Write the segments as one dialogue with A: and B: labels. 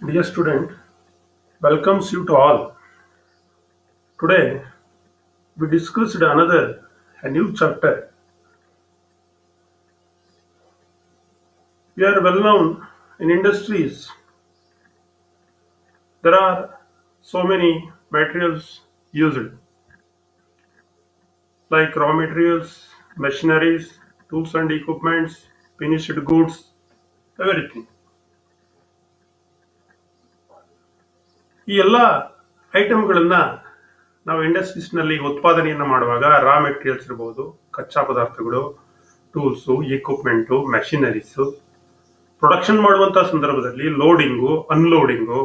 A: Dear student, welcomes you to all. Today we discussed another a new chapter. We are well known in industries. There are so many materials used like raw materials, machineries, tools and equipments, finished goods, everything. ಈ ಎಲ್ಲ ಐಟಮ್ಗಳನ್ನ ನಾವು ಇಂಡಸ್ಟ್ರೀಸ್ನಲ್ಲಿ ಉತ್ಪಾದನೆಯನ್ನು ಮಾಡುವಾಗ raw materials ಇರ್ಬೋದು ಕಚ್ಚಾ ಪದಾರ್ಥಗಳು tools equipment machineries production ಮಾಡುವಂತ ಸಂದರ್ಭದಲ್ಲಿ ಲೋಡಿಂಗು ಅನ್ಲೋಡಿಂಗು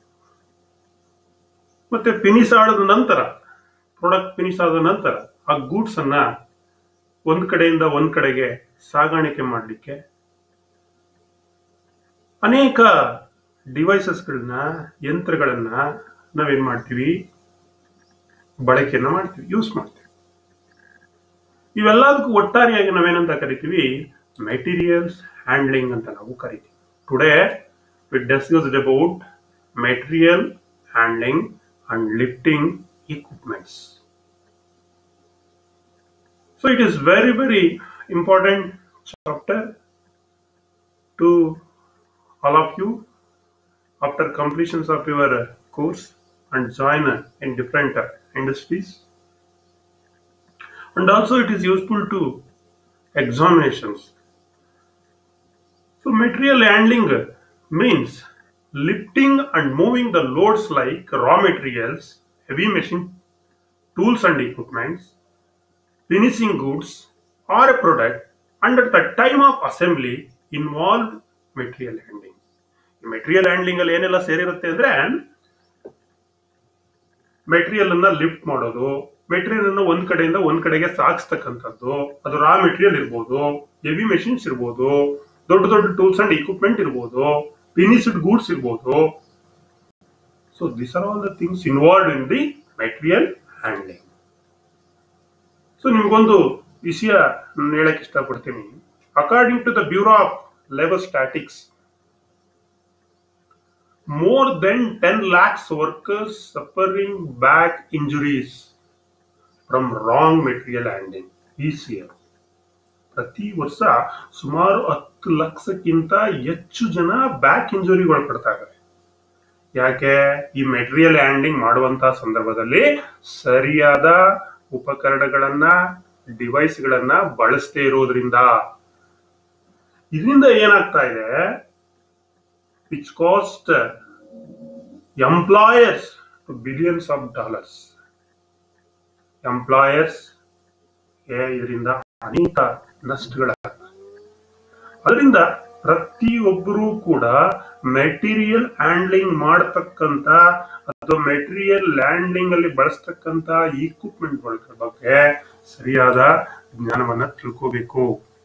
A: ಮತ್ತೆ ಫಿನಿಶ್ ಆದ ನಂತರ ಪ್ರಾಡಕ್ಟ್ ಫಿನಿಶ್ ಆದ ನಂತರ ಆ ಗೂಡ್ಸ್ ಅನ್ನ ಒಂದ್ ಕಡೆಯಿಂದ ಒಂದ್ ಕಡೆಗೆ ಸಾಗಾಣಿಕೆ ಮಾಡಲಿಕ್ಕೆ ಅನೇಕ ಡಿವೈಸಸ್ಗಳನ್ನ ಯಂತ್ರಗಳನ್ನ ನಾವೇನ್ ಮಾಡ್ತೀವಿ ಬಳಕೆಯನ್ನ ಮಾಡ್ತೀವಿ ಯೂಸ್ ಮಾಡ್ತೀವಿ ಇವೆಲ್ಲದಕ್ಕೂ ಒಟ್ಟಾರೆಯಾಗಿ ನಾವೇನಂತ ಕರಿತೀವಿ ಮೆಟೀರಿಯಲ್ಸ್ ಹ್ಯಾಂಡ್ಲಿಂಗ್ ಅಂತ ನಾವು ಕರಿತೀವಿ today we discussed about material handling and lifting equipments. So it is very very important chapter to all of you after completions of your uh, course and join uh, in different uh, industries. And also it is useful to examinations. So material handling means lifting and moving the loads like raw materials, heavy machine, tools and equipments, finishing goods or a product and at the time of assembly involved material handling. ಈ material handling ಅಲ್ಲಿ ಏನೆಲ್ಲ ಸೇರಿರುತ್ತೆ ಅಂದ್ರೆ material ಅನ್ನ lift ಮಾಡೋದು material ಅನ್ನ ಒಂದ್ ಕಡೆಯಿಂದ ಒಂದ್ ಕಡೆಗೆ ಸಾಗಿಸ್ತಕ್ಕಂಥದ್ದು ಅದು ರಾ ಮೆಟೀರಿಯಲ್ ಇರ್ಬೋದು ಹೆವಿ ಮೆಷಿನ್ಸ್ ಇರ್ಬೋದು ದೊಡ್ಡ ದೊಡ್ಡ ಟೂಲ್ಸ್ ಅಂಡ್ ಇಕ್ವಿಪ್ಮೆಂಟ್ ಇರ್ಬೋದು ಫಿನಿಶ್ಡ್ ಗೂಡ್ಸ್ ಇರ್ಬೋದು so this are all the things involve in the material handling so ನಿಮ್ಗೊಂದು ವಿಷಯ ನಾನು ಹೇಳಕ್ ಇಷ್ಟಪಡ್ತೀನಿ according to the bureau of labour statics more than 10 lakhs workers suffering back injuries from wrong material handling each year. ಪ್ರತಿ ವರ್ಷ ಸುಮಾರು ಹತ್ತು ಲಕ್ಷಕ್ಕಿಂತ ಹೆಚ್ಚು ಜನ ಬ್ಯಾಕ್ ಇಂಜುರಿಗಳು ಪಡ್ತಾ ಇದ್ದಾರೆ ಯಾಕೆ ಈ ಮೆಟೀರಿಯಲ್ ಹ್ಯಾಂಡ್ಲಿಂಗ್ ಮಾಡುವಂತ ಸಂದರ್ಭದಲ್ಲಿ ಸರಿಯಾದ ಉಪಕರಣಗಳನ್ನ ಡಿವೈಸ್ಗಳನ್ನ ಬಳಸದೇ ಇರೋದ್ರಿಂದ ಇದರಿಂದ ಏನಾಗ್ತಾ ಇದೆ which cost employers to billions of dollars. Employers ಇದರಿಂದ ಅನೇಕ ನಷ್ಟಗಳಾಗ್ತವೆ ಅದರಿಂದ ಪ್ರತಿಯೊಬ್ಬರೂ ಕೂಡ ಮೆಟೀರಿಯಲ್ ಹ್ಯಾಂಡ್ಲಿಂಗ್ ಮಾಡತಕ್ಕಂತ ಅಥವಾ ಮೆಟೀರಿಯಲ್ ಹ್ಯಾಂಡ್ಲಿಂಗ್ ಅಲ್ಲಿ ಬಳಸ್ತಕ್ಕಂತ ಇಕ್ವಿಪ್ಮೆಂಟ್ ಬಗ್ಗೆ ಸರಿಯಾದ ಜ್ಞಾನವನ್ನ ತಿಳ್ಕೋಬೇಕು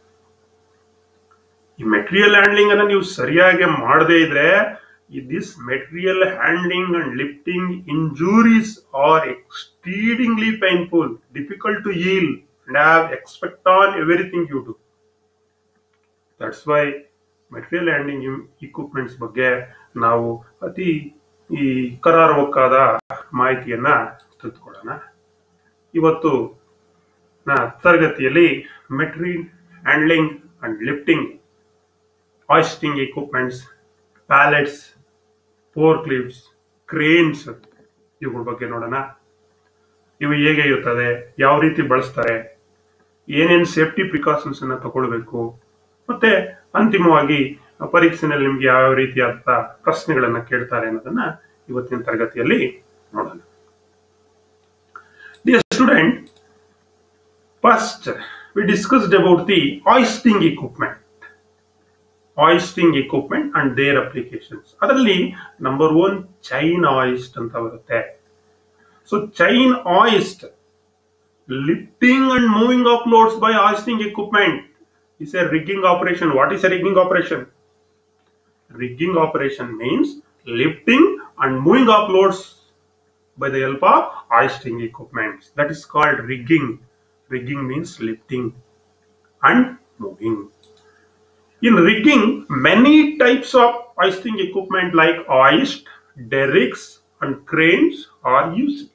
A: ಈ ಮೆಟೀರಿಯಲ್ ಹ್ಯಾಂಡ್ಲಿಂಗ್ ಅನ್ನ ನೀವು ಸರಿಯಾಗಿ ಮಾಡದೇ ಇದ್ರೆ this material handling and lifting injuries are exceedingly painful difficult to heal and have expect on everything you do that's why material handling equipments ಬಗ್ಗೆ ನಾವು ಅತಿ ಈ ಕರಾರುವಕ್ಕಾದ ಮಾಹಿತಿಯನ್ನ ತಿಳಿದುಕೊಳ್ಳೋಣ ಇವತ್ತು ನಾ ತರಗತಿಯಲ್ಲಿ material handling and lifting hoisting equipments, pallets, forklifts, cranes ಇವುಗಳ ಬಗ್ಗೆ ನೋಡೋಣ ಇವು ಹೇಗೆ ಇರ್ತದೆ ಯಾವ ರೀತಿ ಬಳಸ್ತಾರೆ ಏನೇನು ಸೇಫ್ಟಿ ಪ್ರಿಕಾಷನ್ಸ್ ಅನ್ನ ತಗೊಳ್ಬೇಕು ಮತ್ತೆ ಅಂತಿಮವಾಗಿ ಪರೀಕ್ಷೆನಲ್ಲಿ ನಿಮ್ಗೆ ಯಾವ ರೀತಿಯಾದ ಪ್ರಶ್ನೆಗಳನ್ನ ಕೇಳ್ತಾರೆ ಅನ್ನೋದನ್ನ ಇವತ್ತಿನ ತರಗತಿಯಲ್ಲಿ ನೋಡೋಣ dear student first we discussed about the hoisting equipment hoisting equipment and their applications ಅದರಲ್ಲಿ ನಂಬರ್ ಒನ್ ಚೈನ್ ಆಯಿಸ್ಟ್ ಅಂತ ಬರುತ್ತೆ so chain hoist lifting and moving of loads by hoisting equipment is a rigging operation what is a rigging operation rigging operation means lifting and moving of loads by the help of hoisting equipments. That is called rigging. Rigging means lifting and moving. In rigging, many types of hoisting equipment like hoist, derricks, and cranes are used.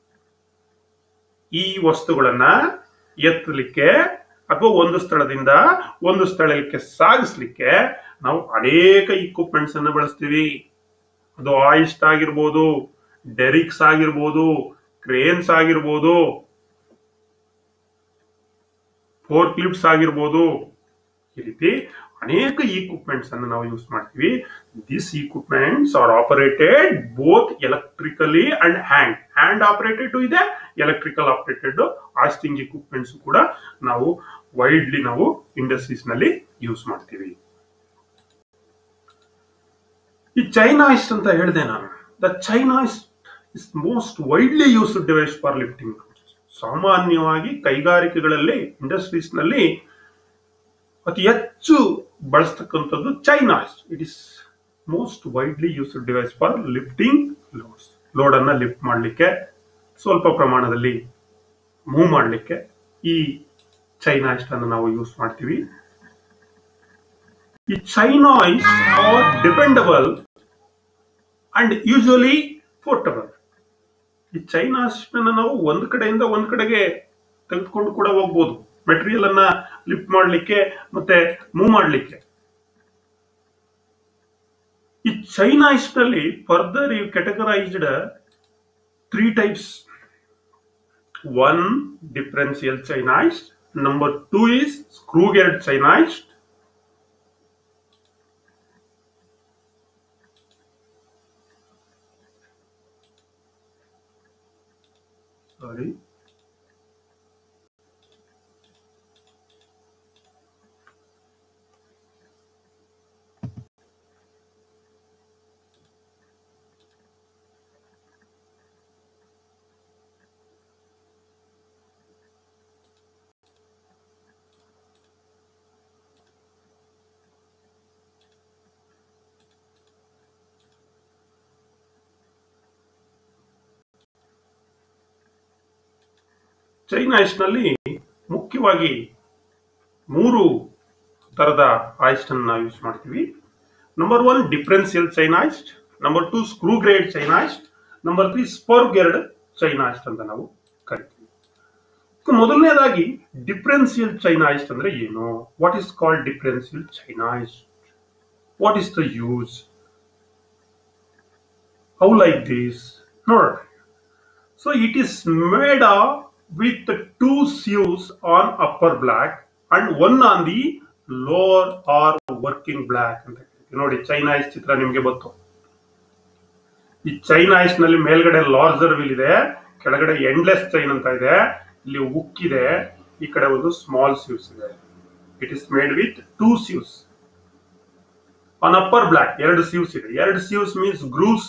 A: ಈ ವಸ್ತುಗಳನ್ನ ಎತ್ತಲಿಕ್ಕೆ ಅಥವಾ ಒಂದು ಸ್ಥಳದಿಂದ ಒಂದು ಸ್ಥಳಕ್ಕೆ ಸಾಗಿಸ್ಲಿಕ್ಕೆ ನಾವು ಅನೇಕ ಇಕ್ವಿಪ್ಮೆಂಟ್ಸ್ ಅನ್ನು ಬಳಸ್ತೀವಿ ಅದು ಆಯಿಸ್ಟ್ ಆಗಿರ್ಬೋದು ಡೆರಿಕ್ಸ್ ಆಗಿರ್ಬೋದು ಕ್ರೇನ್ಸ್ ಆಗಿರ್ಬೋದು ಫೋರ್ಕ್ ಲಿಫ್ಟ್ಸ್ ಆಗಿರ್ಬೋದು ಈ ರೀತಿ ಅನೇಕ ಇಕ್ವಿಪ್ಮೆಂಟ್ಸ್ ಅನ್ನು ನಾವು ಯೂಸ್ ಮಾಡ್ತೀವಿ this equipments are operated both electrically and hand hand operated ಇದೆ ಎಲೆಕ್ಟ್ರಿಕಲ್ ಆಪರೇಟೆಡ್ ಆಸ್ಟಿಂಗ್ ಇಕ್ವಿಪ್ಮೆಂಟ್ಸ್ ಕೂಡ ನಾವು ವೈಡ್ಲಿ ನಾವು ಇಂಡಸ್ಟ್ರೀಸ್ ನಲ್ಲಿ ಯೂಸ್ ಮಾಡ್ತೀವಿ ಈ ಚೈನಾಯಿಸ್ಟ್ ಅಂತ ಹೇಳಿದೆ ನಾನು the chain hoist is most widely used device for lifting ಸಾಮಾನ್ಯವಾಗಿ ಕೈಗಾರಿಕೆಗಳಲ್ಲಿ ಇಂಡಸ್ಟ್ರೀಸ್ ನಲ್ಲಿ ಅತಿ ಹೆಚ್ಚು ಬಳಸ್ತಕ್ಕಂಥದ್ದು chain hoist it is most widely used device for lifting loads load ಅನ್ನ ಲಿಫ್ಟ್ ಮಾಡಲಿಕ್ಕೆ ಸ್ವಲ್ಪ ಪ್ರಮಾಣದಲ್ಲಿ ಮೂವ್ ಮಾಡಲಿಕ್ಕೆ ಈ ಚೈನಾಯಿಸ್ಟ್ ಅನ್ನು ನಾವು ಯೂಸ್ ಮಾಡ್ತೀವಿ ಈ chain hoist are dependable and usually portable ಈ ಚೈನಾಯಿಸ್ಟ್ ಅನ್ನ ನಾವು ಒಂದು ಕಡೆಯಿಂದ ಒಂದು ಕಡೆಗೆ ತೆಗೆದುಕೊಂಡು ಕೂಡ ಹೋಗ್ಬೋದು ಮೆಟೀರಿಯಲ್ ಅನ್ನ ಲಿಫ್ಟ್ ಮಾಡಲಿಕ್ಕೆ ಮತ್ತೆ ಮೂವ್ ಮಾಡಲಿಕ್ಕೆ ಈ ಚೈನಾಯಿಸ್ಟ್ ನಲ್ಲಿ further you categorized three types one differential chain hoist number two is screw geared chain hoist sorry chain hoist ನಲ್ಲಿ ಮುಖ್ಯವಾಗಿ ಮೂರು ತರದ ಆಯಿಸ್ಟ್ ಅನ್ನು ನಾವು ಯೂಸ್ ಮಾಡ್ತೀವಿ number one differential chain hoist number two screw grade chain hoist number three spur geared chain hoist ಅಂತ ನಾವು ಕರಿತೀವಿ ಇನ್ನು ಮೊದಲನೇದಾಗಿ ಡಿಫರೆನ್ಸಿಯಲ್ ಚೈನಾಯಿಸ್ಟ್ ಅಂದ್ರೆ ಏನು what is called differential chain hoist what is the use how like this ನೋಡೋಣ so it is made with two sieves on upper black and one on the lower or working black ಅಂತ ಹೇಳ್ತೀವಿ. ನೋಡಿ ಚೈನಾಯಿಸ್ ಚಿತ್ರ ನಿಮ್ಗೆ ಗೊತ್ತು ಈ ಚೈನಾಯಿಸ್ ನಲ್ಲಿ ಮೇಲ್ಗಡೆ ಲಾರ್ಜರ್ ವೀಲ್ ಇದೆ ಕೆಳಗಡೆ ಎಂಡ್ಲೆಸ್ ಚೈನ್ ಅಂತ ಇದೆ ಇಲ್ಲಿ ಉಕ್ ಇದೆ ಈ ಕಡೆ ಒಂದು ಸ್ಮಾಲ್ ಸ್ಯೂಸ್ ಇದೆ it is made with two sheaves on upper block ಎರಡು ಸ್ಯೂಸ್ ಇದೆ ಎರಡು sheaves means grooves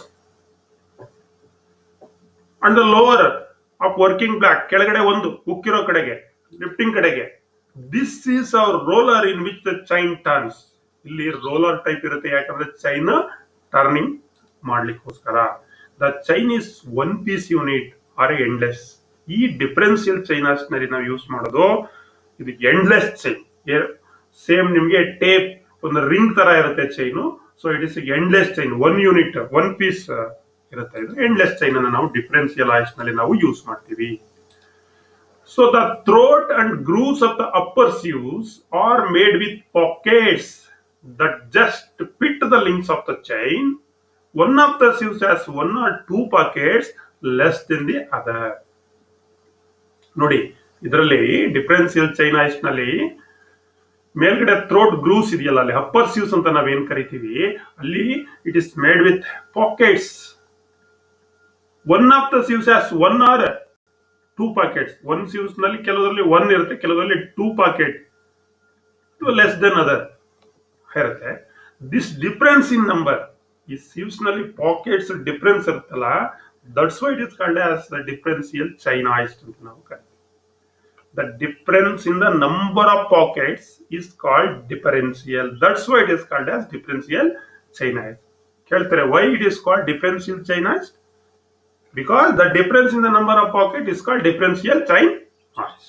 A: and lower of working block ಕೆಳಗಡೆ ಒಂದು ಉಕ್ಕಿರೋ ಕಡೆಗೆ ಲಿಫ್ಟಿಂಗ್ ಕಡೆಗೆ this is our roller in which the chain turns ಇಲ್ಲಿ ರೋಲರ್ ಟೈಪ್ ಇರುತ್ತೆ ಯಾಕಂದ್ರೆ ಚೈನ್ ಟರ್ನಿಂಗ್ ಮಾಡ್ಲಿಕ್ಕೋಸ್ಕರ the chain is one piece unit or endless ಈ ಡಿಫರೆನ್ಸಿಯಲ್ ಚೈನಾಸ್ ನಲ್ಲಿ ನಾವು ಯೂಸ್ ಮಾಡೋದು ಇದು ಎಂಡ್ಲೆಸ್ ಚೈನ್ ಸೇಮ್ ನಿಮ್ಗೆ ಟೇಪ್ ಒಂದು ರಿಂಗ್ ತರ ಇರುತ್ತೆ chain so it is endless chain one unit one piece ಇರುತ್ತೆ ಇದು ಎಂಡ್ಲೆಸ್ ಚೈನ್ ಅನ್ನು ನಾವು ಡಿಫರೆನ್ಸಿಯಲ್ ಆಯಿಸ್ ನಲ್ಲಿ ನಾವು ಯೂಸ್ ಮಾಡ್ತೀವಿ so the throat and grooves of the upper sheaves are made with pockets that just fit the links of the chain one of the sheaves has one or two pockets less than the other ನೋಡಿ ಇದರಲ್ಲಿ differential chain ಆಯಿಸ್ ನಲ್ಲಿ ಮೇಲ್ಗಡೆ throat grooves ಇದೆಯಲ್ಲ ಅಲ್ಲಿ upper Suez ಅಂತ ನಾವೇನ್ ಕರಿತೀವಿ ಅಲ್ಲಿ it is made with pockets one of the sheaves has one or two pockets one sheaves ನಲ್ಲಿ ಕೆಲವರಲ್ಲಿ ಒನ್ ಇರುತ್ತೆ ಕೆಲವರಲ್ಲಿ two pocket less than other ಇರುತ್ತೆ ದಿಸ್ ಡಿಫರೆನ್ಸ್ ಇನ್ ನಂಬರ್ ಈ ಸ್ಯೂಸ್ ನಲ್ಲಿ ಪಾಕೆಟ್ಸ್ ಡಿಫರೆನ್ಸ್ ಇರುತ್ತಲ್ಲ that's why it is called as the differential chain hoist ಅಂತ ನಾವು ಕರಿತೀವಿ the difference in the number of pockets is called differential that's why it is called as differential ಚೈನಾಯಿಸ್ಟ್ ಕೇಳ್ತಾರೆ why it is called differential chain hoist because the difference in the number of pocket is called differential chain hoist.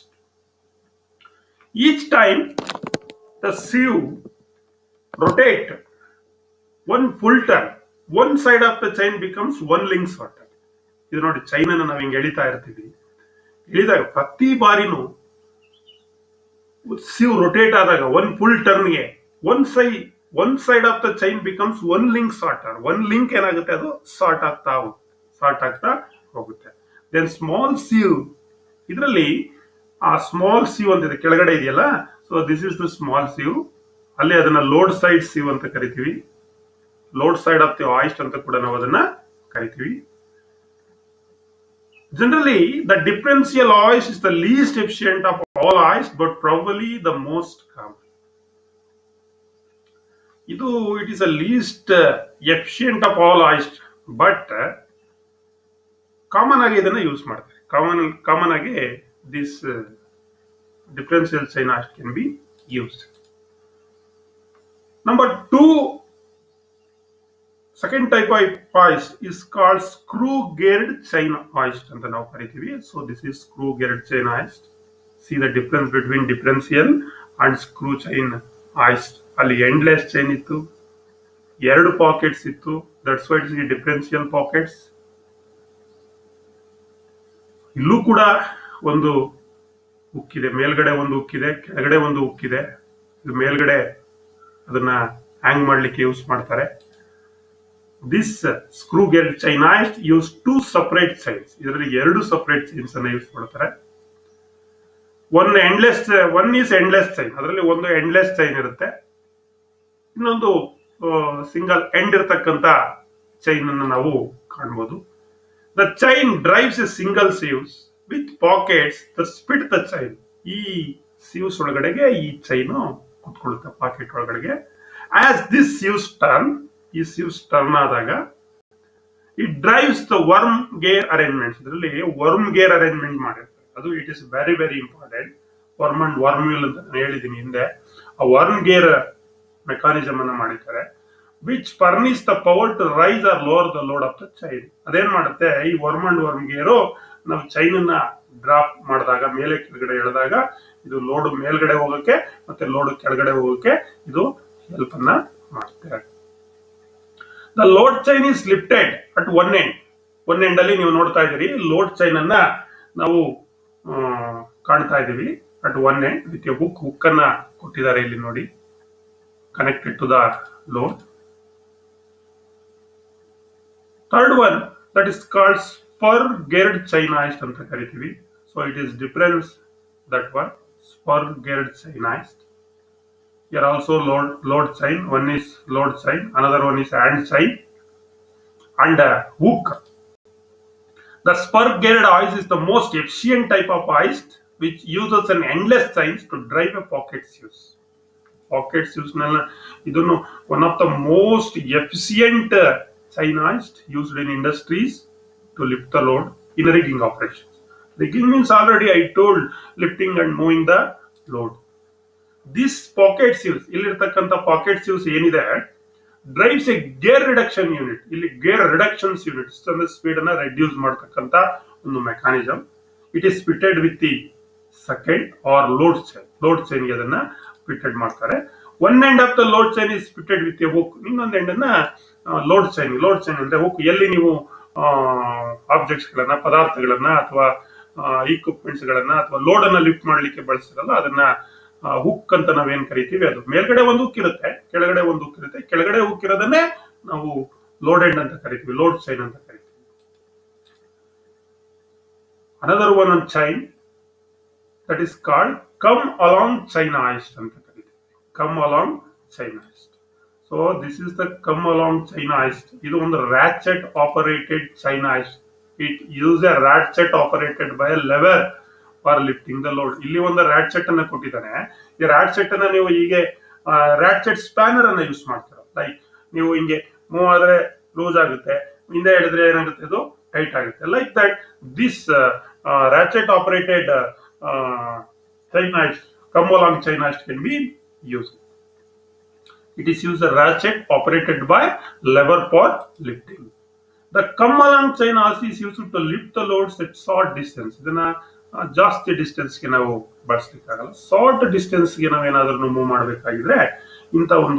A: Each time the sieve rotate one full turn one side of the chain becomes one link short ಇದು ನೋಡಿ chain ಅನ್ನು ನಾವು ಹಿಂಗೆ ಎಳಿತಾ ಇರ್ತೀವಿ ಎಳಿದಾಗ ಪ್ರತಿ ಬಾರಿನೂ sheave rotate ಆದಾಗ ಒನ್ ಫುಲ್ ಟರ್ನ್ಗೆ ಒನ್ ಸೈ one side of the chain becomes one link shorter one link ಏನಾಗುತ್ತೆ ಅದು ಸಾರ್ಟ್ ಆಗ್ತಾ ಹೋಗುತ್ತೆ ಸಾರ್ಟ್ ಆಗ್ತಾ ಹೋಗುತ್ತೆ ದೆನ್ ಸ್ಮಾಲ್ ಸಿವ್ ಇದರಲ್ಲಿ ಆ ಸ್ಮಾಲ್ ಸಿವ್ ಅಂತ ಇದೆ ಕೆಳಗಡೆ ಇದೆಯಲ್ಲ so this is the small sheave ಅಲ್ಲಿ ಅದನ್ನ ಲೋಡ್ ಸೈಡ್ ಸಿವ್ ಅಂತ ಕರಿತೀವಿ load side of the hoist ಅಂತ ಕೂಡ ನಾವು ಅದನ್ನ ಕರಿತೀವಿ generally the differential hoist is the least efficient of all hoist but probably the most common ಇದು it is a least efficient of all hoist but common ಆಗಿ ಇದನ್ನ use ಮಾಡ್ತಾರೆ common common ಆಗಿ this differential chain hoist can be used number two second type of hoist is called screw geared chain hoist ಅಂತ ನಾವು ಕರಿತೀವಿ so this is screw geared chain hoist see the difference between differential and screw chain hoist ಅಲ್ಲಿ endless chain ಇತ್ತು ಎರಡು pockets ಇತ್ತು that's why see differential pockets ಇಲ್ಲೂ ಕೂಡ ಒಂದು ಉಕ್ಕಿದೆ ಮೇಲ್ಗಡೆ ಒಂದು ಉಕ್ಕಿದೆ ಕೆಳಗಡೆ ಒಂದು ಉಕ್ಕಿದೆ ಇದು ಮೇಲ್ಗಡೆ ಅದನ್ನ ಹ್ಯಾಂಗ್ ಮಾಡ್ಲಿಕ್ಕೆ ಯೂಸ್ ಮಾಡ್ತಾರೆ this screw gear chain hoist use two separate chains ಇದರಲ್ಲಿ ಎರಡು ಸಪರೇಟ್ ಚೈನ್ಸ್ ಅನ್ನ ಯೂಸ್ ಮಾಡ್ತಾರೆ one endless one is endless chain ಅದರಲ್ಲಿ ಒಂದು ಎಂಡ್ಲೆಸ್ ಚೈನ್ ಇರುತ್ತೆ ಇನ್ನೊಂದು ಸಿಂಗಲ್ ಎಂಡ್ ಇರತಕ್ಕಂತ ಚೈನ್ ಅನ್ನು ನಾವು ಕಾಣ್ಬೋದು the chain drives a single sheaves with pockets the spit the chain ಈ ಸೀವ್ಸ್ ಒಳಗಡೆಗೆ ಈ ಚೈನು ಕುತ್ಕೊಳ್ಳುತ್ತೆ ಪಾಕೆಟ್ ಒಳಗಡೆಗೆ ಆಸ್ ದಿಸ್ ಸೀವ್ಸ್ ಟರ್ನ್ ಈ ಸೀವ್ಸ್ ಟರ್ನ್ ಆದಾಗ it drives the worm gear arrangements ಇದರಲ್ಲಿ ವರ್ಮ್ ಗೇರ್ ಅರೇಂಜ್ಮೆಂಟ್ ಮಾಡಿರ್ತಾರೆ ಅದು it is very very important worm and worm wheel ಅಂತ ನಾನು ಹೇಳಿದ್ದೀನಿ ಹಿಂದೆ ಆ ವರ್ಮ್ ಗೇರ್ ಮೆಕಾನಿಸಮ್ ಅನ್ನ ಮಾಡಿದ್ದಾರೆ which furnishes the power to raise or lower the load of the chain ಅದೇನ್ ಮಾಡುತ್ತೆ ಈ ವರ್ಮ್ ಅಂಡ್ ವರ್ಮ್ ಗೇರು ನಾವು ಚೈನ್ ಅನ್ನ ಡ್ರಾಪ್ ಮಾಡಿದಾಗ ಮೇಲೆ ಕೆಳಗಡೆ ಎಳೆದಾಗ ಇದು ಲೋಡ್ ಮೇಲ್ಗಡೆ ಹೋಗಕ್ಕೆ ಮತ್ತೆ ಲೋಡ್ ಕೆಳಗಡೆ ಹೋಗಕ್ಕೆ ಇದು ಹೆಲ್ಪ್ ಅನ್ನ ಮಾಡುತ್ತೆ the load chain is lifted at one end one end ಅಲ್ಲಿ ನೀವು ನೋಡ್ತಾ ಇದ್ದೀರಿ ಲೋಡ್ ಚೈನ್ ಅನ್ನ ನಾವು ಕಾಣ್ತಾ ಇದ್ದೀವಿ at one end with hook hook ಅನ್ನ ಕೊಟ್ಟಿದ್ದಾರೆ ಇಲ್ಲಿ ನೋಡಿ connected to the load third one that is called spur geared chain hoist ಅಂತ ಕರಿತೀವಿ so it is difference that one spur geared chain hoist here also load load chain one is load chain another one is hand chain and uh, hook the spur geared hoist is the most efficient type of hoist which uses an endless chains to drive a pocket fuse pocket fuse nalla ಇದನ್ನು one of the most efficient uh, chain hoist used in industries to lift the load in rigging operations rigging means already i told lifting and moving the load this pocket sheaves ಇಲ್ಲಿರ್ತಕ್ಕಂಥ pocket sheaves ಏನಿದೆ drives a gear reduction unit ಇಲ್ಲಿ gear reductions unit ಅಂದ್ರೆ speed ಅನ್ನ reduce ಮಾಡತಕ್ಕಂತ ಒಂದು mechanism it is fitted with the second or load chain load ಚೈನ್ಗೆ ಅದನ್ನ fitted ಮಾಡ್ತಾರೆ one end of the load chain is fitted with a hook ಇನ್ನೊಂದು end ಅನ್ನ ಲೋಡ್ ಚೈನ್ ಲೋಡ್ ಚೈನ್ ಅಂದ್ರೆ ಹುಕ್ ಎಲ್ಲಿ ನೀವು ಆಬ್ಜೆಕ್ಟ್ಸ್ ಗಳನ್ನ ಪದಾರ್ಥಗಳನ್ನ ಅಥವಾ ಇಕ್ವಿಪ್ಮೆಂಟ್ಸ್ ಗಳನ್ನ ಅಥವಾ ಲೋಡ್ ಅನ್ನ ಲಿಫ್ಟ್ ಮಾಡ್ಲಿಕ್ಕೆ ಬಳಸ್ತಿರಲ್ಲ ಅದನ್ನ ಹುಕ್ ಅಂತ ನಾವೇನ್ ಕರಿತೀವಿ ಅದು ಮೇಲ್ಗಡೆ ಒಂದು ಹುಕ್ ಇರುತ್ತೆ ಕೆಳಗಡೆ ಒಂದು ಹುಕ್ ಇರುತ್ತೆ ಕೆಳಗಡೆ ಹುಕ್ ಇರೋದನ್ನೇ ನಾವು ಲೋಡ್ ಎಂಡ್ ಅಂತ ಕರಿತೀವಿ ಲೋಡ್ ಚೈನ್ ಅಂತ ಕರಿತೀವಿ another one one chain that is called come along chain hoist ಅಂತ ಕರಿತೀವಿ come along chain hoist so this is the come along chain hoist ಇದು ಒಂದು ratchet operated chain hoist it use a ratchet operated by a lever for lifting the load ಇಲ್ಲಿ ಒಂದು rat set ಅನ್ನ ಕೊಟ್ಟಿದ್ದಾನೆ ಈ rat set ಅನ್ನ ನೀವು ಹೀಗೆ ರ್ಯಾಟ್ ಸೆಟ್ ಸ್ಪ್ಯಾನರ್ ಅನ್ನ ಯೂಸ್ ಮಾಡ್ತೀರ ಲೈಕ್ ನೀವು ಹಿಂಗೆ ಮೂವ್ ಆದ್ರೆ ಲೂಸ್ ಆಗುತ್ತೆ ಹಿಂದೆ ಹೇಳಿದ್ರೆ ಏನಾಗುತ್ತೆ ಅದು ಟೈಟ್ ಆಗುತ್ತೆ like that this ratchet operated chain hoist come along chain hoist can be use it is use ratchet operated by lever for lifting the come along chain as is use to lift the loads at short distance ಇದನ್ನ ಜಾಸ್ತಿ ಡಿಸ್ಟೆನ್ಸ್ಗೆ ನಾವು ಬಳಸ್ಲಿಕ್ಕಾಗಲ್ಲ short ಡಿಸ್ಟೆನ್ಸ್ಗೆ ನಾವೇನಾದ್ರೂ move ಮಾಡಬೇಕಾಗಿದ್ರೆ ಇಂಥ ಒಂದು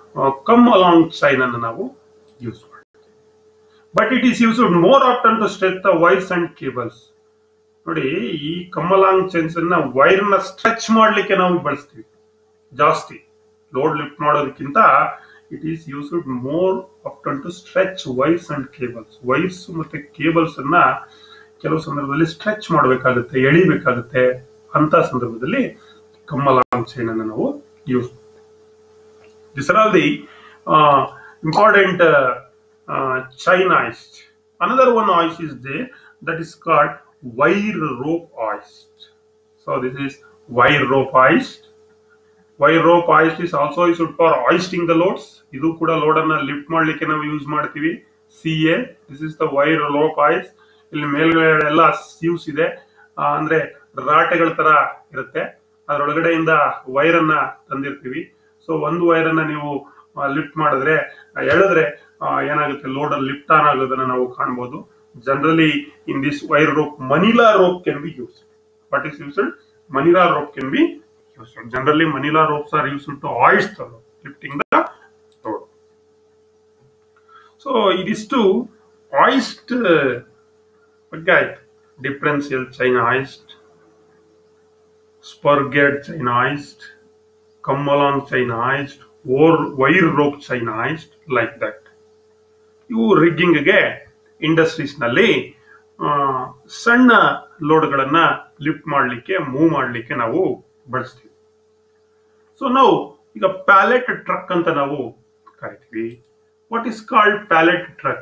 A: come along chain ಅನ್ನು ನಾವು use ಮಾಡ್ತೀವಿ but it is used more often to stretch the wires and cables ನೋಡಿ ಈ ಕಮ್ಮಲಾಂಗ್ ಚೈನ್ಸ್ ಅನ್ನ ವೈರ್ ನ ಸ್ಟ್ರೆಚ್ ಮಾಡ್ಲಿಕ್ಕೆ ನಾವು ಬಳಸ್ತೀವಿ ಜಾಸ್ತಿ ಲೋಡ್ ಲಿಫ್ಟ್ ಮಾಡೋದಕ್ಕಿಂತ it is used more often to stretch wires and cables wires ಮತ್ತೆ ಕೇಬಲ್ಸ್ ಅನ್ನ ಕೆಲವು ಸಂದರ್ಭದಲ್ಲಿ ಸ್ಟ್ರೆಚ್ ಮಾಡಬೇಕಾಗುತ್ತೆ ಎಳಿಬೇಕಾಗುತ್ತೆ ಅಂತ ಸಂದರ್ಭದಲ್ಲಿ ಕಮ್ಮಲಾಂಗ್ ಚೈನ್ ಅನ್ನು ನಾವು use These are all the uh, important uh, uh, chain hoist. Another one hoist is there that is called wire rope hoist. So this is wire rope hoist. Wire rope hoist is also used for hoisting the loads. ಇದು ಕೂಡ load ಅನ್ನ lift ಮಾಡ್ಲಿಕ್ಕೆ ನಾವು use ಮಾಡ್ತೀವಿ see a this is the wire rope hoist ಇಲ್ಲಿ ಮೇಲ್ಗಡೆ ಎಲ್ಲ Suez ಇದೆ ಆ, ಅಂದ್ರೆ ರಾಟೆಗಳ ತರ ಇರುತ್ತೆ ಅದರೊಳಗಡೆಯಿಂದ ವೈರ್ ಅನ್ನ ತಂದಿರ್ತೀವಿ ಸೊ ಒಂದು ವೈರ್ ಅನ್ನ ನೀವು ಲಿಫ್ಟ್ ಮಾಡಿದ್ರೆ ಆ, ಎಳೆದ್ರೆ ಆ, ಏನಾಗುತ್ತೆ ಲೋಡ್ ಅಲ್ಲಿ ಲಿಫ್ಟ್ ಆನ್ ಆಗೋದನ್ನ ನಾವು ಕಾಣ್ಬೋದು generally in this wire rope manila rope can be use what is used manila rope can be used generally manila ropes are used to hoist the lifting the load so ಇದಿಷ್ಟು hoist ಬಗ್ಗೆ ಆಯ್ತು differential chain hoist spur geared chain hoist come along chain hoist or wire rope chain hoist like that ಇವು ರಿಗ್ಗಿಂಗ್ಗೆ industries ನಲ್ಲಿ ಆ, ಸಣ್ಣ ಲೋಡ್ಗಳನ್ನ lift ಮಾಡಲಿಕ್ಕೆ move ಮಾಡಲಿಕ್ಕೆ ನಾವು ಬಳಸ್ತೀವಿ ಸೊ ನಾವು ಈಗ ಪ್ಯಾಲೆಟ್ ಟ್ರಕ್ ಅಂತ ನಾವು ಕರಿತೀವಿ what is called pallet truck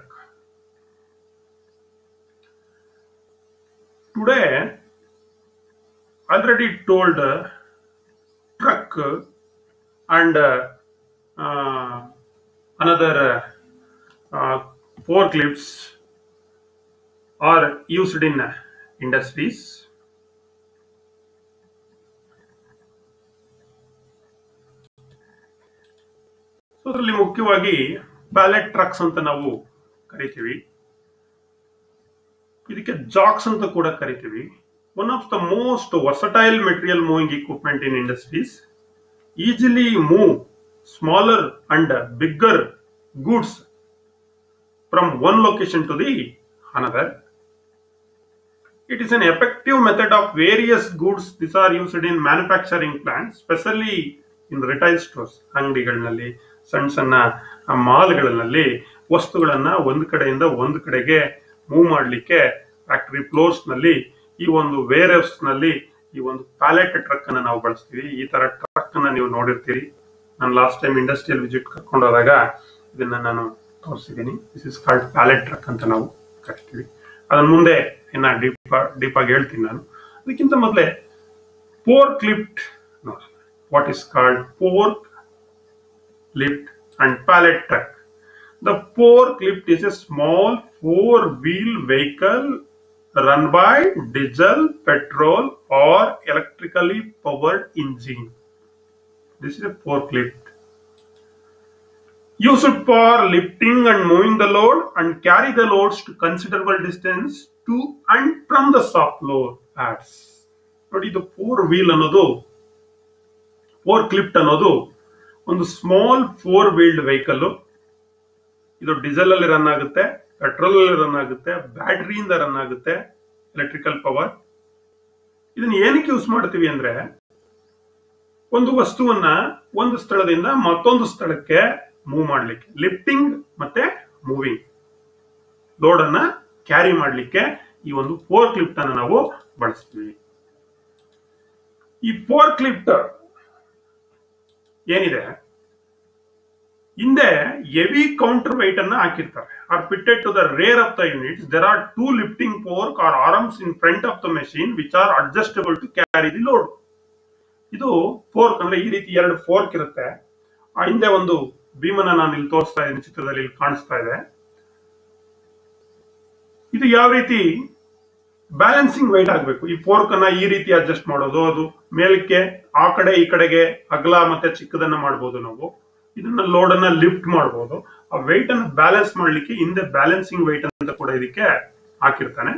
A: today already told truck and another forklifts are used in industries. ಸೊ ಅದರಲ್ಲಿ ಮುಖ್ಯವಾಗಿ ಪ್ಯಾಲೆಟ್ ಟ್ರಕ್ಸ್ ಅಂತ ನಾವು ಕರಿತೀವಿ ಇದಕ್ಕೆ ಜಾಕ್ಸ್ ಅಂತ ಕೂಡ ಕರಿತೀವಿ one of the most versatile material moving equipment in industries easily move smaller and bigger goods from one location to the another. It is an effective method of various goods. These are used in manufacturing plants, especially in retail stores, ಅಂಗಡಿಗಳಲ್ಲಿ ಸಣ್ಣ ಸಣ್ಣ ಮಾಲ್ಗಳಲ್ಲಿ ವಸ್ತುಗಳನ್ನ ಒಂದು ಕಡೆಯಿಂದ ಒಂದು ಕಡೆಗೆ move ಮಾಡಲಿಕ್ಕೆ factory floors ನಲ್ಲಿ ಈ ಒಂದು ವೇರ್ ನಲ್ಲಿ ಈ ಒಂದು ಪ್ಯಾಲೆಟ್ ಟ್ರಕ್ ಅನ್ನ ನಾವು ಬಳಸ್ತೀವಿ ಈ ತರ ಟ್ರಕ್ ಅನ್ನ ನೀವು ನೋಡಿರ್ತೀರಿ ನಾನು ಲಾಸ್ಟ್ ಟೈಮ್ ಇಂಡಸ್ಟ್ರಿಯಲ್ ವಿಸಿಟ್ ಕರ್ಕೊಂಡು ಹೋದಾಗ ಇದನ್ನ ನಾನು ತೋರಿಸಿದ್ದೀನಿ this is called pallet truck ಅಂತ ನಾವು ಕರಿತೀವಿ ಅದನ್ನ ಮುಂದೆ ಇನ್ನ ಡೀಪ್ ಡೀಪ್ ಆಗಿ ಹೇಳ್ತೀನಿ ನಾನು ಅದಕ್ಕಿಂತ ಮೊದಲೇ ಪೋರ್ ಕ್ಲಿಫ್ಟ್ ನೋಡಿ what is called fork lift and pallet truck. The forklift is a small four-wheel vehicle run by diesel, petrol, or electrically powered engine. This is a forklift. Used for lifting and moving the load and carry the loads to considerable distance to and from the shop floor. Ads. ನೋಡಿ ಇದು four wheel ಅನ್ನೋದು forklift ಅನ್ನೋದು ಒಂದು small four wheeled vehicle ಇದು diesel ಅಲ್ಲಿ run ಆಗುತ್ತೆ petrol ಅಲ್ಲಿ run ಆಗುತ್ತೆ ಬ್ಯಾಟರಿಯಿಂದ ರನ್ ಆಗುತ್ತೆ ಎಲೆಕ್ಟ್ರಿಕಲ್ ಪವರ್ ಇದನ್ನ ಏನಕ್ಕೆ ಯೂಸ್ ಮಾಡ್ತೀವಿ ಅಂದ್ರೆ ಒಂದು ವಸ್ತುವನ್ನ ಒಂದು ಸ್ಥಳದಿಂದ ಮತ್ತೊಂದು ಸ್ಥಳಕ್ಕೆ ಮೂವ್ ಮಾಡ್ಲಿಕ್ಕೆ ಲಿಫ್ಟಿಂಗ್ ಮತ್ತೆ ಮೂವಿಂಗ್ ಲೋಡ್ ಅನ್ನ ಕ್ಯಾರಿ ಮಾಡ್ಲಿಕ್ಕೆ ಈ ಒಂದು ಫೋರ್ ಕ್ಲಿಫ್ಟ್ ಅನ್ನ ನಾವು ಬಳಸ್ತೀವಿ ಈ ಫೋರ್ ಕ್ಲಿಫ್ಟ್ ಏನಿದೆ ಹಿಂದೆ ಹೆವಿ ಕೌಂಟರ್ ವೈಟ್ ಅನ್ನ ಹಾಕಿರ್ತಾರೆ are fitted to the rear of the units there are two lifting fork or arms in front of the machine which are adjustable to carry the load ಇದು fork ಅಂದ್ರೆ ಈ ರೀತಿ ಎರಡು fork ಇರುತ್ತೆ ಆ ಹಿಂದೆ ಒಂದು ಭೀಮನ ನಾನು ಇಲ್ಲಿ ತೋರಿಸ್ತಾ ಇದ್ದೀನಿ ಚಿತ್ರದಲ್ಲಿ ಇಲ್ಲಿ ಕಾಣಿಸ್ತಾ ಇದೆ ಇದು ಯಾವ ರೀತಿ ಬ್ಯಾಲೆನ್ಸಿಂಗ್ ವೈಟ್ ಆಗಬೇಕು ಈ ಫೋರ್ಕ್ ಅನ್ನ ಈ ರೀತಿ ಅಡ್ಜಸ್ಟ್ ಮಾಡೋದು ಅದು ಮೇಲಕ್ಕೆ ಆ ಕಡೆ ಈ ಕಡೆಗೆ ಅಗಲ ಮತ್ತೆ ಚಿಕ್ಕದನ್ನ ಮಾಡಬಹುದು ನಾವು ಇದನ್ನ ಲೋಡ್ ಅನ್ನ ಲಿಫ್ಟ್ ಮಾಡಬಹುದು ಆ ವೆಯ್ಟ್ ಅನ್ನ ಬ್ಯಾಲೆನ್ಸ್ ಮಾಡ್ಲಿಕ್ಕೆ ಹಿಂದೆ ಬ್ಯಾಲೆನ್ಸಿಂಗ್ ವೈಟ್ ಅಂತ ಕೂಡ ಇದಕ್ಕೆ ಹಾಕಿರ್ತಾನೆ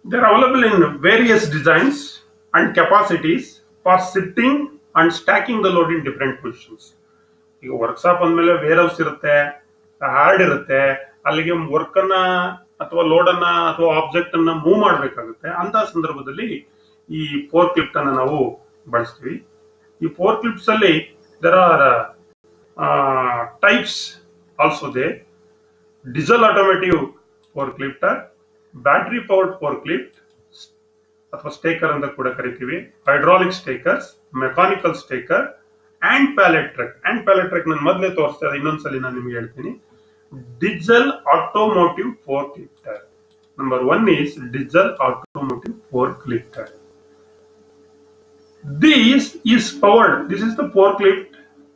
A: They are available in various designs and capacities for sitting and stacking the load in different positions. ಈಗ ವರ್ಕ್ಶಾಪ್ ಅಂದ್ಮೇಲೆ ವೇರ್ ಹೌಸ್ ಇರುತ್ತೆ ಹಾರ್ಡ್ ಇರುತ್ತೆ ಅಲ್ಲಿಗೆ ವರ್ಕ್ ಅನ್ನ ಅಥವಾ ಲೋಡ್ ಅನ್ನ ಅಥವಾ ಆಬ್ಜೆಕ್ಟ್ ಅನ್ನ ಮೂವ್ ಮಾಡಬೇಕಾಗುತ್ತೆ ಅಂತ ಸಂದರ್ಭದಲ್ಲಿ ಈ ಫೋರ್ ಕ್ಲಿಪ್ ಅನ್ನ ನಾವು ಬಳಸ್ತೀವಿ ಈ ಫೋರ್ ಕ್ಲಿಪ್ಸ್ ಅಲ್ಲಿ there are types also they diesel automotive forklifter battery powered forklift ಅಥವಾ ಸ್ಟೇಕರ್ ಅಂತ ಕೂಡ ಕರಿತೀವಿ hydraulic stackers mechanical stacker and pallet truck and pallet truck ನಾನು ಮೊದಲೇ ತೋರಿಸ್ತಾ ಇದ್ದೆ ಇನ್ನೊಂದ್ಸಲಿ ನಾನು ನಿಮ್ಗೆ ಹೇಳ್ತೀನಿ diesel automotive forklifter number one is diesel automotive forklifter This is powered. This is the forklift.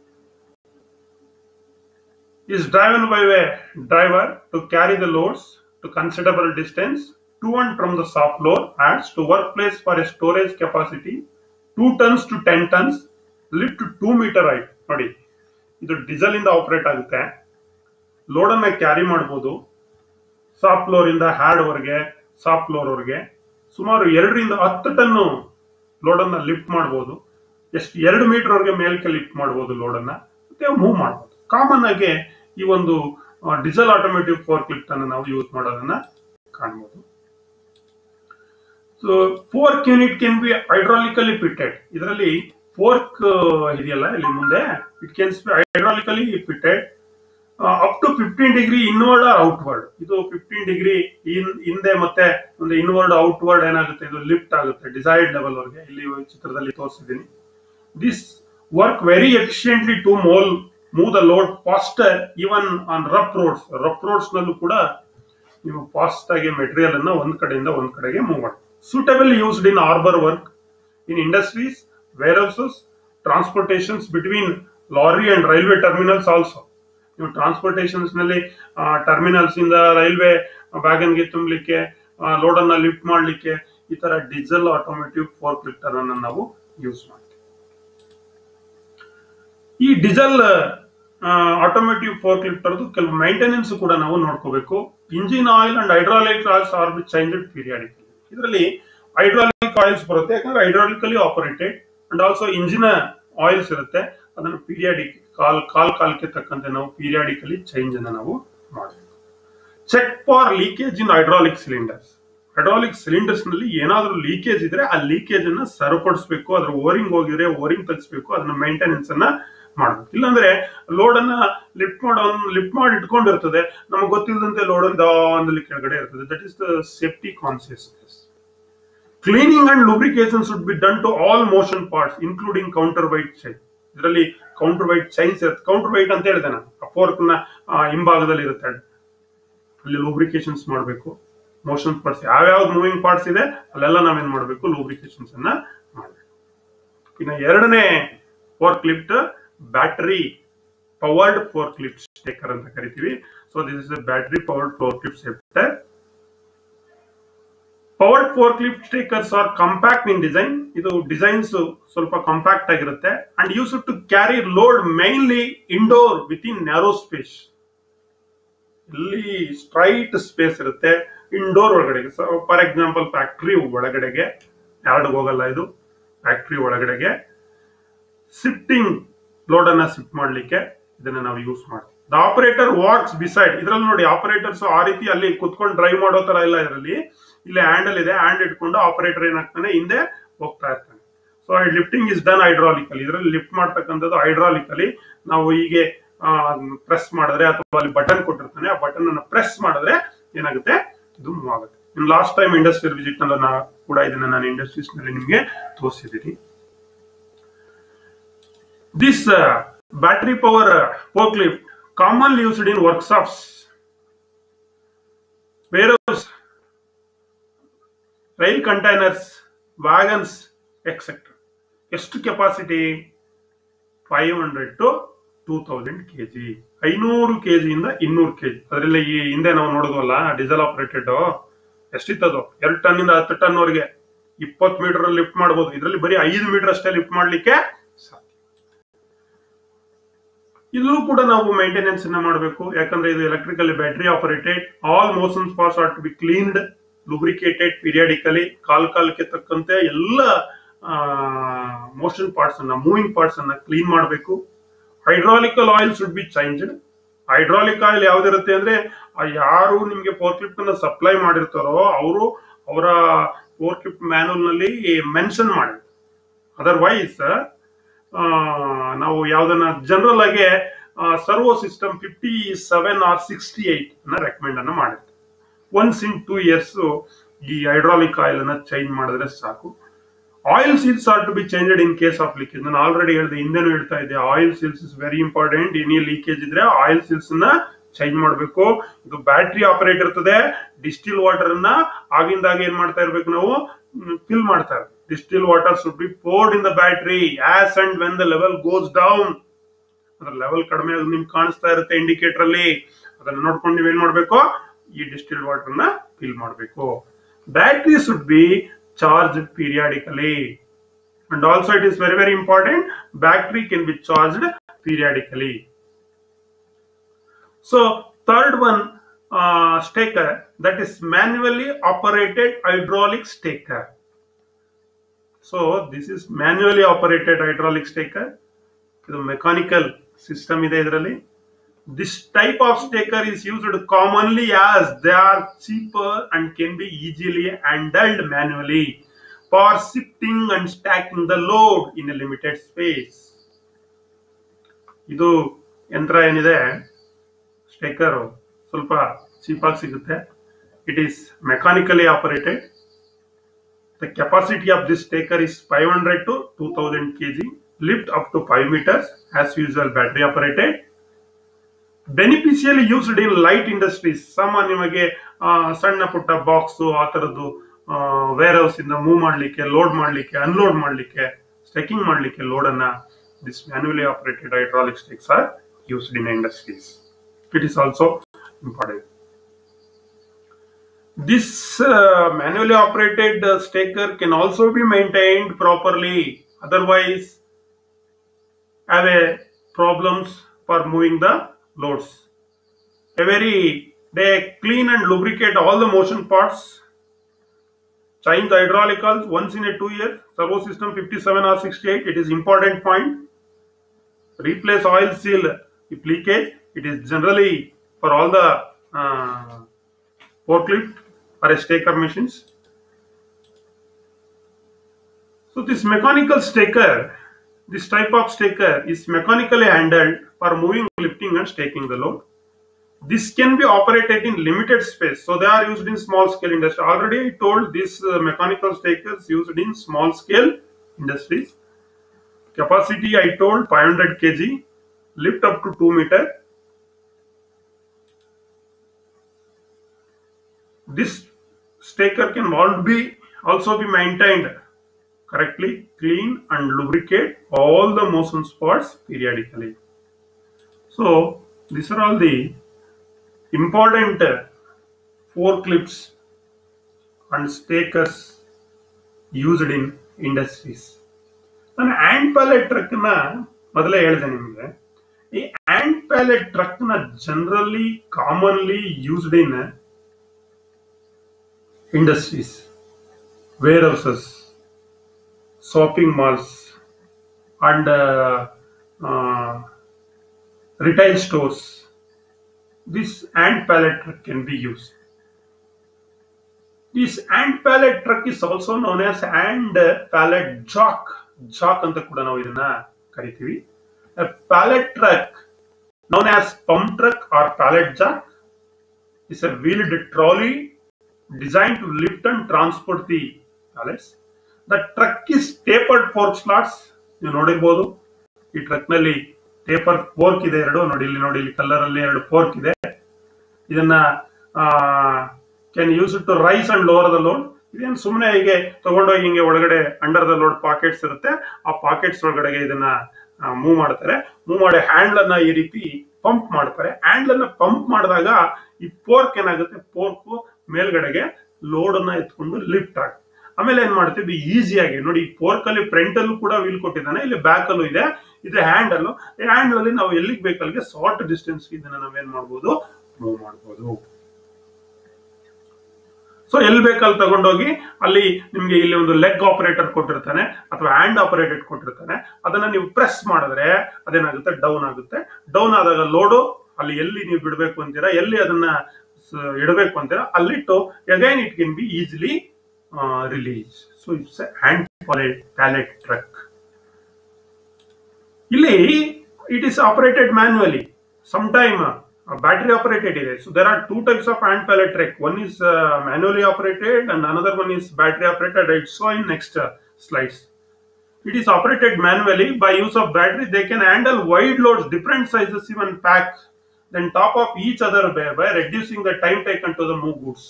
A: Is driven by a driver to carry the loads to considerable distance to and from the shop floor adds to workplace for a storage capacity 2 tons to 10 tons lift to 2 meter height ನೋಡಿ ಇದು diesel ಇಂದ operate ಆಗುತ್ತೆ load ಅನ್ನ carry ಮಾಡಬಹುದು soft floor ಇಂದ hard ವರೆಗೆ soft floor ವರೆಗೆ ಸುಮಾರು ಎರಡರಿಂದ ಹತ್ತು ಟನ್ನು ಲೋಡ್ ಅನ್ನ ಲಿಫ್ಟ್ ಮಾಡಬಹುದು ಎಷ್ಟು ಎರಡು ಮೀಟರ್ ವರೆಗೆ ಮೇಲ್ಕೆ ಲಿಫ್ಟ್ ಮಾಡಬಹುದು ಲೋಡ್ ಅನ್ನ ಮತ್ತೆ ಮೂವ್ ಮಾಡಬಹುದು ಕಾಮನ್ ಆಗಿ ಈ ಒಂದು ಡೀಸೆಲ್ ಆಟೋಮೇಟಿವ್ ಫೋರ್ ಕ್ಲಿಫ್ಟ್ ಅನ್ನು ನಾವು ಯೂಸ್ ಮಾಡೋದನ್ನ ಕಾಣಬಹುದು so fork unit can be hydraulically fitted ಇದರಲ್ಲಿ ಫೋರ್ಕ್ ಇದೆಯಲ್ಲ ಇಲ್ಲಿ ಮುಂದೆ it cans be hydraulically fitted up to fifteen degree inward or outward ಇದು ಫಿಫ್ಟೀನ್ ಡಿಗ್ರಿ ಹಿಂದೆ ಮತ್ತೆ ಒಂದು ಇನ್ವರ್ಡ್ ಔಟ್ವರ್ಡ್ ಏನಾಗುತ್ತೆ ಇದು ಲಿಫ್ಟ್ ಆಗುತ್ತೆ ಡಿಸೈರ್ಡ್ ಲೆವೆಲ್ ವರೆಗೆ ಇಲ್ಲಿ ಚಿತ್ರದಲ್ಲಿ ತೋರಿಸಿದ್ದೀನಿ this work very efficiently to mole move the load faster even on rough roads rough roads ನಲ್ಲೂ ಕೂಡ ನೀವು ಫಾಸ್ಟ್ ಆಗಿ ಮೆಟೀರಿಯಲ್ ಅನ್ನ ಒಂದ್ ಕಡೆಯಿಂದ ಒಂದ್ ಕಡೆಗೆ ಮೂವ್ ಮಾಡಿ suitable used in harbour work in industries warehouses transportations between lorry and railway terminals also ನೀವು ಟ್ರಾನ್ಸ್ಪೋರ್ಟೇಷನ್ಸ್ ನಲ್ಲಿ ಟರ್ಮಿನಲ್ಸ್ ಇಂದ ರೈಲ್ವೆ ವ್ಯಾಗನ್ಗೆ ತುಂಬಲಿಕ್ಕೆ ಲೋಡ್ ಅನ್ನ ಲಿಫ್ಟ್ ಮಾಡಲಿಕ್ಕೆ ಈ ತರ ಡೀಸೆಲ್ ಆಟೋಮೇಟಿವ್ ಫೋರ್ ಲಿಫ್ಟರ್ ಅನ್ನ ನಾವು ಯೂಸ್ ಮಾಡ್ತೀವಿ ಈ ಡೀಸೆಲ್ ಆಟೋಮೇಟಿವ್ ಫೋರ್ ಲಿಫ್ಟರ್ದು ಕೆಲವು ಮೈಂಟೆನೆನ್ಸ್ ಕೂಡ ನಾವು ನೋಡ್ಕೋಬೇಕು engine oil and hydraulic oils are be change periodically ಇದರಲ್ಲಿ ಹೈಡ್ರಾಲಿಕ್ ಆಯಿಲ್ಸ್ ಬರುತ್ತೆ ಯಾಕಂದ್ರೆ hydraulically operated and also engine oils ಇರುತ್ತೆ ಅದನ್ನು ಪೀರಿಯಾಡಿಕ್ ಕಾಲ್ ಕಾಲ್ ಕಾಲಕ್ಕೆ ತಕ್ಕಂತೆ ನಾವು ಪೀರಿಯಾಡಿಕಲಿ ಚೇಂಜ್ ಅನ್ನ ನಾವು ಮಾಡಬೇಕು check for leakage in hydraulic cylinders hydraulic cylinders ನಲ್ಲಿ ಏನಾದ್ರೂ ಲೀಕೇಜ್ ಇದ್ರೆ ಆ ಲೀಕೇಜ್ ಅನ್ನ ಸರಿಪಡಿಸಬೇಕು ಅದ್ರ ಓರಿಂಗ್ ಹೋಗಿದ್ರೆ ಓರಿಂಗ್ ತೆಗಿಸ್ಬೇಕು ಅದನ್ನ ಮೇಂಟೆನೆನ್ಸ್ ಅನ್ನ ಮಾಡ್ಬೇಕು ಇಲ್ಲಾಂದ್ರೆ ಲೋಡ್ ಅನ್ನ ಲಿಫ್ಟ್ ಮಾಡೋ ಲಿಫ್ಟ್ ಮಾಡಿ ಇಟ್ಕೊಂಡಿರ್ತದೆ ನಮಗೆ ಗೊತ್ತಿಲ್ಲದಂತೆ ಲೋಡ್ ಒಂದಲ್ಲಿ ಕೆಳಗಡೆ ಇರ್ತದೆ that is the safety consciousness cleaning and lubrication should be done to all motion parts including counter weight chain ಇದರಲ್ಲಿ ಕೌಂಟರ್ ವೈಟ್ ಚೈನ್ಸ್ ಇರುತ್ತೆ ಕೌಂಟರ್ ವೈಟ್ ಅಂತ ಹೇಳಿದೆ ನಾನು ಫೋರ್ಕ್ ನ ಹಿಂಭಾಗದಲ್ಲಿ ಇರುತ್ತೆ ಅಲ್ಲಿ ಲೂಬ್ರಿಕೇಶನ್ಸ್ ಮಾಡಬೇಕು ಮೋಷನ್ ಪಾರ್ಟ್ಸ್ ಯಾವ್ಯಾವ್ದು ಮೂವಿಂಗ್ ಪಾರ್ಟ್ಸ್ ಇದೆ ಅಲ್ಲೆಲ್ಲ ನಾವೇನ್ ಮಾಡಬೇಕು ಲೂಬ್ರಿಕೇಶನ್ಸ್ ಅನ್ನ ಮಾಡಬೇಕು ಇನ್ನು ಎರಡನೇ fork lift battery powered fork lift stacker ಅಂತ ಕರಿತೀವಿ so this is battery powered fork lift stacker powered fork lift stackers are compact in design ಇದು ಡಿಸೈನ್ಸ್ ಸ್ವಲ್ಪ ಕಾಂಪ್ಯಾಕ್ಟ್ ಆಗಿರುತ್ತೆ and use to carry load mainly indoor with in narrow space ಇಲ್ಲಿ straight space ಇರುತ್ತೆ indoor ಒಳಗಡೆಗೆ for example factory ಒಳಗಡೆಗೆ yard ಹೋಗಲ್ಲ ಇದು factory ಒಳಗಡೆಗೆ ಶಿಫ್ಟಿಂಗ್ ಲೋಡ್ ಅನ್ನ ಶಿಫ್ಟ್ ಮಾಡ್ಲಿಕ್ಕೆ ಇದನ್ನ ನಾವು ಯೂಸ್ ಮಾಡ್ತೀವಿ ದ ಆಪರೇಟರ್ ವಾಕ್ಸ್ ಬಿಸೈಡ್ ಇದ್ರಲ್ಲಿ ನೋಡಿ ಆಪರೇಟರ್ಸ್ ಆ ರೀತಿ ಅಲ್ಲಿ ಕುತ್ಕೊಂಡು ಡ್ರೈವ್ ಮಾಡೋ ತರ ಇಲ್ಲ ಇದರಲ್ಲಿ ಇಲ್ಲಿ ಹ್ಯಾಂಡಲ್ ಇದೆ ಹ್ಯಾಂಡ್ ಇಟ್ಕೊಂಡು ಆಪರೇಟರ್ ಏನಾಗ್ತಾನೆ ಹಿಂದೆ ಹೋಗ್ತಾ ಇರ್ತಾನೆ so lifting is done hydraulically ಇದರಲ್ಲಿ ಲಿಫ್ಟ್ ಮಾಡ್ತಕ್ಕಂಥದ್ದು ಹೈಡ್ರಾಲಿಕಲಿ ನಾವು ಹೀಗೆ ಪ್ರೆಸ್ ಮಾಡಿದ್ರೆ ಅಥವಾ ಅಲ್ಲಿ ಬಟನ್ ಕೊಟ್ಟಿರ್ತಾನೆ ಆ ಬಟನ್ ಅನ್ನ ಪ್ರೆಸ್ ಮಾಡಿದ್ರೆ ಏನಾಗುತ್ತೆ ಇದು ಮೂವ್ ಆಗುತ್ತೆ in last time industrial visit ನಲ್ಲಿ ನಾ ಕೂಡ ಇದನ್ನ ನಾನು ಇಂಡಸ್ಟ್ರೀಸ್ ನಲ್ಲಿ ನಿಮಗೆ ತೋರಿಸಿದ್ದೀನಿ this battery power forklift commonly used in workshops warehouse rail containers wagons etcetera ಎಷ್ಟು capacity five hundred to two thousand K G ಐನೂರು ಕೆ ಜಿಯಿಂದ ಇನ್ನೂರು ಕೆ ಜಿ ಅದರಲ್ಲಿ ಈ ಹಿಂದೆ ನಾವು ನೋಡಿದ್ವಲ್ಲ ಡೀಸೆಲ್ ಆಪರೇಟೆಡ್ ಎಷ್ಟಿತ್ತದು ಎರಡು ಟನ್ ಇಂದ ಹತ್ತು ಟನ್ ವರೆಗೆ ಇಪ್ಪತ್ತು ಮೀಟರ್ ಲಿಫ್ಟ್ ಮಾಡಬಹುದು ಇದರಲ್ಲಿ ಬರೀ ಐದು ಮೀಟರ್ ಅಷ್ಟೇ ಲಿಫ್ಟ್ ಮಾಡ್ಲಿಕ್ಕೆ ಸಾಧ್ಯ ಇಲ್ಲೂ ಕೂಡ ನಾವು ಮೇಂಟೆನೆನ್ಸ್ ಅನ್ನ ಮಾಡಬೇಕು ಯಾಕಂದ್ರೆ ಇದು electrical battery operated all motion parts are to be cleaned lubricated periodically ಕಾಲ್ ಕಾಲಕ್ಕೆ ತಕ್ಕಂತೆ ಎಲ್ಲ ಮೋಷನ್ ಪಾರ್ಟ್ಸ್ ಅನ್ನ ಮೂವಿಂಗ್ ಪಾರ್ಟ್ಸ್ ಅನ್ನ ಕ್ಲೀನ್ ಮಾಡಬೇಕು hydraulical oil should be changed hydraulic oil ಯಾವ್ದಿರುತ್ತೆ ಅಂದ್ರೆ ಆ ಯಾರು ನಿಮ್ಗೆ ಫೋರ್ಕ್ಲಿಫ್ಟ್ ಅನ್ನ ಸಪ್ಲೈ ಮಾಡಿರ್ತಾರೋ ಅವರು ಅವರ ಫೋರ್ಕ್ಲಿಫ್ಟ್ ಮ್ಯಾನುವಲ್ ನಲ್ಲಿ ಮೆನ್ಷನ್ ಮಾಡಿ ಅದರ್ವೈಸ್ ನಾವು ಯಾವ್ದನ್ನ ಜನರಲ್ ಆಗಿ servo system fifty seven or sixty eight ಅನ್ನ ರೆಕಮೆಂಡ್ ಅನ್ನ ಮಾಡಿರ್ತೀವಿ ಒನ್ಸ್ ಇನ್ ಟೂ ಇಯರ್ಸ್ ಈ ಹೈಡ್ರಾಲಿಕ್ ಆಯಿಲ್ ಅನ್ನ ಚೇಂಜ್ ಮಾಡಿದ್ರೆ ಸಾಕು oil seals are to be changed in case of leakage ನಾನು ಆಲ್ರೆಡಿ ಹೇಳಿದೆ ಹಿಂದೆನೂ ಹೇಳ್ತಾ ಇದ್ದೆ oil seals is very important any leakage ಇದ್ರೆ ಆಯಿಲ್ ಸೀಲ್ಸ್ ನ ಚೇಂಜ್ ಮಾಡಬೇಕು ಇದು ಬ್ಯಾಟ್ರಿ ಆಪರೇಟ್ ಇರ್ತದೆ ಡಿಸ್ಟಿಲ್ ವಾಟರ್ ಅನ್ನ ಆಗಿಂದಾಗ ಏನ್ ಮಾಡ್ತಾ ಇರ್ಬೇಕು ನಾವು ಫಿಲ್ ಮಾಡ್ತಾ ಇರ್ಬೇಕು distil water should be poured in the battery as and when the level goes down ಅದ್ರ ಲೆವೆಲ್ ಕಡಿಮೆ ಆಗಿ ನಿಮ್ಗೆ ಕಾಣಿಸ್ತಾ ಇರುತ್ತೆ ಇಂಡಿಕೇಟರ್ ಅಲ್ಲಿ ಅದನ್ನ ನೋಡ್ಕೊಂಡು ನೀವೇನ್ ಮಾಡ್ಬೇಕು ಈ ಡಿಸ್ಟಿಲ್ ವಾಟರ್ ನ ಫಿಲ್ ಮಾಡಬೇಕು battery should be charge periodically and also it is very very important battery can be charged periodically so third one stacker that is manually operated hydraulic stacker so this is manually operated hydraulic stacker ಇದು mechanical system ಇದೆ ಇದರಲ್ಲಿ this type of stacker is used commonly as they are cheaper and can be easily handled manually for shifting and stacking the load in a limited space ಇದು ಯಂತ್ರ ಏನಿದೆ stacker ಸ್ವಲ್ಪ cheap ಆಗಿ ಸಿಗುತ್ತೆ it is mechanically operated the capacity of this stacker is five hundred to two thousand KG lift up to 5 meters as usual battery operated beneficially used in light industries ಸಾಮಾನ್ಯವಾಗಿ ಆ, ಸಣ್ಣ ಪುಟ್ಟ box ಆ ತರದ್ದು warehouse ಇಂದ move ಮಾಡ್ಲಿಕ್ಕೆ load ಮಾಡ್ಲಿಕ್ಕೆ unload ಮಾಡ್ಲಿಕ್ಕೆ ಸ್ಟೆಕಿಂಗ್ ಮಾಡ್ಲಿಕ್ಕೆ ಲೋಡ್ ಅನ್ನ this manually operated hydraulic stakes are used in industries it is also important This uh, manually operated uh, staker can also be maintained properly. Otherwise, have a problems for moving the loads. Every they clean and lubricate all the motion parts. Change the hydraulicals once in a two year. Servo system 57 or 68. It is important point. Replace oil seal if leakage. It is generally for all the uh, forklift or staker machines. So this mechanical staker, this type of staker is mechanically handled for moving, lifting and staking the load. This can be operated in limited space. So they are used in small scale industry. Already I told this uh, mechanical stakers used in small scale industries. Capacity I told 500 kg, lift up to 2 meter. This staker can all be also be maintained correctly, clean and lubricate all the motion spots periodically. So these are all the important uh, forklifts and stakers used in industries. ನಾನು hand pallet truck ನ ಮೊದಲೇ ಹೇಳಿದೆ ನಿಮಗೆ ಈ hand pallet truck ನ generally commonly used in industries warehouses shopping malls and retail stores this ant pallet truck can be used. This ant pallet truck is also known as ant pallet jack. Jack ಅಂತ ಕೂಡ ನಾವು ಇದನ್ನ ಕರಿತೀವಿ A pallet truck known as pump truck or pallet jack is a wheeled trolley designed to lift and transport the pallets. The truck is tapered fork slots. ನೀವು ನೋಡಿರ್ಬೋದು ಈ truck ನಲ್ಲಿ taper fork ಇದೆ ಎರಡು ನೋಡಿ ಇಲ್ಲಿ ನೋಡಿ ಇಲ್ಲಿ ಕಲರ್ ಅಲ್ಲಿ ಎರಡು ಫೋರ್ಕ್ ಇದೆ ಇದನ್ನ can use to raise and lower the load ಇದೇನು ಸುಮ್ಮನೆ ಹೀಗೆ ತಗೊಂಡೋಗಿ ಹಿಂಗೆ ಒಳಗಡೆ ಅಂಡರ್ ದ ಲೋಡ್ ಪಾಕೆಟ್ಸ್ ಇರುತ್ತೆ ಆ ಪಾಕೆಟ್ಸ್ ಒಳಗಡೆಗೆ ಇದನ್ನ ಮೂವ್ ಮಾಡ್ತಾರೆ ಮೂವ್ ಮಾಡಿ ಹ್ಯಾಂಡ್ಲ್ ಅನ್ನ ಈ ರೀತಿ ಪಂಪ್ ಮಾಡ್ತಾರೆ ಹ್ಯಾಂಡ್ಲ್ ಅನ್ನ ಪಂಪ್ ಮಾಡಿದಾಗ ಈ ಪೋರ್ಕ್ ಏನಾಗುತ್ತೆ ಪೋರ್ಕ್ ಮೇಲ್ಗಡೆಗೆ ಲೋಡ್ ಅನ್ನ ಎತ್ಕೊಂಡು ಲಿಫ್ಟ್ ಆಗುತ್ತೆ ಆಮೇಲೆ ಏನ್ ಮಾಡ್ತೀವಿ ಈಸಿಯಾಗಿ ನೋಡಿ ಈ ಪೋರ್ಕ್ ಅಲ್ಲಿ ಫ್ರಂಟ್ ಅಲ್ಲೂ ಕೂಡ ವೀಲ್ ಕೊಟ್ಟಿದ್ದಾನೆ ಇಲ್ಲಿ ಬ್ಯಾಕ್ ಅಲ್ಲೂ ಇದೆ ಇದು ಹ್ಯಾಂಡ್ ಅಲ್ಲೂ ಈ ಹ್ಯಾಂಡ್ ಅಲ್ಲಿ ನಾವು ಎಲ್ಲಿಗೆ ಬೇಕಲ್ಲಿಗೆ ಶಾರ್ಟ್ ಡಿಸ್ಟೆನ್ಸ್ ಇದನ್ನ ನಾವೇನ್ ಮಾಡ್ಬೋದು ಮೂವ್ ಮಾಡ್ಬೋದು ಸೊ ಎಲ್ಲಿ ಬೇಕಲ್ಲಿ ತಗೊಂಡೋಗಿ ಅಲ್ಲಿ ನಿಮ್ಗೆ ಇಲ್ಲಿ ಒಂದು ಲೆಗ್ ಆಪರೇಟರ್ ಕೊಟ್ಟಿರ್ತಾನೆ ಅಥವಾ ಹ್ಯಾಂಡ್ ಆಪರೇಟೆಡ್ ಕೊಟ್ಟಿರ್ತಾನೆ ಅದನ್ನ ನೀವು ಪ್ರೆಸ್ ಮಾಡಿದ್ರೆ ಅದೇನಾಗುತ್ತೆ ಡೌನ್ ಆಗುತ್ತೆ ಡೌನ್ ಆದಾಗ ಲೋಡು ಅಲ್ಲಿ ಎಲ್ಲಿ ನೀವು ಬಿಡಬೇಕು ಅಂತೀರಾ ಎಲ್ಲಿ ಅದನ್ನ ಸ- ಇಡಬೇಕು ಅಂತೀರಾ ಅಲ್ಲಿಟ್ಟು again it can be easily release so it's hand pallet pallet truck ಇಲ್ಲಿ it is operated manually some time battery operated ಇದೆ so there are two types of hand pallet truck one is manually operated and another one is battery operated it so in next slides it is operated manually by use of battery they can handle wide loads different sizes even pack then top of each other by, by reducing the time taken to the move goods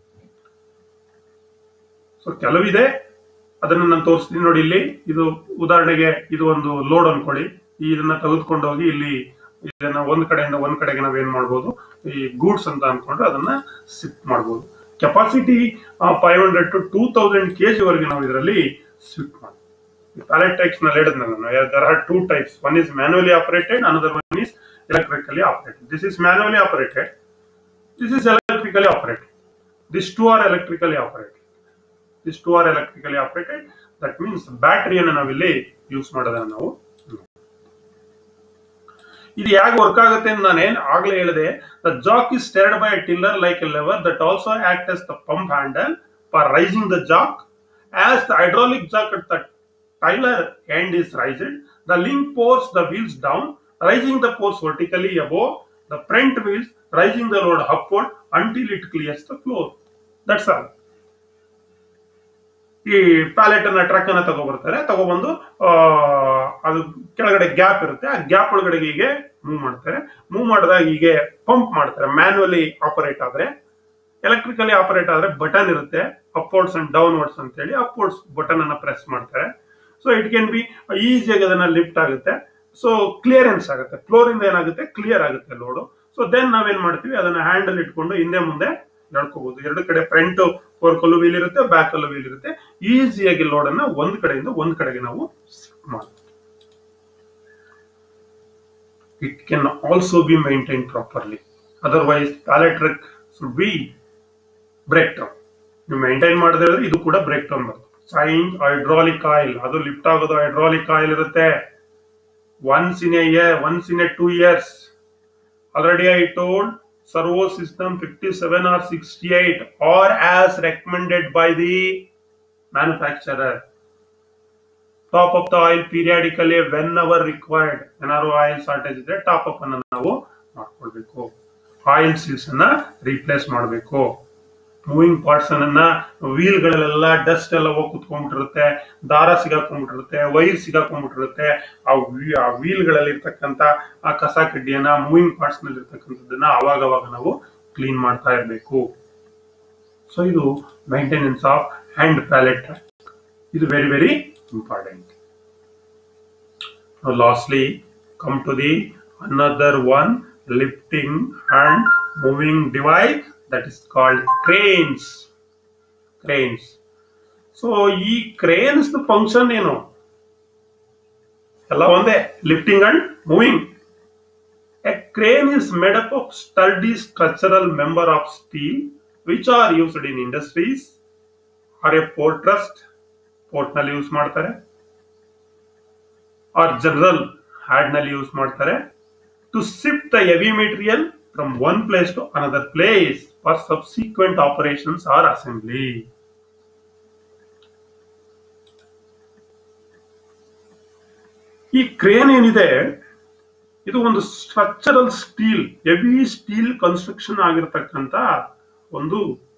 A: so ಕೆಲವಿದೆ ಅದನ್ನ ನಾನು ತೋರಿಸ್ತೀನಿ ನೋಡಿ ಇಲ್ಲಿ ಇದು ಉದಾಹರಣೆಗೆ ಇದು ಒಂದು ಲೋಡ್ ಅನ್ಕೊಳ್ಳಿ ಇದನ್ನ ತೆಗೆದುಕೊಂಡು ಹೋಗಿ ಇಲ್ಲಿ ಇದನ್ನ ಒಂದ್ ಕಡೆಯಿಂದ ಒಂದ್ ಕಡೆಗೆ ನಾವೇನ್ ಮಾಡ್ಬೋದು ಈ ಗೂಡ್ಸ್ ಅಂತ ಅನ್ಕೊಂಡ್ರೆ ಅದನ್ನ ಶಿಫ್ಟ್ ಮಾಡ್ಬೋದು capacity five hundred to two thousand K G ವರೆಗೆ ನಾವು ಇದರಲ್ಲಿ ಶಿಫ್ಟ್ ಮಾಡ್ಬೋದು ಪ್ಯಾಲೆಟ್ ಟೈಪ್ಸ್ ನಲ್ಲಿ ಹೇಳಿದ್ನಲ್ಲ ನಾನು there are two types one is manually operated another one is electrically operated this is manually operated this is electrically operated this two are electrically operated this two are electrically operated that means ಬ್ಯಾಟರಿಯನ್ನು ನಾವಿಲ್ಲಿ use ಮಾಡೋದನ್ನ ನಾವು ಇದು ಹೇಗೆ work ಆಗುತ್ತೆ ಅಂತ ನಾನೇನ್ ಆಗ್ಲೇ ಹೇಳಿದೆ the jack is steered by tiller like a lever that also act as the pump handle for raising the jack as the hydraulic jack at the tiller end is raised the link pulls the wheels down raising the poles vertically above the front wheels raising the load upward until it clears the floor that's all ಈ pallet ಅನ್ನ truck ಅನ್ನ ತಗೊಬರ್ತಾರೆ ತಗೊಬಂದು ಆ, ಅದು ಕೆಳಗಡೆ gap ಇರುತ್ತೆ ಆ ಗ್ಯಾಪ್ ಒಳಗಡೆ ಹೀಗೆ ಮೂವ್ ಮಾಡ್ತಾರೆ ಮೂವ್ ಮಾಡಿದಾಗ ಹೀಗೆ ಪಂಪ್ ಮಾಡ್ತಾರೆ ಮ್ಯಾನ್ಯುವಲಿ ಆಪರೇಟ್ ಆದ್ರೆ ಎಲೆಕ್ಟ್ರಿಕಲಿ ಆಪರೇಟ್ ಆದ್ರೆ ಬಟನ್ ಇರುತ್ತೆ ಅಪ್ವರ್ಡ್ಸ್ ಅಂಡ್ ಡೌನ್ವರ್ಡ್ಸ್ ಅಂತ ಹೇಳಿ ಅಪ್ವರ್ಡ್ಸ್ ಬಟನ್ ಅನ್ನ ಪ್ರೆಸ್ ಮಾಡ್ತಾರೆ ಸೊ ಇಟ್ ಕ್ಯಾನ್ ಬಿ ಈಸಿಯಾಗಿ ಅದನ್ನ ಲಿಫ್ಟ್ ಆಗುತ್ತೆ ಸೊ ಕ್ಲಿಯರೆನ್ಸ್ ಆಗುತ್ತೆ ಫ್ಲೋರ್ ಇಂದ ಏನಾಗುತ್ತೆ ಕ್ಲಿಯರ್ ಆಗುತ್ತೆ ಲೋಡು ಸೊ ದೆನ್ ನಾವೇನ್ ಮಾಡ್ತೀವಿ ಅದನ್ನ ಹ್ಯಾಂಡಲ್ ಇಟ್ಕೊಂಡು ಹಿಂದೆ ಮುಂದೆ ನಡ್ಕೋಬಹುದು ಎರಡು ಕಡೆ ಫ್ರಂಟ್ ಫೋರ್ಕಲ್ಲೂ ವೀಲ್ ಇರುತ್ತೆ ಬ್ಯಾಕ್ ಅಲ್ಲೂ ವೀಲ್ ಇರುತ್ತೆ ಈಸಿಯಾಗಿ ಲೋಡ್ ಅನ್ನ ಒಂದ್ ಕಡೆಯಿಂದ ಒಂದ್ ಕಡೆಗೆ ನಾವು ಶಿಫ್ಟ್ ಮಾಡ್ತೀವಿ it can also be maintain properly otherwise pallet truck should be break down ನೀವು ಮೈಂಟೈನ್ ಮಾಡದೇ ಇದ್ರೆ ಇದು ಕೂಡ ಬ್ರೇಕ್ ಡೌನ್ ಬರುತ್ತೆ ಸೈನ್ ಹೈಡ್ರಾಲಿಕ್ ಆಯಿಲ್ ಅದು ಲಿಫ್ಟ್ ಆಗೋದು ಹೈಡ್ರಾಲಿಕ್ ಆಯಿಲ್ ಇರುತ್ತೆ once in a year once in a two years already I told servo system fifty seven or sixty eight or as recommended by the manufacturer top up the oil periodically whenever required ಏನಾದ್ರು oil shortage ಇದ್ರೆ top up ಅನ್ನ ನಾವು ಮಾಡ್ಕೊಳ್ಬೇಕು oil seals ಅನ್ನ replace ಮಾಡಬೇಕು moving parts ಅನ್ನ wheel ಗಳಲ್ಲೆಲ್ಲ dust ಎಲ್ಲ ಹೋಗಿ ಕುತ್ಕೊಂಡ್ಬಿಟ್ಟಿರುತ್ತೆ ದಾರ ಸಿಗಾಕೊಂಡ್ಬಿಟ್ಟಿರುತ್ತೆ ವೈರ್ ಸಿಗಾಕೊಂಡ್ಬಿಟ್ಟಿರುತ್ತೆ ಆ wheel- ಆ ವೀಲ್ ಗಳಲ್ಲಿ ಇರ್ತಕ್ಕಂತ ಆ ಕಸ ಕಡ್ಡಿಯನ್ನ ಮೂವಿಂಗ್ ಪಾರ್ಟ್ಸ್ ನಲ್ಲಿ ಇರ್ತಕ್ಕಂಥದ್ದನ್ನ ಅವಾಗ ಅವಾಗ ನಾವು ಕ್ಲೀನ್ ಮಾಡ್ತಾ ಇರಬೇಕು ಸೊ ಇದು ಮೈಂಟೆನೆನ್ಸ್ ಆಫ್ ಹ್ಯಾಂಡ್ ಪ್ಯಾಲೆಟ್ ಇದು very very important lastly come to the another one lifting and moving device that is called cranes cranes so ಈ ಕ್ರೇನ್ಸ್ ಫಂಕ್ಷನ್ ಏನು ಎಲ್ಲ ಒಂದೇ lifting and moving a crane is made up of sturdy structural member of steel which are used in industries or a port trust port ನಲ್ಲಿ use ಮಾಡ್ತಾರೆ or general ಹ್ಯಾಡ್ ನಲ್ಲಿ use ಮಾಡ್ತಾರೆ to shift the heavy material from one place to another place for subsequent operations or assembly ಈ crane ಏನಿದೆ ಇದು ಒಂದು structural steel heavy steel construction ಆಗಿರ್ತಕ್ಕಂತ ಒಂದು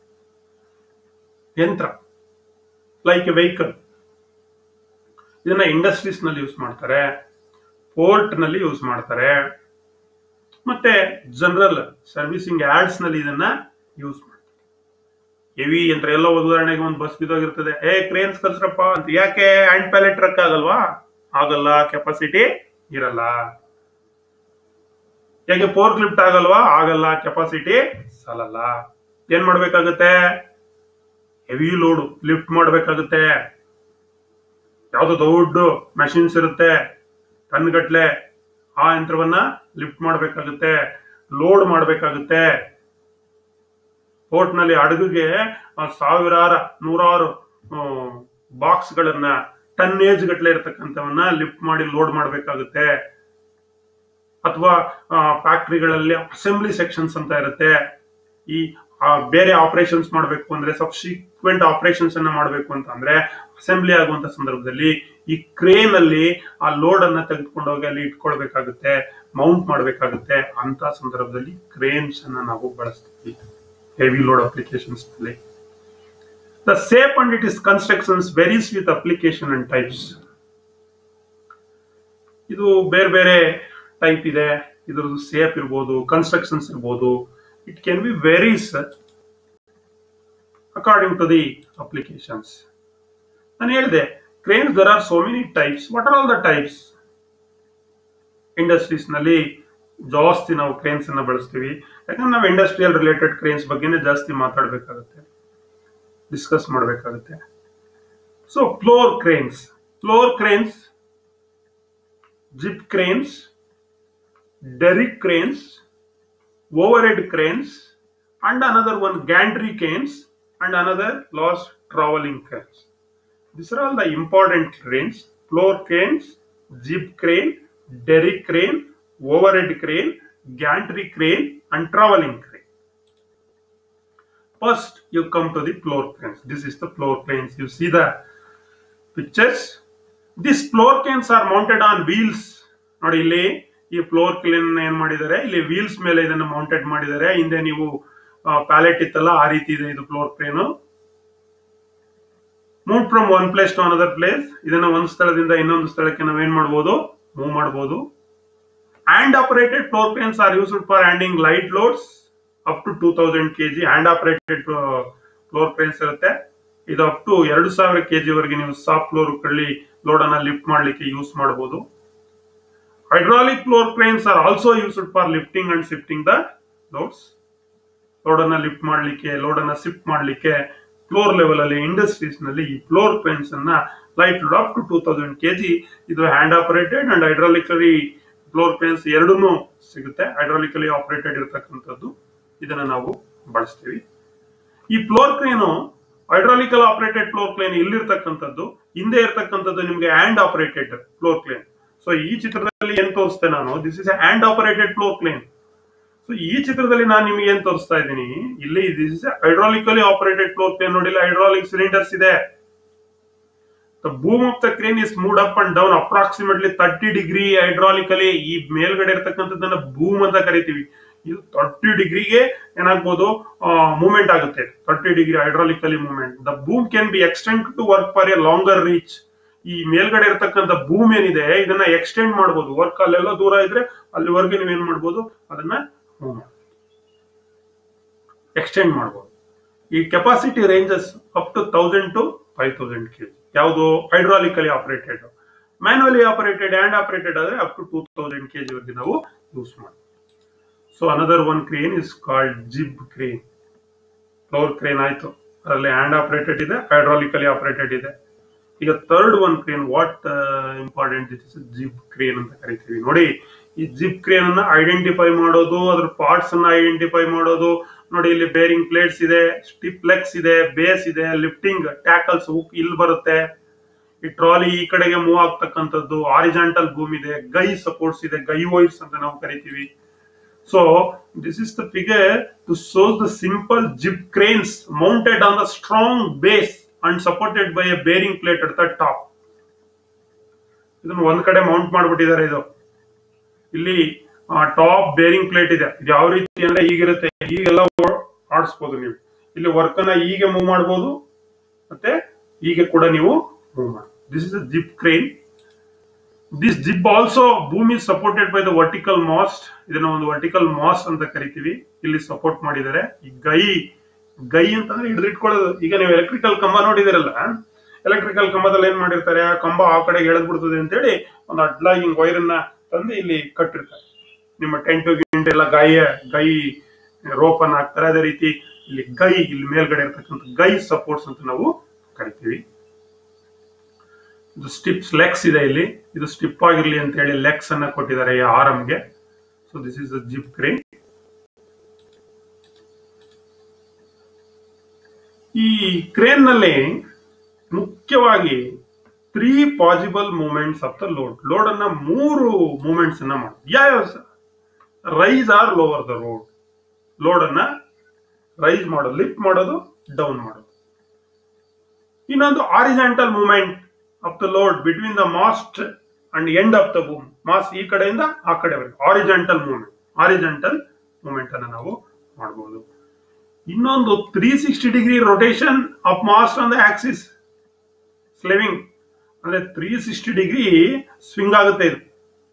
A: ಯಂತ್ರ ಲೈಕ್ ಎ ವೆಹಿಕಲ್ ಇದನ್ನ ಇಂಡಸ್ಟ್ರೀಸ್ ನಲ್ಲಿ ಯೂಸ್ ಮಾಡ್ತಾರೆ ಪೋರ್ಟ್ ನಲ್ಲಿ ಯೂಸ್ ಮಾಡ್ತಾರೆ ಮತ್ತೆ ಜನರಲ್ ಸರ್ವಿಸಿಂಗ್ ಆಡ್ಸ್ ನಲ್ಲಿ ಇದನ್ನ ಯೂಸ್ ಮಾಡ್ತಾರೆ ಹೆವಿ ಯಂತ್ರ ಎಲ್ಲ ಉದಾಹರಣೆಗೆ ಒಂದು ಬಸ್ ಬಿದ್ದೋಗಿರ್ತದೆ ಏ ಕ್ರೇನ್ಸ್ ಕಲ್ಸ್ರಪ್ಪ ಅಂತ ಯಾಕೆ ಹ್ಯಾಂಡ್ ಪ್ಯಾಲೆಟ್ ಟ್ರಕ್ ಆಗಲ್ವಾ ಆಗಲ್ಲ ಕೆಪಾಸಿಟಿ ಇರಲ್ಲ ಯಾಕೆ ಪೋರ್ಕ್ ಲಿಫ್ಟ್ ಆಗಲ್ವಾ ಆಗಲ್ಲ ಕೆಪಾಸಿಟಿ ಸಾಲಲ್ಲ ಏನ್ ಮಾಡ್ಬೇಕಾಗತ್ತೆ ಹೆವಿ ಲೋಡ್ ಲಿಫ್ಟ್ ಮಾಡ್ಬೇಕಾಗುತ್ತೆ ಯಾವ್ದೋ ದೊಡ್ಡ ಮೆಷಿನ್ಸ್ ಇರುತ್ತೆ ಟನ್ ಗಟ್ಲೆ ಆ ಯಂತ್ರವನ್ನ ಲಿಫ್ಟ್ ಮಾಡ್ಬೇಕಾಗುತ್ತೆ ಲೋಡ್ ಮಾಡ್ಬೇಕಾಗುತ್ತೆ ಪೋರ್ಟ್ನಲ್ಲಿ ಹಡಗಿಗೆ ಆ, ಸಾವಿರಾರ ನೂರಾರು ಬಾಕ್ಸ್ ಗಳನ್ನ ಟನ್ನೇಜ್ ಗಟ್ಟಲೆ ಇರತಕ್ಕಂಥವನ್ನ ಲಿಫ್ಟ್ ಮಾಡಿ ಲೋಡ್ ಮಾಡಬೇಕಾಗುತ್ತೆ ಅಥವಾ ಫ್ಯಾಕ್ಟ್ರಿಗಳಲ್ಲಿ ಅಸೆಂಬ್ಲಿ ಸೆಕ್ಷನ್ಸ್ ಅಂತ ಇರುತ್ತೆ ಈ ಆ, ಬೇರೆ ಆಪರೇಷನ್ಸ್ ಮಾಡಬೇಕು ಅಂದ್ರೆ ಸಬ್ಸಿಕ್ವೆಂಟ್ ಆಪರೇಷನ್ಸ್ ಅನ್ನ ಮಾಡಬೇಕು ಅಂತ ಅಂದ್ರೆ ಅಸೆಂಬ್ಲಿ ಆಗುವಂತ ಸಂದರ್ಭದಲ್ಲಿ ಈ ಕ್ರೇನ್ ಅಲ್ಲಿ ಆ ಲೋಡ್ ಅನ್ನ ತೆಗೆದುಕೊಂಡು ಹೋಗಿ ಅಲ್ಲಿ ಇಟ್ಕೊಳ್ಬೇಕಾಗುತ್ತೆ ಮೌಂಟ್ ಮಾಡಬೇಕಾಗುತ್ತೆ ಅಂತ ಸಂದರ್ಭದಲ್ಲಿ ಕ್ರೇನ್ಸ್ ಅನ್ನ ನಾವು ಬಳಸ್ತೀವಿ ಹೆವಿ ಲೋಡ್ ಅಪ್ಲಿಕೇಶನ್ಸ್ ನಲ್ಲಿ the shape and it is constructions varies with application and types ಇದು ಬೇರೆ ಬೇರೆ ಟೈಪ್ ಇದೆ ಇದ್ರದ್ದು ಸೇಪ್ ಇರ್ಬೋದು ಕನ್ಸ್ಟ್ರಕ್ಷನ್ಸ್ ಇರ್ಬೋದು it can be varies according to the applications ನಾನು ಹೇಳಿದೆ cranes there are so many types what are all the types industries ನಲ್ಲಿ ಜಾಸ್ತಿ ನಾವು ಕ್ರೇನ್ಸ್ ಅನ್ನ ಬಳಸ್ತೀವಿ ಯಾಕಂದ್ರೆ ನಾವು ಇಂಡಸ್ಟ್ರಿಯಲ್ ರಿಲೇಟೆಡ್ ಕ್ರೇನ್ಸ್ ಬಗ್ಗೆನೇ ಜಾಸ್ತಿ ಮಾತಾಡಬೇಕಾಗುತ್ತೆ ಡಿಸ್ಕಸ್ ಮಾಡಬೇಕಾಗುತ್ತೆ so floor cranes floor cranes jib cranes derrick cranes overhead cranes and another one gantry cranes and another lost traveling cranes. These are all the important cranes. Floor cranes, jib crane, derrick crane, overhead crane, gantry crane and traveling crane. First you come to the floor cranes. This is the floor cranes. You see the pictures. These floor cranes are mounted on wheels. ನೋಡಿ ಇಲ್ಲಿ ಈ floor clean ಏನ್ ಮಾಡಿದ್ದಾರೆ ಇಲ್ಲಿ wheels ಮೇಲೆ ಇದನ್ನ mounted ಮಾಡಿದ್ದಾರೆ ಹಿಂದೆ ನೀವು ಪ್ಯಾಲೆಟ್ ಇತ್ತಲ್ಲ ಆ ರೀತಿ ಇದೆ ಇದು floor crane move from one place to another place ಇದನ್ನ ಒಂದು ಸ್ಥಳದಿಂದ ಇನ್ನೊಂದು ಸ್ಥಳಕ್ಕೆ ನಾವೇನ್ ಮಾಡ್ಬೋದು ಮೂವ್ ಮಾಡ್ಬೋದು hand operated floor cranes are used for handling light loads up to two thousand KG hand operated floor cranes ಇರುತ್ತೆ ಇದು ಅಪ್ ಟು ಎರಡು ಸಾವಿರ ಕೆಜಿ ವರೆಗೆ ನೀವು ಸಾಫ್ಟ್ ಫ್ಲೋರ್ ಕಳ್ಳಿ ಲೋಡ್ ಅನ್ನ ಲಿಫ್ಟ್ ಮಾಡ್ಲಿಕ್ಕೆ ಯೂಸ್ ಮಾಡಬಹುದು hydraulic floor cranes are also used for lifting and shifting the loads load ಅನ್ನ ಲಿಫ್ಟ್ ಮಾಡ್ಲಿಕ್ಕೆ ಲೋಡ್ ಅನ್ನ ಶಿಫ್ಟ್ ಮಾಡ್ಲಿಕ್ಕೆ ಫ್ಲೋರ್ ಲೆವೆಲ್ ಅಲ್ಲಿ ಇಂಡಸ್ಟ್ರೀಸ್ ನಲ್ಲಿ ಈ ಫ್ಲೋರ್ ಕ್ರೇನ್ಸ್ ಅನ್ನ light load up to two thousand KG ಇದು hand operated and hydraulically floor cranes ಎರಡೂ ಸಿಗುತ್ತೆ ಹೈಡ್ರಾಲಿಕಲಿ ಆಪರೇಟೆಡ್ ಇರತಕ್ಕಂಥದ್ದು ಇದನ್ನ ನಾವು ಬಳಸ್ತೀವಿ ಈ floor crane hydraulical operated floor crane ಇಲ್ಲಿರ್ತಕ್ಕಂಥದ್ದು ಹಿಂದೆ ಇರ್ತಕ್ಕಂಥದ್ದು ನಿಮಗೆ hand operated floor crane so ಈ ಚಿತ್ರದಲ್ಲಿ ಏನ್ ತೋರಿಸ್ತೆ ನಾನು this is hand operated floor crane so ಈ ಚಿತ್ರದಲ್ಲಿ ನಾನು ನಿಮಗೆ ಏನ್ ತೋರಿಸ್ತಾ ಇದ್ದೀನಿ ಇಲ್ಲಿ this is hydraulically operated floor crane ನೋಡಿಲ್ಲ ಹೈಡ್ರಾಲಿಕ್ ಸಿಲಿಂಡರ್ಸ್ ಇದೆ the boom of the crane is moved up and down approximately thirty degree hydraulically ಈ ಮೇಲ್ಗಡೆ ಇರ್ತಕ್ಕಂಥದ್ದನ್ನ ಬೂಮ್ ಅಂತ ಕರಿತೀವಿ ಇದು ತರ್ಟಿ ಡಿಗ್ರಿಗೆ ಏನಾಗ್ಬೋದು ಮೂವ್ಮೆಂಟ್ ಆಗುತ್ತೆ thirty degree hydraulically movement the boom can be extend to work for a longer reach ಈ ಮೇಲ್ಗಡೆ ಇರ್ತಕ್ಕಂಥ ಬೂಮ್ ಏನಿದೆ ಇದನ್ನ ಎಕ್ಸ್ಟೆಂಡ್ ಮಾಡ್ಬೋದು ವರ್ಕ್ ಅಲ್ಲೆಲ್ಲ ದೂರ ಇದ್ರೆ ಅಲ್ಲಿವರೆಗೆ ನೀವೇನ್ ಮಾಡ್ಬೋದು ಅದನ್ನ ಎಕ್ಸ್ಟೆಂಡ್ ಮಾಡ್ಬೋದು ಈ capacity ranges up to thousand to five thousand K ಯಾವುದು hydraulically operated manually operated hand operated ಆದ್ರೆ up to two thousand K ವರೆಗೆ ನಾವು ಯೂಸ್ ಮಾಡ್ತೀವಿ so another one crane is called jib crane floor crane ಆಯ್ತು ಅದರಲ್ಲಿ hand operated ಇದೆ hydraulically operated ಇದೆ ಈಗ third one crane what important is jib crane ಅಂತ ಕರಿತೀವಿ ನೋಡಿ ಈ ಜಿಬ್ ಕ್ರೇನ್ ಅನ್ನ ಐಡೆಂಟಿಫೈ ಮಾಡೋದು ಅದ್ರ ಪಾರ್ಟ್ಸ್ ಅನ್ನ ಐಡೆಂಟಿಫೈ ಮಾಡೋದು ನೋಡಿ ಇಲ್ಲಿ ಬೇರಿಂಗ್ ಪ್ಲೇಟ್ಸ್ ಇದೆ ಸ್ಟಿಪ್ ಲೆಗ್ಸ್ ಇದೆ ಬೇಸ್ ಇದೆ ಲಿಫ್ಟಿಂಗ್ ಟ್ಯಾಕಲ್ಸ್ ಹುಕ್ ಇಲ್ಲಿ ಬರುತ್ತೆ ಈ ಟ್ರಾಲಿ ಈ ಕಡೆಗೆ ಮೂವ್ ಆಗ್ತಕ್ಕಂಥದ್ದು ಆರಿಜಾಂಟಲ್ ಬೂಮ್ ಇದೆ ಗೈ ಸಪೋರ್ಟ್ಸ್ ಇದೆ ಗೈ ವೈರ್ಸ್ ಅಂತ ನಾವು ಕರಿತೀವಿ so this is the figure to shows the simple jib cranes mounted on the strong base and supported by a bearing plate at the top ಇದನ್ನು ಒಂದ್ ಕಡೆ ಮೌಂಟ್ ಮಾಡ್ಬಿಟ್ಟಿದ್ದಾರೆ ಇದು ಇಲ್ಲಿ ಟಾಪ್ ಬೇರಿಂಗ್ ಪ್ಲೇಟ್ ಇದೆ ಇದು ಯಾವ ರೀತಿ ಅಂದ್ರೆ ಈಗಿರುತ್ತೆ ಈಗೆಲ್ಲ ಆಡಿಸ್ಬೋದು ನೀವು ಇಲ್ಲಿ ವರ್ಕ್ ಅನ್ನ ಹೀಗೆ ಮೂವ್ ಮಾಡ್ಬೋದು ಮತ್ತೆ ಹೀಗೆ ಕೂಡ ನೀವು ಮೂವ್ ಮಾಡಿ this is a jib crane this jib also boom is supported by the vertical mast ಇದನ್ನ ಒಂದು ವರ್ಟಿಕಲ್ ಮಾಸ್ಟ್ ಅಂತ ಕರಿತೀವಿ ಇಲ್ಲಿ ಸಪೋರ್ಟ್ ಮಾಡಿದ್ದಾರೆ ಈ ಗೈ ಗೈ ಅಂತಂದ್ರೆ ಹಿಡಿದು ಇಟ್ಕೊಳ್ಳೋದು ಈಗ ನೀವು ಎಲೆಕ್ಟ್ರಿಕಲ್ ಕಂಬ ನೋಡಿದಿರಲ್ಲ ಎಲೆಕ್ಟ್ರಿಕಲ್ ಕಂಬದಲ್ಲಿ ಏನ್ ಮಾಡಿರ್ತಾರೆ ಆ ಕಂಬ ಆ ಕಡೆಗೆ ಎಳೆದ್ ಬಿಡ್ತದೆ ಅಂತೇಳಿ ಒಂದು ಅಡ್ಲಾಗಿ ಹಿಂಗ್ ವೈರ್ ಅನ್ನ ತಂದು ಇಲ್ಲಿ ಕಟ್ಟಿರ್ತಾರೆ ನಿಮ್ಮ ಟೆಂಟ್ ಗಿಂಟ್ ಎಲ್ಲ ಗೈ ಗೈ ರೋಪ್ ಅನ್ನ ಹಾಕ್ತಾರೆ ಅದೇ ರೀತಿ ಇಲ್ಲಿ ಗೈ ಇಲ್ಲಿ ಮೇಲ್ಗಡೆ ಇರ್ತಕ್ಕಂಥ ಗೈ ಸಪೋರ್ಟ್ಸ್ ಅಂತ ನಾವು ಕರಿತೀವಿ ಇದು ಸ್ಟಿಪ್ಸ್ ಲೆಗ್ಸ್ ಇದೆ ಇಲ್ಲಿ ಇದು ಸ್ಟಿಪ್ ಆಗಿರ್ಲಿ ಅಂತ ಹೇಳಿ ಲೆಗ್ಸ್ ಅನ್ನ ಕೊಟ್ಟಿದ್ದಾರೆ ಈ ಆರಮ್ಗೆ so this is jib crane ಈ ಕ್ರೇನ್ ನಲ್ಲಿ ಮುಖ್ಯವಾಗಿ three possible movements of the load load ಅನ್ನ ಮೂರು ಮೂಮೆಂಟ್ಸ್ ಅನ್ನ ಮಾಡಿ ಯಾವ raise or lower the load load ಅನ್ನ ರೈಸ್ ಮಾಡೋದು ಲಿಫ್ಟ್ ಮಾಡೋದು ಡೌನ್ ಮಾಡೋದು ಇನ್ನೊಂದು horizontal movement of the load between the mast and end of the boom mast ಈ ಕಡೆಯಿಂದ ಆ ಕಡೆವರೆಗೆ ಆರಿಜೆಂಟಲ್ ಮೂಮೆಂಟ್ ಆರಿಜೆಂಟಲ್ ಮೂಮೆಂಟ್ ಅನ್ನ ನಾವು ಮಾಡಬಹುದು ಇನ್ನೊಂದು three sixty degree rotation of mast on the axis slewing ಅಂದ್ರೆ ತ್ರೀ ಸಿಕ್ಸ್ಟಿ ಡಿಗ್ರಿ ಸ್ವಿಂಗ್ ಆಗುತ್ತೆ ಇದು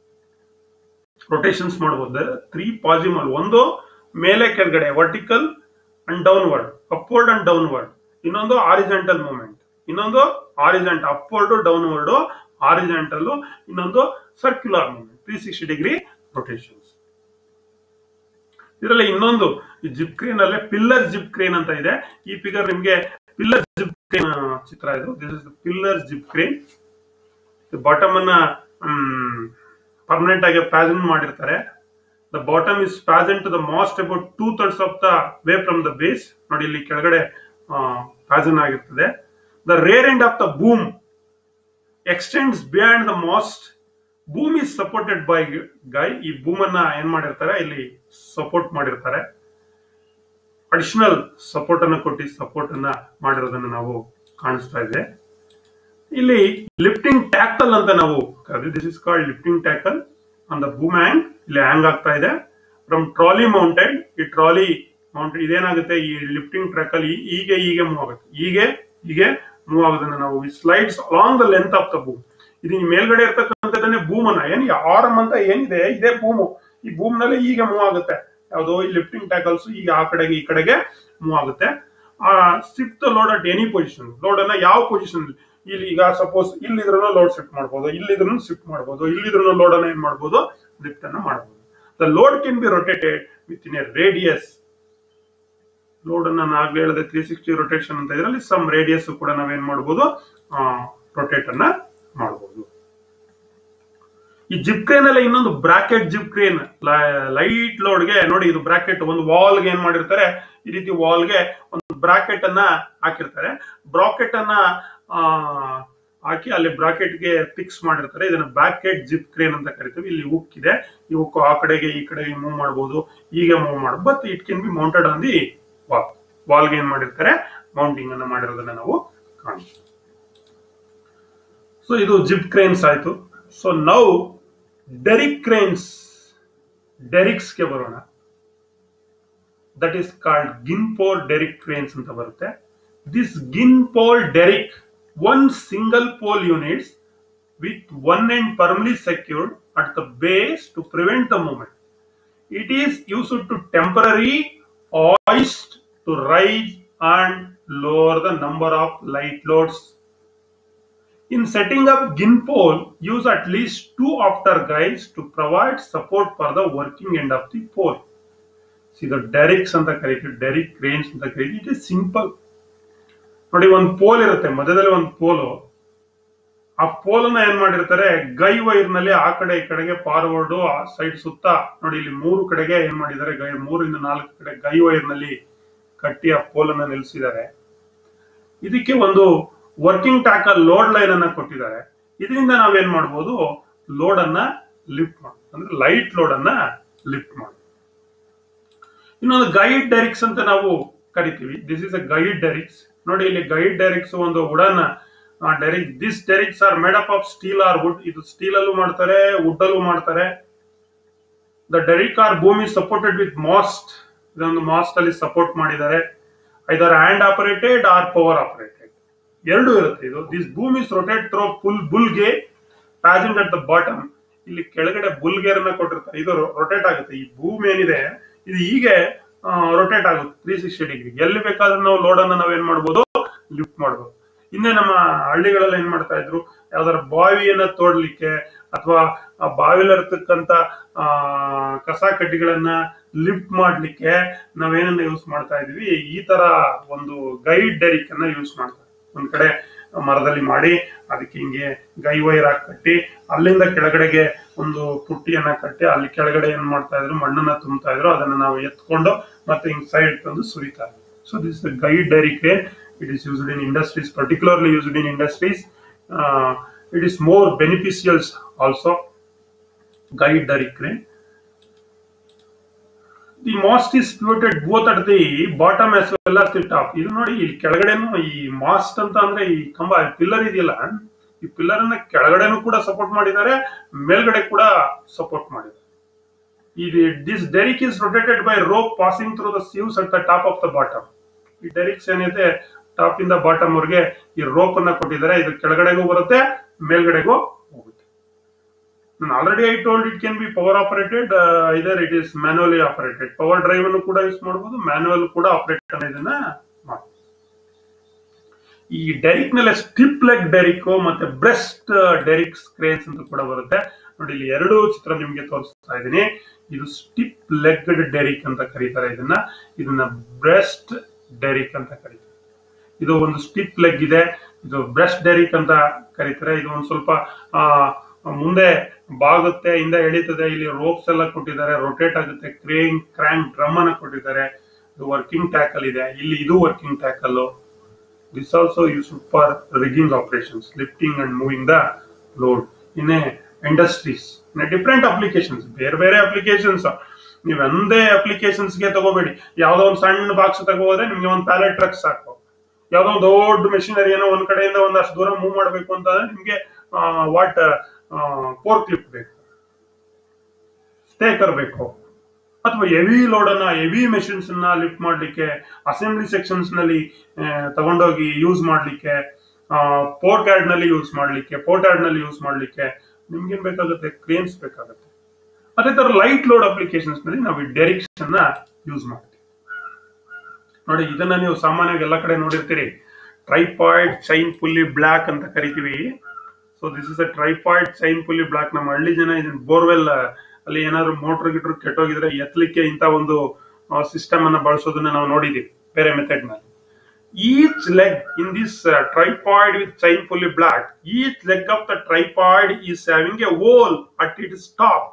A: ರೊಟೇಷನ್ಸ್ ಮಾಡಬಹುದು ತ್ರೀ ಪಾಸಿಬಲ್ ಒಂದು ಮೇಲೆ ಕೆಳಗಡೆ vertical and downward upward and downward ಇನ್ನೊಂದು ಆರಿಜೆಂಟಲ್ ಮೂಮೆಂಟ್ ಇನ್ನೊಂದು ಆರಿಜೆಂಟ್ ಅಪ್ವರ್ಡ್ ಡೌನ್ವರ್ಡ್ ಆರಿಜೆಂಟಲ್ ಇನ್ನೊಂದು circular movement three sixty degree rotations ಇದರಲ್ಲಿ ಇನ್ನೊಂದು ಈ ಜಿಪ್ ಕ್ರೇನ್ ಅಲ್ಲೇ ಪಿಲ್ಲರ್ ಜಿಪ್ ಕ್ರೇನ್ ಅಂತ ಇದೆ ಈ ಫಿಗರ್ ನಿಮ್ಗೆ ಪಿಲ್ಲರ್ ಜಿಪ್ ಕ್ರೇನ್ ಚಿತ್ರ ಇದು this is pillar jib crane bottom ಅನ್ನ ಪರ್ಮನೆಂಟ್ ಆಗಿ ಪ್ಯಾಸೆಂಟ್ ಮಾಡಿರ್ತಾರೆ the bottom is fastened to the mast about two thirds of the way from the base ನೋಡಿ ಇಲ್ಲಿ ಕೆಳಗಡೆ ಪ್ಯಾಸನ್ ಆಗಿರ್ತದೆ the rear end of the boom extends beyond the mast boom is supported by guy ಈ boom ಅನ್ನ ಏನ್ ಮಾಡಿರ್ತಾರೆ ಇಲ್ಲಿ support ಮಾಡಿರ್ತಾರೆ ಅಡಿಷನಲ್ ಸಪೋರ್ಟ್ ಅನ್ನ ಕೊಟ್ಟು ಸಪೋರ್ಟ್ ಅನ್ನ ಮಾಡಿರೋದನ್ನ ನಾವು ಕಾಣಿಸ್ತಾ ಇದೆ ಇಲ್ಲಿ ಲಿಫ್ಟಿಂಗ್ ಟ್ಯಾಕಲ್ ಅಂತ ನಾವು this is called lifting tackle on the boom hang ಇಲ್ಲಿ ಹ್ಯಾಂಗ್ ಆಗ್ತಾ ಇದೆ ಫ್ರಮ್ ಟ್ರಾಲಿ ಮೌಂಟೆಡ್ ಈ ಟ್ರಾಲಿ ಮೌಂಟೆಡ್ ಇದೇನಾಗುತ್ತೆ ಈ ಲಿಫ್ಟಿಂಗ್ ಟ್ರ್ಯಾಕಲ್ ಹೀಗೆ ಹೀಗೆ ಮೂವ್ ಆಗುತ್ತೆ ಹೀಗೆ ಹೀಗೆ ಮೂವ್ ಆಗೋದನ್ನ ನಾವು slides along the length of the boom ಇದು ಈ ಮೇಲ್ಗಡೆ ಇರ್ತಕ್ಕಂಥದ್ದನ್ನೇ ಬೂಮ್ ಅನ್ನ ಏನ್ ಈ ಆರಮ್ ಅಂತ ಏನಿದೆ ಇದೇ ಬೂಮು ಈ ಬೂಮ್ ನಲ್ಲಿ ಹೀಗೆ ಮೂವ್ ಆಗುತ್ತೆ ಯಾವುದು ಈ ಲಿಫ್ಟಿಂಗ್ ಟ್ಯಾಕಲ್ಸ್ ಈಗ ಆ ಕಡೆಗೆ ಈ ಕಡೆಗೆ ಮೂವ್ ಆಗುತ್ತೆ ಆ shift the load at any position load ಅನ್ನ ಯಾವ ಪೊಸಿಷನ್ ಇಲ್ಲಿ ಈಗ ಸಪೋಸ್ ಇಲ್ಲಿದ್ರೂ ಲೋಡ್ ಶಿಫ್ಟ್ ಮಾಡ್ಬೋದು ಇಲ್ಲಿದ್ರೂ ಶಿಫ್ಟ್ ಮಾಡ್ಬೋದು ಇಲ್ಲಿದ್ರೂ ಲೋಡ್ ಅನ್ನ ಏನ್ ಮಾಡ್ಬೋದು ಲಿಫ್ಟ್ ಅನ್ನ ಮಾಡ್ಬೋದು the load can be rotated within a radius load ಅನ್ನ ನಾನು ಆಗ್ಲೇ ಹೇಳಿದೆ ತ್ರೀ ಸಿಕ್ಸ್ಟಿ ರೊಟೇಷನ್ ಅಂತ ಇದರಲ್ಲಿ ಸಮ್ ರೇಡಿಯಸ್ ಕೂಡ ನಾವೇನ್ ಮಾಡ್ಬೋದು ರೊಟೇಟ್ ಅನ್ನ ಮಾಡಬಹುದು ಈ ಜಿಪ್ ಕ್ರೇನ್ ಅಲ್ಲಿ ಇನ್ನೊಂದು ಬ್ರಾಕೆಟ್ ಜಿಪ್ ಕ್ರೇನ್ ಲೈಟ್ ಲೋಡ್ಗೆ ನೋಡಿ ಇದು ಬ್ರಾಕೆಟ್ ಒಂದು ವಾಲ್ಗೆ ಏನ್ ಮಾಡಿರ್ತಾರೆ ಈ ರೀತಿ ವಾಲ್ಗೆ ಒಂದು ಬ್ರಾಕೆಟ್ ಅನ್ನ ಹಾಕಿರ್ತಾರೆ ಬ್ರಾಕೆಟ್ ಅನ್ನ ಆ, ಹಾಕಿ ಅಲ್ಲಿ ಬ್ರಾಕೆಟ್ ಗೆ ಫಿಕ್ಸ್ ಮಾಡಿರ್ತಾರೆ ಇದನ್ನ ಬ್ರಾಕೆಟ್ ಜಿಪ್ ಕ್ರೇನ್ ಅಂತ ಕರಿತೀವಿ ಇಲ್ಲಿ ಹುಕ್ ಇದೆ ಈ ಹುಕ್ ಆ ಕಡೆಗೆ ಈ ಕಡೆಗೆ ಮೂವ್ ಮಾಡಬಹುದು ಹೀಗೆ ಮೂವ್ ಮಾಡಬಹುದು but it can be mounted on the wall ವಾಲ್ಗೆ ಏನ್ ಮಾಡಿರ್ತಾರೆ ಮೌಂಟಿಂಗ್ ಅನ್ನ ಮಾಡಿರೋದನ್ನ ನಾವು ಕಾಣ್ತೀವಿ ಸೊ ಇದು ಜಿಪ್ ಕ್ರೇನ್ಸ್ ಆಯ್ತು ಸೊ ನೌ ಡೆರಿಕ್ ಕ್ರೇನ್ಸ್ ಡೆರಿಕ್ಸ್ಗೆ ಬರೋಣ that is called gin pole derrick cranes ಅಂತ ಬರುತ್ತೆ this gin pole derrick one single pole units with one end firmly secured at the base to prevent the movement it is used to temporary hoist to rise and lower the number of light loads. In setting up gin pole, use at least two after guides to provide support for the working end of the pole. See the derricks ಅಂತ ಕರೀತೀವಿ Derek cranes ಅಂತ ಕರೀತೀವಿ it is simple ನೋಡಿ ಒಂದು pole ಇರುತ್ತೆ ಮಧ್ಯದಲ್ಲಿ ಒಂದು ಪೋಲು ಆ ಪೋಲನ್ನ ಏನ್ ಮಾಡಿರ್ತಾರೆ ಗೈ ವೈರ್ ನಲ್ಲಿ ಆ ಕಡೆ ಈ ಕಡೆಗೆ ಫಾರ್ವರ್ಡ್ ಆ ಸೈಡ್ ಸುತ್ತ ನೋಡಿ ಇಲ್ಲಿ ಮೂರು ಕಡೆಗೆ ಏನ್ ಮಾಡಿದ್ದಾರೆ ಗೈ ಮೂರಿಂದ ನಾಲ್ಕು ಕಡೆ ಗೈ ವೈರ್ ನಲ್ಲಿ ಕಟ್ಟಿ ಆ ಪೋಲನ್ನ ನಿಲ್ಲಿಸಿದ್ದಾರೆ ಇದಕ್ಕೆ ಒಂದು ವರ್ಕಿಂಗ್ ಟ್ಯಾಕಲ್ ಲೋಡ್ ಲೈನ್ ಅನ್ನ ಕೊಟ್ಟಿದ್ದಾರೆ ಇದರಿಂದ ನಾವೇನ್ ಮಾಡ್ಬೋದು ಲೋಡ್ ಅನ್ನ ಲಿಫ್ಟ್ ಮಾಡ ಅಂದ್ರೆ ಲೈಟ್ ಲೋಡ್ ಅನ್ನ ಲಿಫ್ಟ್ ಮಾಡಿ ಇನ್ನೊಂದು ಗೈಡ್ ಡೈರಿಕ್ಸ್ ಅಂತ ನಾವು ಕರಿತೀವಿ this is a guide derricks ನೋಡಿ ಇಲ್ಲಿ ಗೈಡ್ ಡೈರಿಕ್ಸ್ ಒಂದು wooden derrick this derricks are made up of steel or wood ಇದು ಸ್ಟೀಲ್ ಅಲ್ಲೂ ಮಾಡ್ತಾರೆ ವುಡ್ ಅಲ್ಲೂ ಮಾಡ್ತಾರೆ the derrick are boom supported with mast ಇದೊಂದು ಮಾಸ್ಟ್ ಅಲ್ಲಿ ಸಪೋರ್ಟ್ ಮಾಡಿದ್ದಾರೆ either hand operated or power operated ಎರಡು ಇರುತ್ತೆ ಇದು this boom is rotate through full ಬುಲ್ಗೆ ಪ್ಯಾಜೆಂಟ್ ಅಟ್ ದ ಬಾಟಮ್ ಇಲ್ಲಿ ಕೆಳಗಡೆ ಬುಲ್ ಗೇರ್ ಅನ್ನ ಕೊಟ್ಟಿರ್ತಾರೆ ಇದು ರೊಟೇಟ್ ಆಗುತ್ತೆ ಈ ಭೂಮಿ ಏನಿದೆ ಇದು ಹೀಗೆ ರೊಟೇಟ್ ಆಗುತ್ತೆ ತ್ರೀ ಸಿಕ್ಸ್ಟಿ ಡಿಗ್ರಿ ಎಲ್ಲಿ ಬೇಕಾದ್ರೂ ನಾವು ಲೋಡ್ ಅನ್ನ ನಾವೇನ್ ಮಾಡ್ಬೋದು ಲಿಫ್ಟ್ ಮಾಡ್ಬೋದು ಹಿಂದೆ ನಮ್ಮ ಹಳ್ಳಿಗಳೆಲ್ಲ ಏನ್ ಮಾಡ್ತಾ ಇದ್ರು ಯಾವ್ದಾರ ಬಾವಿಯನ್ನ ತೋಡ್ಲಿಕ್ಕೆ ಅಥವಾ ಆ ಬಾವಿಲಿರ್ತಕ್ಕಂತ ಆ ಕಸ ಕಡ್ಡಿಗಳನ್ನ ಲಿಫ್ಟ್ ಮಾಡ್ಲಿಕ್ಕೆ ನಾವೇನನ್ನ ಯೂಸ್ ಮಾಡ್ತಾ ಇದ್ವಿ ಈ ತರ ಒಂದು ಗೈಡ್ ಡೈರಿಕ್ ಅನ್ನ ಯೂಸ್ ಮಾಡ್ತಾರೆ ಒಂದ್ ಕಡೆ ಮರದಲ್ಲಿ ಮಾಡಿ ಅದಕ್ಕೆ ಹಿಂಗೆ ಗೈ ವೈರ್ ಹಾಕಿ ಕಟ್ಟಿ ಅಲ್ಲಿಂದ ಕೆಳಗಡೆಗೆ ಒಂದು ಪುಟ್ಟಿಯನ್ನ ಕಟ್ಟಿ ಅಲ್ಲಿ ಕೆಳಗಡೆ ಏನ್ ಮಾಡ್ತಾ ಇದ್ರು ಮಣ್ಣನ್ನ ತುಂಬ್ತಾ ಇದ್ರು ಅದನ್ನ ನಾವು ಎತ್ಕೊಂಡು ಮತ್ತೆ ಹಿಂಗ್ ಸೈಡ್ ತಂದು ಸುರಿತಾ ಇದ್ವಿ so this guide derrick crane It is used in industries, particularly used in industries. Uh, it is more beneficial also. Guide the crane. The mast is pivoted both at the bottom as well as the top ಇದು ನೋಡಿ ಇಲ್ಲಿ ಕೆಳಗಡೆನು ಈ mast ಅಂತ ಅಂದ್ರೆ ಈ ಕಂಬ pillar ಇದೆಯಲ್ಲ ಈ ಪಿಲ್ಲರ್ ಅನ್ನ ಕೆಳಗಡೆನೂ ಕೂಡ ಸಪೋರ್ಟ್ ಮಾಡಿದ್ದಾರೆ ಮೇಲ್ಗಡೆ ಕೂಡ ಸಪೋರ್ಟ್ ಮಾಡಿದ್ದಾರೆ ಇದು this derrick is rotated by rope passing through the sheaves at the top of the bottom ಈ ಡೆರಿಕ್ಸ್ ಏನಿದೆ ಟಾಪ್ ಇಂದ ಬಾಟಮ್ ವರೆಗೆ ಈ ರೋಪ್ ಅನ್ನ ಕೊಟ್ಟಿದ್ದಾರೆ ಇದು ಕೆಳಗಡೆಗೂ ಬರುತ್ತೆ ಮೇಲ್ಗಡೆಗೂ ಹೋಗುತ್ತೆ ನಾನು already I told it can be power operated either it is manually operated power drive ಅನ್ನು ಕೂಡ ಯೂಸ್ ಮಾಡಬಹುದು ಮ್ಯಾನುವಲ್ ಕೂಡ ಆಪರೇಟ್ ಇದನ್ನ ಮಾಡಬಹುದು ಈ ಡೆರಿಕ್ ನಲ್ಲಿ ಸ್ಟಿಪ್ ಲೆಗ್ ಡೆರಿಕ್ ಮತ್ತೆ ಬ್ರೆಸ್ಟ್ ಡೆರಿಕ್ ಕ್ರೇನ್ಸ್ ಅಂತ ಕೂಡ ಬರುತ್ತೆ ನೋಡಿ ಇಲ್ಲಿ ಎರಡು ಚಿತ್ರ ನಿಮ್ಗೆ ತೋರಿಸ್ತಾ ಇದ್ದೀನಿ ಇದು ಸ್ಟಿಪ್ ಲೆಗ್ ಡೆರಿಕ್ ಅಂತ ಕರೀತಾರೆ ಇದನ್ನ ಇದನ್ನ ಬ್ರೆಸ್ಟ್ ಡೆರಿಕ್ ಅಂತ ಕರೀತಾರೆ ಇದು ಒಂದು ಸ್ಟಿಪ್ ಲೆಗ್ ಇದೆ ಇದು ಬ್ರೆಸ್ಟ್ ಡೆರಿಕ್ ಅಂತ ಕರೀತಾರೆ ಇದು ಒಂದು ಸ್ವಲ್ಪ ಆ ಮುಂದೆ ಬಾಗುತ್ತೆ ಹಿಂದೆ ಎಳೀತದೆ ಇಲ್ಲಿ ರೋಪ್ಸ್ ಎಲ್ಲ ಕೊಟ್ಟಿದ್ದಾರೆ ರೊಟೇಟ್ ಆಗುತ್ತೆ ಕ್ರೇನ್ ಕ್ರ್ಯಾಂಕ್ ಡ್ರಮ್ ಅನ್ನ ಕೊಟ್ಟಿದ್ದಾರೆ ಇದು ವರ್ಕಿಂಗ್ ಟ್ಯಾಕಲ್ ಇದೆ ಇಲ್ಲಿ ಇದು working tackle this also use for rigging operations lifting and moving the load in a industries in different applications ಬೇರೆ ಬೇರೆ ಅಪ್ಲಿಕೇಶನ್ಸ್ ನೀವು ಒಂದೇ ಅಪ್ಲಿಕೇಶನ್ಸ್ಗೆ ತಗೋಬೇಡಿ ಯಾವ್ದೋ ಒಂದು ಸಣ್ಣ ಬಾಕ್ಸ್ ತಗೋದ್ರೆ ನಿಮ್ಗೆ ಒಂದು ಪ್ಯಾಲೆಟ್ ಟ್ರಕ್ ಸಾಕು ಯಾವ್ದೋ ಒಂದು ದೊಡ್ಡ ಮೆಷಿನರಿ ಏನೋ ಒಂದ್ ಕಡೆಯಿಂದ ಒಂದಷ್ಟು ದೂರ ಮೂವ್ ಮಾಡಬೇಕು ಅಂತಂದ್ರೆ ನಿಮ್ಗೆ ವಾಟ್ ಫೋರ್ ಕ್ಲಿಪ್ ಬೇಕು ಸ್ಟೇಕರ್ ಬೇಕು ಅಥವಾ ಹೆವಿ ಲೋಡ್ ಅನ್ನ ಹೆವಿ ಮೆಷಿನ್ಸ್ ಅನ್ನ ಲಿಫ್ಟ್ ಮಾಡ್ಲಿಕ್ಕೆ ಅಸೆಂಬ್ಲಿ ಸೆಕ್ಷನ್ಸ್ ನಲ್ಲಿ ಆ, ತಗೊಂಡೋಗಿ ಯೂಸ್ ಮಾಡ್ಲಿಕ್ಕೆ ಪೋರ್ಟ್ ಯಾರ್ಡ್ ನಲ್ಲಿ ಯೂಸ್ ಮಾಡ್ಲಿಕ್ಕೆ ಪೋರ್ಟ್ ಯಾರ್ಡ್ ನಲ್ಲಿ ಯೂಸ್ ಮಾಡ್ಲಿಕ್ಕೆ ನಿಮ್ಗೇನ್ ಬೇಕಾಗುತ್ತೆ ಕ್ರೇನ್ಸ್ ಬೇಕಾಗುತ್ತೆ ಅದೇ ತರ ಲೈಟ್ ಲೋಡ್ ಅಪ್ಲಿಕೇಶನ್ಸ್ ನಲ್ಲಿ ನಾವು ಈ ಡೆರಿಕ್ಸ್ ಅನ್ನ ಯೂಸ್ ಮಾಡ್ತೀವಿ ನೋಡಿ ಇದನ್ನ ನೀವು ಸಾಮಾನ್ಯವಾಗಿ ಎಲ್ಲ ಕಡೆ ನೋಡಿರ್ತೀರಿ ಟ್ರೈಪಾಯ್ಡ್ ಚೈನ್ ಪುಲ್ಲಿ ಬ್ಲಾಕ್ ಅಂತ ಕರಿತೀವಿ so this is a tripod chain pulley block ನಮ್ಮ ಹಳ್ಳಿ ಜನ ಇದನ್ನ ಬೋರ್ವೆಲ್ ಅಲ್ಲಿ ಏನಾದ್ರು ಮೋಟರ್ ಗಿಟ್ರ್ ಕೆಟ್ಟೋಗಿದ್ರೆ ಎತ್ತಲಿಕ್ಕೆ ಇಂತ ಒಂದು ಸಿಸ್ಟಮ್ ಅನ್ನ ಬಳಸೋದನ್ನ ನಾವು ನೋಡಿದೀವಿ ಬೇರೆ ಮೆಥಡ್ ನಲ್ಲಿ each leg in this tripod with chain pulley block each leg of the tripod is having a hole at it top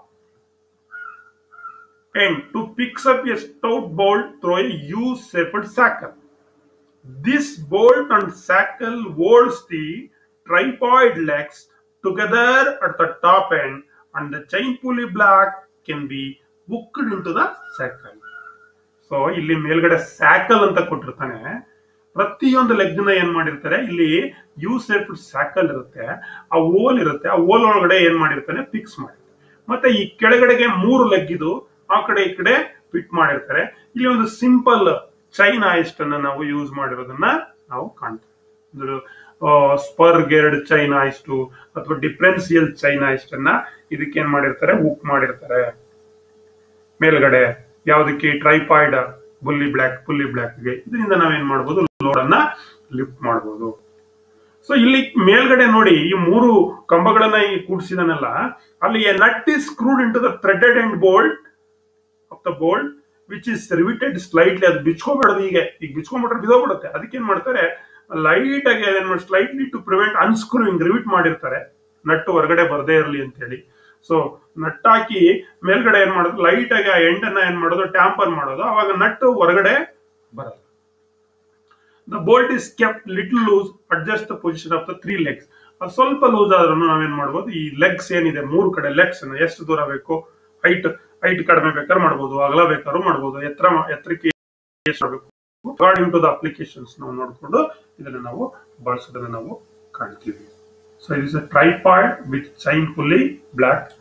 A: end to fix up a stout bolt through a U-shaped shackle. This bolt and shackle holds the tripod legs together at the top end and the chain pulley block can be hooked into the shackle. So ಇಲ್ಲಿ ಮೇಲ್ಗಡೆ ಸ್ಯಾಕಲ್ ಅಂತ ಕೊಟ್ಟಿರ್ತಾನೆ ಪ್ರತಿಯೊಂದು leg ನ ಏನ್ ಮಾಡಿರ್ತಾರೆ ಇಲ್ಲಿ you safe ಸ್ಯಾಕಲ್ ಇರುತ್ತೆ ಆ ಓಲ್ ಇರುತ್ತೆ ಆ ಓಲ್ ಒಳಗಡೆ ಏನ್ ಮಾಡಿರ್ತಾನೆ ಫಿಕ್ಸ್ ಮಾಡಿರ್ತಾರೆ ಮತ್ತೆ ಈ ಕೆಳಗಡೆಗೆ ಮೂರು ಲೆಗ್ ಇದು ಆ ಕಡೆ ಈ ಕಡೆ ಫಿಟ್ ಮಾಡಿರ್ತಾರೆ ಇಲ್ಲಿ ಒಂದು ಸಿಂಪಲ್ ಚೈನ್ ಆಯಿಸ್ಟ್ ಅನ್ನ ನಾವು ಯೂಸ್ ಮಾಡಿರೋದನ್ನ ನಾವು ಕಾಣ್ತೀವಿ ಸ್ಪರ್ ಗೆರ್ಡ್ ಚೈನ್ ಆಯಿಸ್ಟು ಅಥವಾ ಡಿಫ್ರೆನ್ಸಿಯಲ್ ಚೈನ್ ಆಯಿಸ್ಟ್ ಅನ್ನ ಇದಕ್ಕೆ ಏನ್ ಮಾಡಿರ್ತಾರೆ ಉಕ್ ಮಾಡಿರ್ತಾರೆ ಮೇಲ್ಗಡೆ ಯಾವ್ದಕ್ಕೆ ಟ್ರೈಪಾಯ್ಡ್ ಬುಲ್ಲಿ ಬ್ಲಾಕ್ ಪುಲ್ಲಿ ಬ್ಲಾಕ್ಗೆ ಇದರಿಂದ ನಾವೇನ್ ಮಾಡ್ಬೋದು ಲೋಡ್ ಅನ್ನ ಲಿಫ್ಟ್ ಮಾಡ್ಬೋದು ಸೊ ಇಲ್ಲಿ ಮೇಲ್ಗಡೆ ನೋಡಿ ಈ ಮೂರು ಕಂಬಗಳನ್ನ ಈ ಕೂಡಿಸಿದನಲ್ಲ ಅಲ್ಲಿ nut is screwed in to the threaded and bolt of the bolt which is riveted slightly ಅದು ಬಿಚ್ಕೊಬೇಡದು ಹೀಗೆ ಈಗ ಬಿಚ್ಕೊಂಡ್ಬಿಟ್ರೆ ಬಿದೋಗ್ಬಿಡುತ್ತೆ ಅದಕ್ಕೆ ಏನ್ ಮಾಡ್ತಾರೆ ಲೈಟ್ ಆಗಿ ಏನ್ ಮಾಡಿ slightly to prevent unscrewing rivet ಮಾಡಿರ್ತಾರೆ ನಟ್ಟು ಹೊರಗಡೆ ಬರದೇ ಇರಲಿ ಅಂತ ಹೇಳಿ ಸೊ ನಟ್ ಹಾಕಿ ಮೇಲ್ಗಡೆ ಏನ್ ಮಾಡೋದು ಲೈಟ್ ಆಗಿ ಆ ಎಂಡನ್ನ ಏನ್ ಮಾಡೋದು ಟ್ಯಾಂಪರ್ ಮಾಡೋದು ಅವಾಗ ನಟ್ಟು ಹೊರಗಡೆ ಬರಲ್ಲ the bolt is kept little loose adjust the position of the three legs ಅದು ಸ್ವಲ್ಪ ಲೂಸ್ ಆದ್ರೂ ನಾವೇನ್ ಮಾಡ್ಬೋದು ಈ ಲೆಗ್ಸ್ ಏನಿದೆ ಮೂರು ಕಡೆ ಲೆಗ್ಸ್ ಎಷ್ಟು ದೂರ ಬೇಕು ಹೈಟ್ ಹೈಟ್ ಕಡಿಮೆ ಬೇಕಾದ್ರೂ ಮಾಡ್ಬೋದು ಅಗಲ ಬೇಕಾದ್ರೂ ಮಾಡ್ಬೋದು ಎತ್ತರ ಮಾ- ಎತ್ತರಕ್ಕೆ ಎಷ್ಟು ಮಾಡಬೇಕು ಅಕಾರ್ಡಿಂಗ್ ಟು ದ ಅಪ್ಲಿಕೇಶನ್ಸ್ ನಾವು ನೋಡಿಕೊಂಡು ಇದನ್ನ ನಾವು ಬಳಸೋದನ್ನ ನಾವು ಕಾಣ್ತೀವಿ so it is a tripod with chain pulley block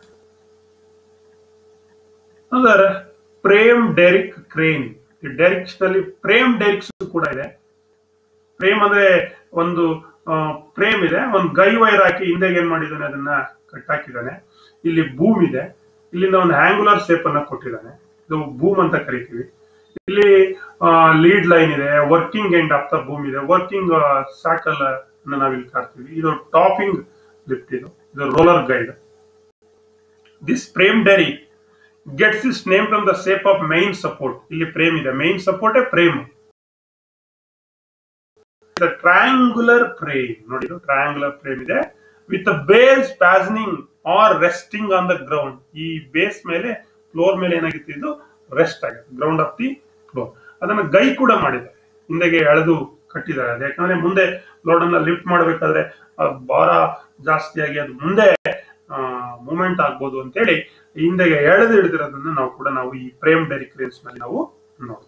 A: ಅದರ ಪ್ರೇಮ್ ಡೆರಿಕ್ ಕ್ರೇನ್ ಡೆರಿಕ್ಸ್ ನಲ್ಲಿ ಪ್ರೇಮ್ ಡೆರಿಕ್ಸ್ ಕೂಡ ಇದೆ ಫ್ರೇಮ್ ಅಂದ್ರೆ ಒಂದು ಫ್ರೇಮ್ ಇದೆ ಒಂದು ಗೈ ವೈರ್ ಹಾಕಿ ಹಿಂದೆಗೆ ಏನ್ ಮಾಡಿದ್ದಾನೆ ಅದನ್ನ ಕಟ್ ಹಾಕಿದ್ದಾನೆ ಇಲ್ಲಿ ಬೂಮ್ ಇದೆ ಇಲ್ಲಿಂದ ಒಂದು ಆಂಗುಲರ್ ಶೇಪ್ ಅನ್ನ ಕೊಟ್ಟಿದ್ದಾನೆ ಇದು ಬೂಮ್ ಅಂತ ಕರಿತೀವಿ ಇಲ್ಲಿ ಲೀಡ್ ಲೈನ್ ಇದೆ working end of the boom ಇದೆ ವರ್ಕಿಂಗ್ ಸಾಕಲ್ ಅನ್ನ ನಾವಿಲ್ಲಿ ಕಾಡ್ತೀವಿ ಇದು ಟಾಪಿಂಗ್ ಲಿಫ್ಟ್ ಇದು ಇದು roller guide this frame derrick gets its name from the shape of main support ಇಲ್ಲಿ ಫ್ರೇಮ್ ಇದೆ main support frame triangular frame ನೋಡಿ ಇದು ಟ್ರಯಾಂಗುಲರ್ ಫ್ರೇಮ್ ಇದೆ with base fastening or resting on the ground ಈ base ಮೇಲೆ floor ಮೇಲೆ ಏನಾಗಿತ್ತು ಇದು ರೆಸ್ಟ್ ಆಗಿದೆ ಗ್ರೌಂಡ್ ಆಫ್ ದಿ ಫ್ಲೋರ್ ಅದನ್ನ ಗೈ ಕೂಡ ಮಾಡಿದ್ದಾರೆ ಹಿಂದೆಗೆ ಎಳೆದು ಕಟ್ಟಿದ್ದಾರೆ ಅದು ಯಾಕಂದ್ರೆ ಮುಂದೆ ಲೋಡ್ ಅನ್ನ ಲಿಫ್ಟ್ ಮಾಡಬೇಕಾದ್ರೆ ಭಾರ ಜಾಸ್ತಿಯಾಗಿ ಅದು ಮುಂದೆ ಮೂವ್ಮೆಂಟ್ ಆಗ್ಬೋದು ಅಂತೇಳಿ ಹಿಂದೆ ಎಳೆದು ಹಿಡಿದಿರೋದನ್ನ ನಾವು ಕೂಡ ನಾವು ಈ ಫ್ರೇಮ್ ಡೈರಿ ಕ್ರೇನ್ಸ್ ನಲ್ಲಿ ನಾವು ನೋಡ್ತೀವಿ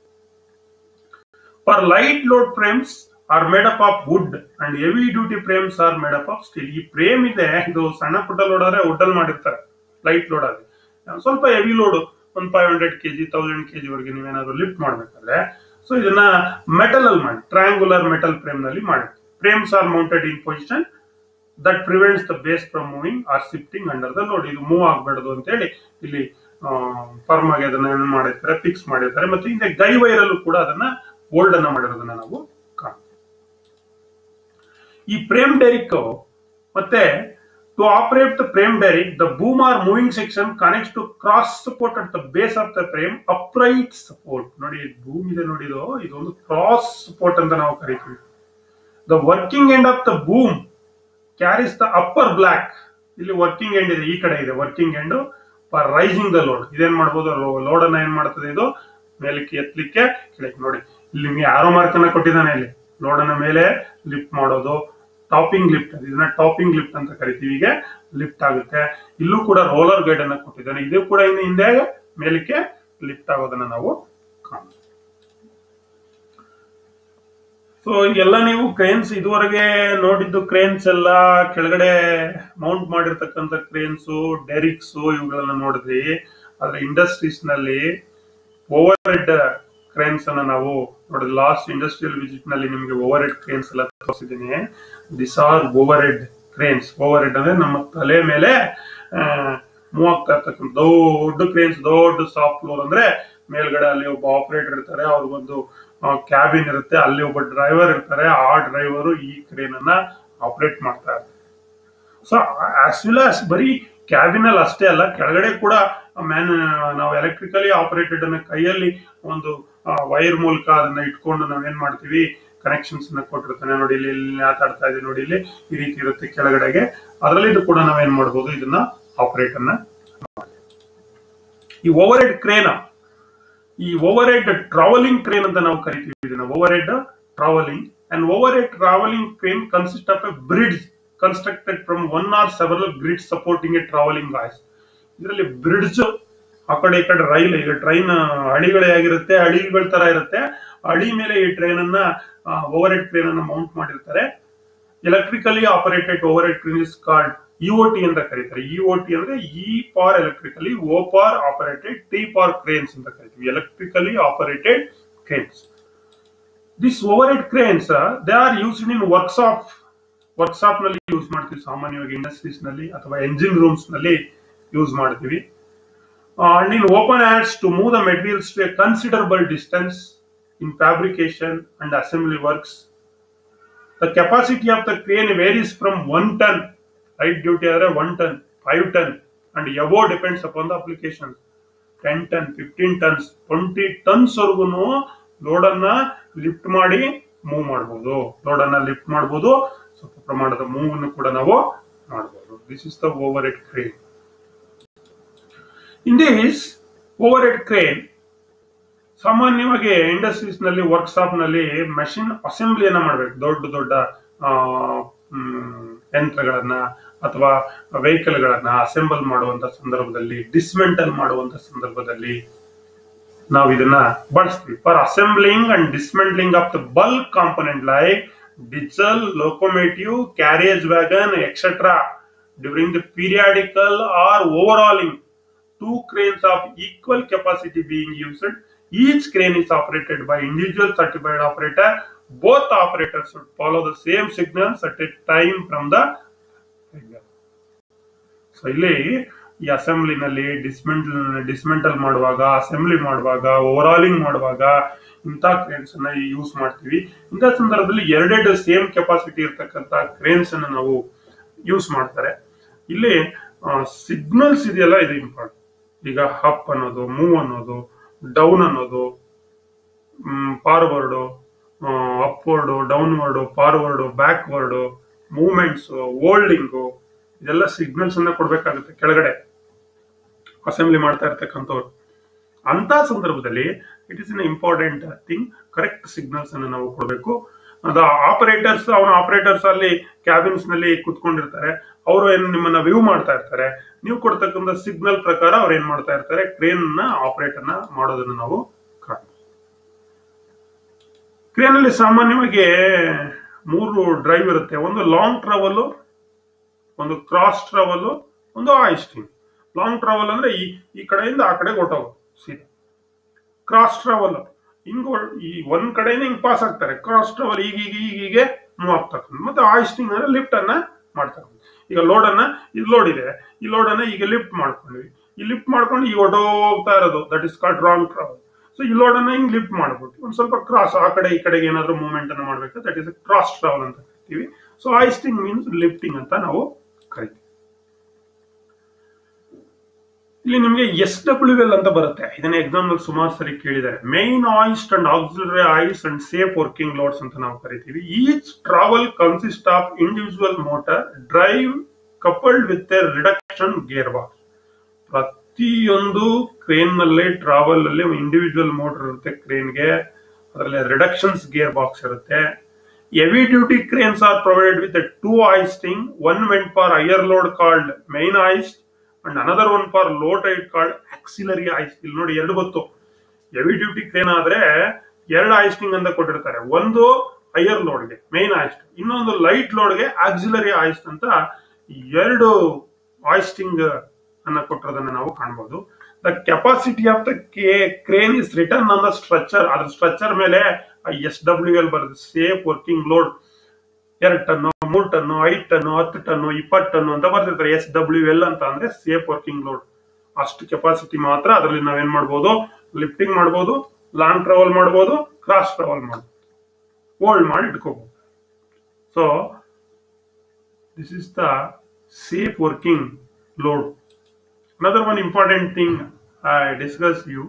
A: for light load frames are made up of wood and heavy duty frames are made up of steel ಈ ಫ್ರೇಮ್ ಇದೆ ಇದು ಸಣ್ಣ ಪುಟ್ಟ ಲೋಡ್ ಆದ್ರೆ ವುಡ್ ಅಲ್ಲಿ ಮಾಡಿರ್ತಾರೆ ಲೈಟ್ ಲೋಡ್ ಆದ್ರೆ ಸ್ವಲ್ಪ ಹೆವಿ ಲೋಡ್ ಒಂದ್ five hundred KG thousand KG ವರೆಗೆ ನೀವೇನಾದ್ರು ಲಿಫ್ಟ್ ಮಾಡ್ಬೇಕಾದ್ರೆ ಸೊ ಇದನ್ನ ಮೆಟಲ್ ಅಲ್ಲಿ ಮಾಡಿ ಟ್ರಯಾಂಗುಲರ್ ಮೆಟಲ್ ಫ್ರೇಮ್ ನಲ್ಲಿ ಮಾಡಿ frames are mounted in position that prevents the base from moving or shifting under the load ಇದು ಮೂವ್ ಆಗಬಾರ್ದು ಅಂತ ಹೇಳಿ ಇಲ್ಲಿ ಫರ್ಮ್ ಆಗಿ ಅದನ್ನ ಏನು ಮಾಡಿರ್ತಾರೆ ಫಿಕ್ಸ್ ಮಾಡಿರ್ತಾರೆ ಮತ್ತೆ ಹಿಂದೆ ಗೈ ವೈರಲ್ಲೂ ಕೂಡ ಅದನ್ನ ಬೋಲ್ಡ್ ಅನ್ನ ಮಾಡಿರೋದನ್ನ ನಾವು ಕಾಣ್ತೀವಿ ಈ ಫ್ರೇಮ್ ಡೆರಿಕ್ ಮತ್ತೆ to operate the frame derrick the boom or moving section connects to cross support at the base of the frame upright support ನೋಡಿ ಬೂಮ್ ಇದೆ ನೋಡಿ ಇದು ಇದೊಂದು ಕ್ರಾಸ್ ಸಪೋರ್ಟ್ ಅಂತ ನಾವು ಕರಿತೀವಿ the working end of the boom carries the upper block ಇಲ್ಲಿ working end ಇದೆ ಈ ಕಡೆ ಇದೆ working end for raising the load ಇದೇನ್ ಮಾಡ್ಬೋದು ಲೋಡ್ ಅನ್ನ ಏನ್ ಮಾಡ್ತದೆ ಇದು ಮೇಲಕ್ಕೆ ಎತ್ತಲಿಕ್ಕೆ ಕೆಳಗೆ ನೋಡಿ ಇಲ್ಲಿ ನಿಮಗೆ ಆರೋ ಮಾರ್ಕ್ ಅನ್ನ ಕೊಟ್ಟಿದ್ದಾನೆ ಇಲ್ಲಿ ಲೋಡ್ ಅನ್ನ ಮೇಲೆ ಲಿಫ್ಟ್ ಮಾಡೋದು ಟಾಪಿಂಗ್ ಲಿಫ್ಟ್ ಇದನ್ನ ಟಾಪಿಂಗ್ ಲಿಫ್ಟ್ ಅಂತ ಕರಿತೀವಿ ಈಗ ಲಿಫ್ಟ್ ಆಗುತ್ತೆ ಇಲ್ಲೂ ಕೂಡ ರೋಲರ್ ಗೈಡ್ ಅನ್ನ ಕೊಟ್ಟಿದ್ದಾನೆ ಇದು ಕೂಡ ಇನ್ನು ಹಿಂದೆ ಮೇಲಕ್ಕೆ ಲಿಫ್ಟ್ ಆಗೋದನ್ನ ನಾವು ಕಾಣ್ತೀವಿ ಸೊ ಎಲ್ಲ ನೀವು ಕ್ರೇನ್ಸ್ ಇದುವರೆಗೆ ನೋಡಿದ್ದು ಕ್ರೇನ್ಸ್ ಎಲ್ಲ ಕೆಳಗಡೆ ಮೌಂಟ್ ಮಾಡಿರ್ತಕ್ಕಂಥ ಕ್ರೇನ್ಸ್ ಡೆರಿಕ್ಸ್ ಇವುಗಳನ್ನ ನೋಡಿದ್ವಿ ಆದ್ರೆ ಇಂಡಸ್ಟ್ರೀಸ್ ನಲ್ಲಿ ಓವರ್ ಹೆಡ್ ಕ್ರೇನ್ಸ್ ಅನ್ನ ನಾವು ನೋಡಿ ಲಾಸ್ಟ್ ಇಂಡಸ್ಟ್ರಿಯಲ್ ವಿಸಿಟ್ ನಲ್ಲಿ ನಿಮಗೆ ಓವರ್ ಹೆಡ್ ಕ್ರೇನ್ಸ್ ಎಲ್ಲ ತೋರಿಸಿದ್ದೀನಿ this are overhead cranes overhead ಅಂದ್ರೆ ನಮ್ಮ ತಲೆ ಮೇಲೆ ಮೂವ್ ಆಗ್ತಾ ಇರ್ತಕ್ಕಂಥ ದೊಡ್ಡ ಕ್ರೇನ್ಸ್ ದೊಡ್ಡ ಸಾಫ್ಟ್ ಫ್ಲೋರ್ ಅಂದ್ರೆ ಮೇಲ್ಗಡೆ ಅಲ್ಲಿ ಒಬ್ಬ ಆಪರೇಟರ್ ಇರ್ತಾರೆ ಅವ್ರಿಗೊಂದು ಕ್ಯಾಬಿನ್ ಇರುತ್ತೆ ಅಲ್ಲಿ ಒಬ್ಬ ಡ್ರೈವರ್ ಇರ್ತಾರೆ ಆ ಡ್ರೈವರು ಈ ಕ್ರೇನ್ ಅನ್ನ ಆಪರೇಟ್ ಮಾಡ್ತಾ ಇರ್ತಾರೆ ಸೊ ಆಸ್ ವೆಲ್ ಆಸ್ ಬರೀ ಕ್ಯಾಬಿನ್ ಅಲ್ಲಿ ಅಷ್ಟೇ ಅಲ್ಲ ಕೆಳಗಡೆ ಕೂಡ ಮ್ಯಾನ್ ನಾವು ಎಲೆಕ್ಟ್ರಿಕಲಿ ಆಪರೇಟೆಡ್ ಅನ್ನ ಕೈಯಲ್ಲಿ ಒಂದು ವೈರ್ ಮೂಲಕ ಅದನ್ನ ಇಟ್ಕೊಂಡು ನಾವೇನ್ ಮಾಡ್ತೀವಿ ಕನೆಕ್ಷನ್ಸ್ ಅನ್ನ ಕೊಟ್ಟಿರ್ತಾನೆ ನೋಡಿ ಇಲ್ಲಿ ಇಲ್ಲಿ ಮಾತಾಡ್ತಾ ಇದೆ ನೋಡಿ ಇಲ್ಲಿ ಈ ರೀತಿ ಇರುತ್ತೆ ಕೆಳಗಡೆಗೆ ಅದರಲ್ಲಿ ಇದು ಕೂಡ ನಾವೇನ್ ಮಾಡ್ಬೋದು ಇದನ್ನ ಆಪರೇಟ್ ಅನ್ನ ಈ ಓವರ್ ಹೆಡ್ ಕ್ರೇನ್ ಈ ಓವರ್ ಹೆಡ್ ಟ್ರಾವೆಲಿಂಗ್ ಕ್ರೇನ್ ಅಂತ ನಾವು ಕರಿತೀವಿ ಇದನ್ನ overhead travelling and overhead travelling crane consist of a bridge constructed from one or several grid supporting a travelling guys ಇದರಲ್ಲಿ ಬ್ರಿಡ್ಜ್ ಆ ಕಡೆ ಈ ಕಡೆ ರೈಲ್ ಈಗ ಟ್ರೈನ್ ಹಳಿಗಳೇ ಆಗಿರುತ್ತೆ ಹಳಿಗಳ ತರ ಇರುತ್ತೆ ಹಳಿ ಮೇಲೆ ಈ ಟ್ರೈನ್ ಅನ್ನ ಓವರ್ ಹೆಡ್ ಟ್ರೈನ್ ಅನ್ನ ಮೌಂಟ್ ಮಾಡಿರ್ತಾರೆ electrically operated overhead train is called EOT ಅಂತ ಕರೀತಾರೆ ಇಒಟಿ ಅಂದ್ರೆ ಇ ಪಾರ್ ಎಲೆಕ್ಟ್ರಿಕಲಿ ಓ ಪಾರ್ ಆಪರೇಟೆಡ್ ಟಿ ಪಾರ್ ಕ್ರೇನ್ಸ್ ಅಂತ ಕರಿತೀವಿ electrically operated cranes this overhead cranes they are used in workshop workshop ನಲ್ಲಿ ಯೂಸ್ ಮಾಡ್ತೀವಿ ಸಾಮಾನ್ಯವಾಗಿ ಇಂಡಸ್ಟ್ರೀಸ್ ನಲ್ಲಿ ಅಥವಾ ಎಂಜಿನ್ ರೂಮ್ಸ್ ನಲ್ಲಿ ಯೂಸ್ ಮಾಡ್ತೀವಿ and in open hands to move the materials to a considerable distance in fabrication and assembly works the capacity of the crane varies from one ton light duty ಆದ್ರೆ one ton five ton and ಎವೋ depends upon the application ten ton fifteen tons twenty tons ವರ್ಗು load ಅನ್ನ lift ಮಾಡಿ move ಮಾಡಬಹುದು load ಅನ್ನ lift ಮಾಡಬಹುದು ಸ್ವಲ್ಪ ಪ್ರಮಾಣದ ಮೂವ್ ಅನ್ನು ಕೂಡ ನಾವು ಮಾಡಬಹುದು this is the overhead crane in this overhead crane ಸಾಮಾನ್ಯವಾಗಿ ಇಂಡಸ್ಟ್ರೀಸ್ ನಲ್ಲಿ ವರ್ಕ್ಶಾಪ್ ನಲ್ಲಿ ಮೆಷಿನ್ ಅಸೆಂಬ್ಲಿಯನ್ನ ಮಾಡ್ಬೇಕು ದೊಡ್ಡ ದೊಡ್ಡ ಯಂತ್ರಗಳನ್ನ ಅಥವಾ ವೆಹಿಕಲ್ ಗಳನ್ನ ಅಸೆಂಬಲ್ ಮಾಡುವಂತ ಸಂದರ್ಭದಲ್ಲಿ ಡಿಸ್ಮೆಂಟಲ್ ಮಾಡುವಂತ ಸಂದರ್ಭದಲ್ಲಿ ನಾವು ಇದನ್ನ ಬಳಸ್ತೀವಿ for assembling and dismantling of the bulk component like diesel locomotive carriage wagon etcetera during the periodical or overhauling two cranes of equal capacity being used. Each crane is operated by individual certified operator. Both operators should follow the same signals at a time from the trigger. So ಇಲ್ಲಿ ಈ ಅಸೆಂಬ್ಲಿನಲ್ಲಿ dismantle dismantle ಮಾಡುವಾಗ assembly ಮಾಡುವಾಗ overhauling ಮಾಡುವಾಗ ಇಂಥ cranes ಅನ್ನ use ಮಾಡ್ತೀವಿ ಇಂಥ ಸಂದರ್ಭದಲ್ಲಿ ಎರಡೆರಡು ಸೇಮ್ ಕೆಪಾಸಿಟಿ ಇರ್ತಕ್ಕಂಥ ಕ್ರೇನ್ಸ್ ಅನ್ನು ನಾವು ಯೂಸ್ ಮಾಡ್ತಾರೆ ಇಲ್ಲಿ ಸಿಗ್ನಲ್ಸ್ ಇದೆಯಲ್ಲ ಇದು ಇಂಪಾರ್ಟೆಂಟ್ ಈಗ ಅಪ್ ಅನ್ನೋದು ಮೂವ್ ಅನ್ನೋದು ಡೌನ್ ಅನ್ನೋದು forward upward downward forward backward movements holding ಇದೆಲ್ಲ ಸಿಗ್ನಲ್ಸ್ ಅನ್ನ ಕೊಡ್ಬೇಕಾಗುತ್ತೆ ಕೆಳಗಡೆ ಅಸೆಂಬ್ಲಿ ಮಾಡ್ತಾ ಇರ್ತಕ್ಕಂಥವ್ರು ಅಂತ ಸಂದರ್ಭದಲ್ಲಿ it is in important thing correct signals ಅನ್ನು ನಾವು ಕೊಡಬೇಕು ಅದು ಆಪರೇಟರ್ಸ್ ಅವನ ಆಪರೇಟರ್ಸ್ ಅಲ್ಲಿ ಕ್ಯಾಬಿನ್ಸ್ ನಲ್ಲಿ ಕುತ್ಕೊಂಡಿರ್ತಾರೆ ಅವರು ಏನ್ ನಿಮ್ಮನ್ನ ವ್ಯೂ ಮಾಡ್ತಾ ಇರ್ತಾರೆ ನೀವು ಕೊಡ್ತಕ್ಕಂಥ ಸಿಗ್ನಲ್ ಪ್ರಕಾರ ಅವ್ರು ಏನ್ ಮಾಡ್ತಾ ಇರ್ತಾರೆ ಕ್ರೇನ್ ನ ಆಪರೇಟ್ ಅನ್ನ ಮಾಡೋದನ್ನ ನಾವು ಕಾಣ್ಬೋದು ಕ್ರೇನ್ ಅಲ್ಲಿ ಸಾಮಾನ್ಯವಾಗಿ ಮೂರು ಡ್ರೈವ್ ಇರುತ್ತೆ ಒಂದು ಲಾಂಗ್ ಟ್ರಾವೆಲ್ ಒಂದು ಕ್ರಾಸ್ ಟ್ರಾವೆಲ್ ಒಂದು ಆಯಿಸ್ಟಿಂಗ್ ಲಾಂಗ್ ಟ್ರಾವೆಲ್ ಅಂದ್ರೆ ಈ ಈ ಕಡೆಯಿಂದ ಆ ಕಡೆ ಹೊಟ್ಟೋಗೋದು ಸೀದಾ ಕ್ರಾಸ್ ಟ್ರಾವೆಲ್ ಹಿಂಗ್ ಹೊರ್- ಈ ಒಂದ್ ಕಡೆಯಿಂದ ಹಿಂಗ್ ಪಾಸ್ ಆಗ್ತಾರೆ ಕ್ರಾಸ್ ಟ್ರಾವೆಲ್ ಈಗ ಈಗ ಈಗ ಹೀಗೆ ಮೂವ್ ಆಗ್ತಕ್ಕಂಥ ಮತ್ತೆ ಆಯಿಸ್ಟಿಂಗ್ ಅಂದ್ರೆ ಲಿಫ್ಟ್ ಅನ್ನ ಮಾಡ್ತಕ್ಕಂಥ ಈಗ ಲೋಡ್ ಅನ್ನ ಇದು ಲೋಡ್ ಇದೆ ಈ ಲೋಡ್ ಅನ್ನ ಈಗ ಲಿಫ್ಟ್ ಮಾಡ್ಕೊಂಡ್ವಿ ಈ ಲಿಫ್ಟ್ ಮಾಡ್ಕೊಂಡು ಈಗ ಹೊಟ್ಟೋಗ್ತಾ ಇರೋದು that is called long travel so ಈ ಲೋಡ್ ಅನ್ನ ಹಿಂಗ್ ಲಿಫ್ಟ್ ಮಾಡ್ಬಿಟ್ಟು ಒಂದ್ ಸ್ವಲ್ಪ ಕ್ರಾಸ್ ಆ ಕಡೆ ಈ ಕಡೆಗೆ ಏನಾದ್ರು ಮೂವ್ಮೆಂಟ್ ಅನ್ನ ಮಾಡ್ಬೇಕು ದಟ್ ಇಸ್ ಕ್ರಾಸ್ ಟ್ರಾವೆಲ್ ಅಂತ ಕರಿತೀವಿ ಸೊ ಆಯಿಸ್ಟಿಂಗ್ ಮೀನ್ಸ್ ಲಿಫ್ಟಿಂಗ್ ಅಂತ ನಾವು ಕರಿತೀವಿ ಇಲ್ಲಿ ನಿಮಗೆ ಎಸ್ ಡಬ್ಲ್ಯೂ ಎಲ್ ಅಂತ ಬರುತ್ತೆ ಇದನ್ನ ಎಕ್ಸಾಮ್ ನಲ್ಲಿ ಸುಮಾರು ಸರಿ ಕೇಳಿದ್ದಾರೆ main hoist and auxiliary hoist and safe working loads ಅಂತ ನಾವು ಕರಿತೀವಿ each travel consist of individual motor drive coupled with a reduction gear box ಪ್ರತಿಯೊಂದು ಕ್ರೇನ್ ನಲ್ಲಿ ಟ್ರಾವೆಲ್ ಅಲ್ಲಿ ಇಂಡಿವಿಜುವಲ್ ಮೋಟರ್ ಇರುತ್ತೆ ಕ್ರೇನ್ಗೆ ಅದರಲ್ಲಿ ರಿಡಕ್ಷನ್ಸ್ ಗೇರ್ ಬಾಕ್ಸ್ ಇರುತ್ತೆ heavy duty cranes are provided with two hoisting one ಮೆಂಟ್ for higher load called main hoist and another one for low weight called auxiliary hoist ಇಲ್ಲಿ ನೋಡಿ ಎರಡು ಗೊತ್ತು ಹೆವಿ ಡ್ಯೂಟಿ ಕ್ರೇನ್ ಆದ್ರೆ ಎರಡು ಆಯಿಸ್ಟಿಂಗ್ ಅಂತ ಕೊಟ್ಟಿರ್ತಾರೆ ಒಂದು ಹೈಯರ್ ಲೋಡ್ಗೆ ಮೈನ್ ಆಯಿಸ್ಟ್ ಇನ್ನೊಂದು ಲೈಟ್ ಲೋಡ್ಗೆ ಆಕ್ಸಿಲರಿ ಆಯಿಸ್ಟ್ ಅಂತ ಎರಡು ಆಯಿಸ್ಟಿಂಗ್ ಅನ್ನ ಕೊಟ್ಟಿರೋದನ್ನ ನಾವು ಕಾಣಬಹುದು the capacity of the crane is written on the structure ಅದ್ರ ಸ್ಟ್ರಕ್ಚರ್ ಮೇಲೆ ಎಸ್ ಡಬ್ಲ್ಯೂ ಎಲ್ ಬರುತ್ತೆ ಸೇಫ್ ವರ್ಕಿಂಗ್ ಲೋಡ್ ಎರಡು ಟನ್ನು ಮೂರು ಟನ್ನು ಐದು ಟನ್ನು ಹತ್ತು ಟನ್ನು ಇಪ್ಪತ್ತು ಟನ್ನು ಅಂತ ಬರ್ತಿರ್ತಾರೆ ಎಸ್ ಡಬ್ಲ್ಯೂ ಎಲ್ ಅಂತ ಅಂದ್ರೆ ಸೇಫ್ ವರ್ಕಿಂಗ್ ಲೋಡ್ ಅಷ್ಟು ಕೆಪಾಸಿಟಿ ಮಾತ್ರ ಅದರಲ್ಲಿ ನಾವೇನ್ ಮಾಡ್ಬೋದು ಲಿಫ್ಟಿಂಗ್ ಮಾಡ್ಬೋದು ಲಾಂಗ್ ಟ್ರಾವೆಲ್ ಮಾಡ್ಬೋದು ಕ್ರಾಸ್ ಟ್ರಾವೆಲ್ ಮಾಡ್ಬೋದು ಹೋಲ್ಡ್ ಮಾಡಿ ಇಟ್ಕೋಬಹುದು so this is the safe working load another one important thing I discussed you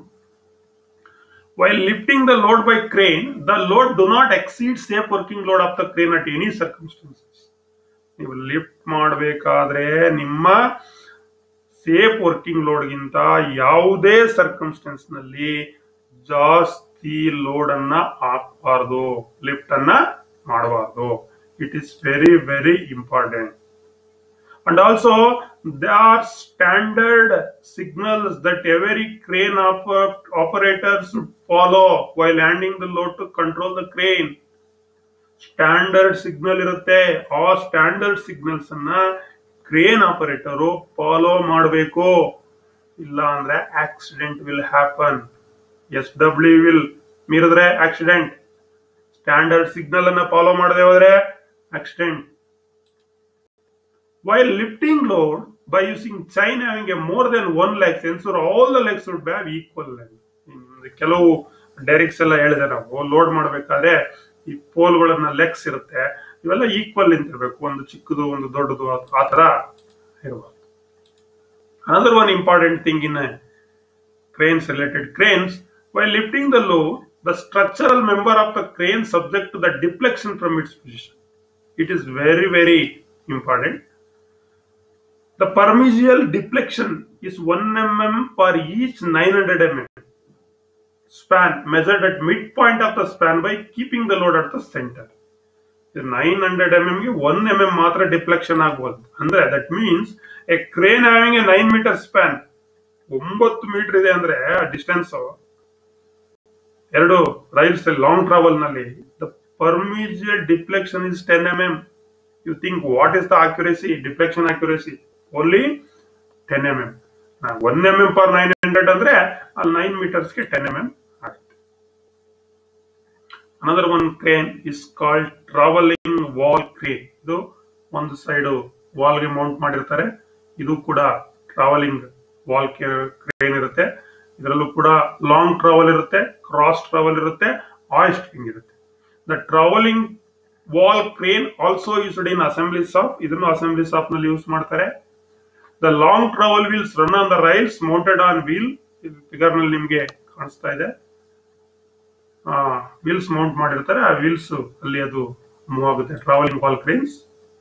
A: while lifting the load by crane the load do not exceed safe working load of the crane at any circumstances ನೀವು lift ಮಾಡಬೇಕಾದ್ರೆ ನಿಮ್ಮ safe working ಲೋಡ್ಗಿಂತ ಯಾವುದೇ circumstances ನಲ್ಲಿ ಜಾಸ್ತಿ load ಅನ್ನ ಹಾಕಬಾರ್ದು lift ಅನ್ನ ಮಾಡಬಾರ್ದು it is very very important and also there are standard signals that every crane oper- operator should follow while handing the load to control the crane standard signal ಇರುತ್ತೆ ಆ standard signals ಅನ್ನ crane operator follow ಮಾಡಬೇಕು ಇಲ್ಲ ಅಂದ್ರೆ accident will happen S W L ಮೀರಿದ್ರೆ accident standard signal ಅನ್ನ follow ಮಾಡದೆ ಹೋದ್ರೆ accident While lifting load by using chain having a more than one leg sensor, all the legs should have equal length. ಇನ್ನು ಕೆಲವು directs ಎಲ್ಲ ಹೇಳಿದೆ ನಾವು load ಮಾಡಬೇಕಾದ್ರೆ ಈ ಪೋಲ್ಗಳನ್ನ ಲೆಗ್ಸ್ ಇರುತ್ತೆ ಇವೆಲ್ಲ ಈಕ್ವಲ್ ನಿಂತಿರ್ಬೇಕು ಒಂದು ಚಿಕ್ಕದು ಒಂದು ದೊಡ್ಡದು ಆ- ಆ ತರ ಇರಬಾರ್ದು another one important thing in cranes related cranes while lifting the load the structural member of the crane subject to the deflection from its position it is very very important the permeable deflection is 1 mm for each 900 mm span measured at midpoint of the span by keeping the load at the center nine hundred M ಗೆ one M M ಮಾತ್ರ deflection ಆಗ್ಬೋದು ಅಂದ್ರೆ that means a crane having a nine metre span ಒಂಬತ್ತು metre ಇದೆ ಅಂದ್ರೆ distance ಎರಡು rails long travel ನಲ್ಲಿ the permissible deflection is ten M M you think what is the accuracy deflection accuracy only ten M M one M M per nine hundred ಅಂದ್ರೆ ಅಲ್ಲಿ nine ಮೀಟರ್ಸ್ಗೆ ten M M ಆಗುತ್ತೆ another one crane is called travelling wall crane ಇದು ಒಂದು side ವಾಲ್ಗೆ Mount ಮಾಡಿರ್ತಾರೆ ಇದು ಕೂಡ travelling wall crane ಇರುತ್ತೆ ಇದರಲ್ಲೂ ಕೂಡ ಲಾಂಗ್ ಟ್ರಾವೆಲ್ ಇರುತ್ತೆ ಕ್ರಾಸ್ ಟ್ರಾವೆಲ್ ಇರುತ್ತೆ ಆಯಿಸ್ಟಿಂಗ್ ಇರುತ್ತೆ the travelling wall crane also used in assembly shop ಇದನ್ನು ಅಸೆಂಬ್ಲಿ ಶಾಪ್ ನಲ್ಲಿ ಯೂಸ್ ಮಾಡ್ತಾರೆ the long travel wheels run on the rails mounted on wheel figure ನಲ್ಲಿ ನಿಮ್ಗೆ ಕಾಣಿಸ್ತಾ ಇದೆ ವೀಲ್ಸ್ ಮೌಂಟ್ ಮಾಡಿರ್ತಾರೆ ಆ ವೀಲ್ಸ್ ಅಲ್ಲಿ ಅದು ಮೂವ್ ಆಗುತ್ತೆ travelling wall cranes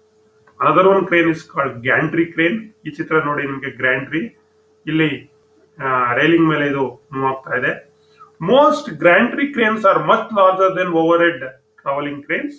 A: another one crane is called gantry crane ಈ ಚಿತ್ರ ನೋಡಿ ನಿಮಗೆ ಗ್ರ್ಯಾಂಟ್ರಿ ಇಲ್ಲಿ ರೈಲಿಂಗ್ ಮೇಲೆ ಇದು ಮೂವ್ ಆಗ್ತಾ ಇದೆ most gantry cranes are much larger than overhead travelling cranes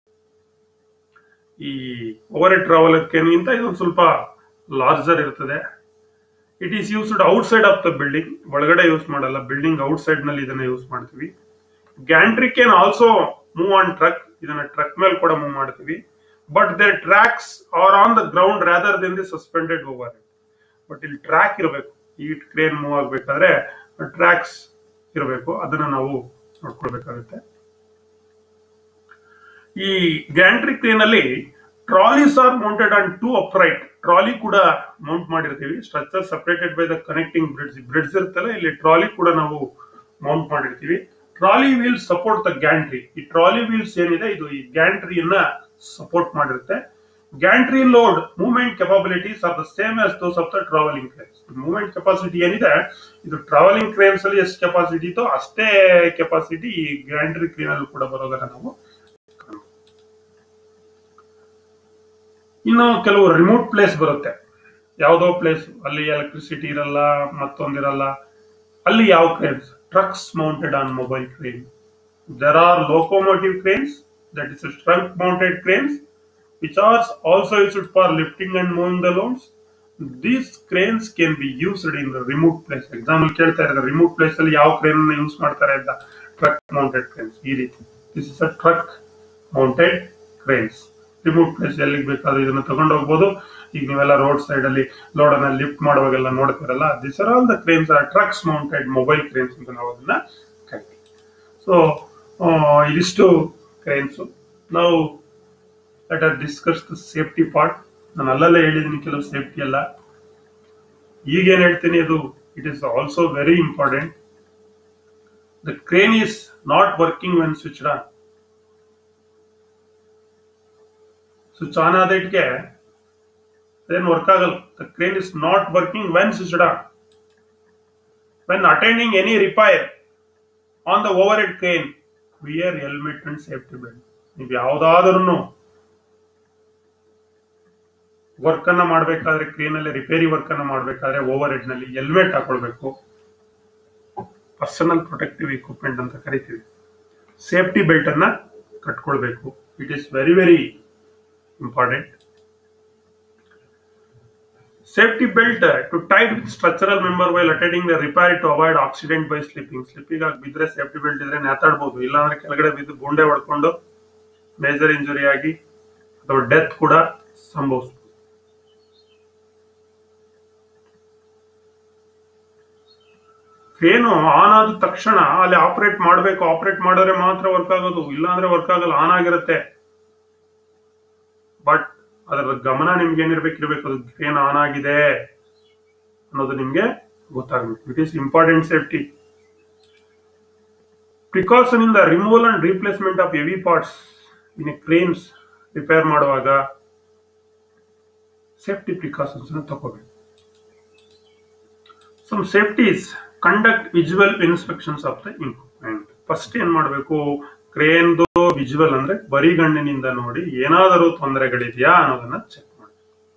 A: ಈ ಓವರ್ ಹೆಡ್ ಟ್ರಾವೆಲ್ ಕ್ರೇನ್ಗಿಂತ ಇದೊಂದು ಸ್ವಲ್ಪ ಲಾರ್ಜರ್ ಇರ್ತದೆ it is used outside of the building ಒಳಗಡೆ ಯೂಸ್ ಮಾಡಲ್ಲ ಬಿಲ್ಡಿಂಗ್ ಔಟ್ ಸೈಡ್ ನಲ್ಲಿ ಇದನ್ನ ಯೂಸ್ ಮಾಡ್ತೀವಿ gantry can also move on truck ಇದನ್ನ ಟ್ರಕ್ ಮೇಲೆ ಕೂಡ ಮೂವ್ ಮಾಡ್ತೀವಿ but their tracks are on the ground rather than the suspended over but ಇಲ್ಲಿ ಟ್ರ್ಯಾಕ್ ಇರಬೇಕು ಈ ಕ್ರೇನ್ ಮೂವ್ ಆಗ್ಬೇಕಾದ್ರೆ ಟ್ರ್ಯಾಕ್ಸ್ ಇರಬೇಕು ಅದನ್ನ ನಾವು ನೋಡ್ಕೊಳ್ಬೇಕಾಗುತ್ತೆ ಈ ಗ್ಯಾಂಟ್ರಿ ಕ್ರೇನ್ ಅಲ್ಲಿ trolleys are mounted on two upright trolley ಕೂಡ ಮೌಂಟ್ ಮಾಡಿರ್ತೀವಿ structure separated by the connecting bridge bridge ಇರುತ್ತಲ್ಲ ಇಲ್ಲಿ ಟ್ರಾಲಿ ಕೂಡ ನಾವು ಮೌಂಟ್ ಮಾಡಿರ್ತೀವಿ trolley wheels support the gantry ಈ ಟ್ರಾಲಿ ವೀಲ್ಸ್ ಏನಿದೆ ಇದು ಈ ಗ್ಯಾಂಟ್ರಿಯನ್ನ ಸಪೋರ್ಟ್ ಮಾಡಿರುತ್ತೆ gantry load movement capabilities are the same as those of the travelling cranes movement capacity ಏನಿದೆ ಇದು ಟ್ರಾವೆಲಿಂಗ್ ಕ್ರೇನ್ಸ್ ಅಲ್ಲಿ ಎಷ್ಟು ಕೆಪಾಸಿಟಿ ಇತ್ತು ಅಷ್ಟೇ ಕೆಪಾಸಿಟಿ ಈ ಗ್ಯಾಂಟ್ರಿ ಕ್ರೇನ್ ಅಲ್ಲಿ ಕೂಡ ಬರೋದನ್ನ ನಾವು ಇನ್ನು ಕೆಲವು ರಿಮೋಟ್ ಪ್ಲೇಸ್ ಬರುತ್ತೆ ಯಾವುದೋ ಪ್ಲೇಸ್ ಅಲ್ಲಿ ಎಲೆಕ್ಟ್ರಿಸಿಟಿ ಇರಲ್ಲ ಮತ್ತೊಂದಿರಲ್ಲ ಅಲ್ಲಿ ಯಾವ cranes trucks mounted on mobile crane there are locomotive cranes that is truck mounted cranes which are also used for lifting and moving the loads. These cranes can be used in the remote place. Example ಕೇಳ್ತಾ ಇದ್ದಾರೆ remote place ಅಲ್ಲಿ ಯಾವ crane use ಮಾಡ್ತಾರೆ ಅಂತ truck mounted cranes ಈ ರೀತಿ this is a truck mounted cranes remote place ಎಲ್ಲಿಗೆ ಬೇಕಾದ್ರೂ ಇದನ್ನ ತಗೊಂಡು ಹೋಗ್ಬೋದು ಈಗ ನೀವೆಲ್ಲ ರೋಡ್ ಸೈಡ್ ಅಲ್ಲಿ ಲೋಡ್ ಅನ್ನ ಲಿಫ್ಟ್ ಮಾಡುವಾಗೆಲ್ಲ ನೋಡ್ತಿರಲ್ಲ this are all the cranes are trucks mounted mobile cranes ಅಂತ ನಾವು ಅದನ್ನ ಕರಿತೀವಿ ಸೊ ಇದಿಷ್ಟು ಕ್ರೇನ್ಸ್ ನಾವು let us discuss the safety part ನಾನು ಅಲ್ಲಲ್ಲೇ ಹೇಳಿದ್ದೀನಿ ಕೆಲವು ಸೇಫ್ಟಿ ಎಲ್ಲ ಈಗೇನು ಹೇಳ್ತೀನಿ ಅದು it is also very important the crane is not working when switch on switch on ಆದ ಇಟ್ಗೆ ಅದೇನು ವರ್ಕ್ ಆಗಲ್ಲ the crane is not working when switch on when attending any repair on the overhead crane wear helmet and safety belt ನೀವು ಯಾವುದಾದ್ರೂ work ಅನ್ನ ಮಾಡಬೇಕಾದ್ರೆ crane ಅಲ್ಲಿ repair work ಅನ್ನ ಮಾಡಬೇಕಾದ್ರೆ ಓವರ್ ಹೆಡ್ ನಲ್ಲಿ ಹೆಲ್ಮೆಟ್ ಹಾಕೊಳ್ಬೇಕು ಪರ್ಸನಲ್ ಪ್ರೊಟೆಕ್ಟಿವ್ ಇಕ್ವಿಪ್ಮೆಂಟ್ ಅಂತ ಕರಿತೀವಿ ಸೇಫ್ಟಿ ಬೆಲ್ಟ್ ಅನ್ನ ಕಟ್ಕೊಳ್ಬೇಕು it is very very important safety belt to tie with structural member while attending the repair to avoid accident by slipping slipping ಆಗಿ ಬಿದ್ರೆ ಸೇಫ್ಟಿ ಬೆಲ್ಟ್ ಇದ್ರೆ ನೇತಾಡ್ಬೋದು ಇಲ್ಲಾಂದ್ರೆ ಕೆಳಗಡೆ ಬಿದ್ದು ಗುಂಡೆ ಹೊಡ್ಕೊಂಡು ಮೇಜರ್ ಇಂಜುರಿ ಆಗಿ ಅಥವಾ ಡೆತ್ ಕೂಡ ಸಂಭವಿಸ್ಬೋದು ಕ್ರೇನು ಆನ್ ಆದ ತಕ್ಷಣ ಅಲ್ಲಿ ಆಪರೇಟ್ ಮಾಡಬೇಕು ಆಪರೇಟ್ ಮಾಡಿದ್ರೆ ಮಾತ್ರ ವರ್ಕ್ ಆಗೋದು ಇಲ್ಲಾಂದ್ರೆ ವರ್ಕ್ ಆಗಲ್ಲ ಆನ್ ಆಗಿರುತ್ತೆ ಬಟ್ ಅದರ ಗಮನ ನಿಮ್ಗೆ ಏನಿರ್ಬೇಕಿರ್ಬೇಕು ಅದು ಕ್ರೇನ್ ಆನ್ ಆಗಿದೆ ಅನ್ನೋದು ನಿಮ್ಗೆ ಗೊತ್ತಾಗಬೇಕು it is important safety precaution in the removal and replacement of heavy parts in cranes repair ಮಾಡುವಾಗ ಸೇಫ್ಟಿ ಪ್ರಿಕಾಷನ್ಸ್ ತಗೋಬೇಕು some safeties conduct visual inspections of the equipment first ಏನ್ ಮಾಡಬೇಕು ಕ್ರೇನ್ದು ವಿಜುವಲ್ ಅಂದ್ರೆ ಬರಿಗಣ್ಣಿನಿಂದ ನೋಡಿ ಏನಾದರೂ ತೊಂದರೆಗಳಿದೆಯಾ ಅನ್ನೋದನ್ನ ಚೆಕ್ ಮಾಡಿ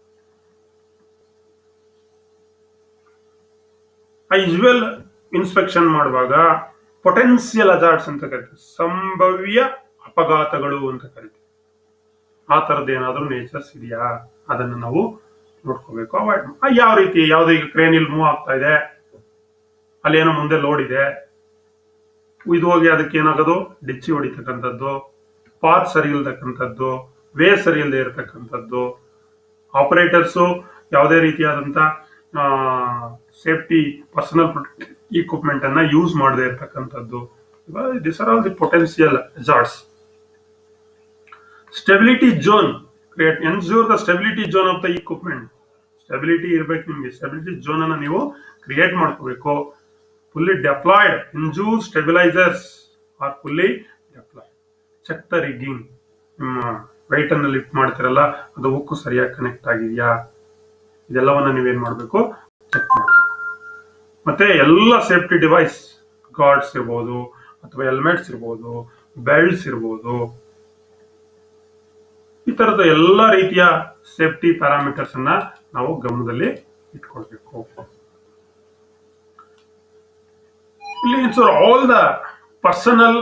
A: ಆ ವಿಜುವಲ್ ಇನ್ಸ್ಪೆಕ್ಷನ್ ಮಾಡುವಾಗ ಪೊಟೆನ್ಸಿಯಲ್ ಅಜಾರ್ಟ್ಸ್ ಅಂತ ಕರಿತೀವಿ ಸಂಭವ್ಯ ಅಪಘಾತಗಳು ಅಂತ ಕರಿತೀವಿ ಆ ತರದ್ದು ಏನಾದರೂ ನೇಚರ್ಸ್ ಇದೆಯಾ ಅದನ್ನು ನಾವು ನೋಡ್ಕೋಬೇಕು ಅವಾಯ್ಡ್ ಯಾವ ರೀತಿ ಯಾವ್ದು ಈಗ ಕ್ರೇನ್ ಇಲ್ಲಿ ಮೂವ್ ಆಗ್ತಾ ಇದೆ ಅಲ್ಲಿ ಏನೋ ಮುಂದೆ ಲೋಡ್ ಇದೆ ಇದು ಹೋಗಿ ಅದಕ್ಕೆ ಏನಾಗೋದು ಡಿಚ್ಚಿ ಹೊಡಿತಕ್ಕಂಥದ್ದು ಪಾತ್ ಸರಿ ಇಲ್ತಕ್ಕಂಥದ್ದು ವೇ ಸರಿ ಇಲ್ಲದೆ ಇರತಕ್ಕಂಥದ್ದು ಆಪರೇಟರ್ಸು ಯಾವುದೇ ರೀತಿಯಾದಂಥ ಸೇಫ್ಟಿ ಪರ್ಸನಲ್ ಇಕ್ವಿಪ್ಮೆಂಟ್ ಅನ್ನ ಯೂಸ್ ಮಾಡದೇ ಇರತಕ್ಕಂಥದ್ದು this are all the potential hazards stability zone create ensure the stability zone of the equipment stability ಇರ್ಬೇಕು ನಿಮ್ಗೆ ಸ್ಟೆಬಿಲಿಟಿ ಜೋನ್ ಅನ್ನ ನೀವು ಕ್ರಿಯೇಟ್ ಮಾಡ್ಕೋಬೇಕು fully deployed ensure stabilisers are fully deployed check the rigging ನಿಮ್ಮ right ಅನ್ನ lift ಮಾಡ್ತಿರಲ್ಲ ಅದು ಉಕ್ಕು ಸರಿಯಾಗಿ ಕನೆಕ್ಟ್ ಆಗಿದೆಯಾ ಇದೆಲ್ಲವನ್ನ ನೀವೇನ್ ಮಾಡಬೇಕು ಚೆಕ್ ಮಾಡಬೇಕು ಮತ್ತೆ ಎಲ್ಲ ಸೇಫ್ಟಿ ಡಿವೈಸ್ ಗಾರ್ಡ್ಸ್ ಇರ್ಬೋದು ಅಥವಾ ಹೆಲ್ಮೆಟ್ಸ್ ಇರ್ಬೋದು ಬೆಲ್ಟ್ಸ್ ಇರ್ಬೋದು ಈ ತರದ ಎಲ್ಲ ರೀತಿಯ ಸೇಫ್ಟಿ ಪ್ಯಾರಾಮೀಟರ್ಸ್ ಅನ್ನ ನಾವು ಗಮನದಲ್ಲಿ ಇಟ್ಕೊಳ್ಬೇಕು ಇಲ್ಲಿ so all the personal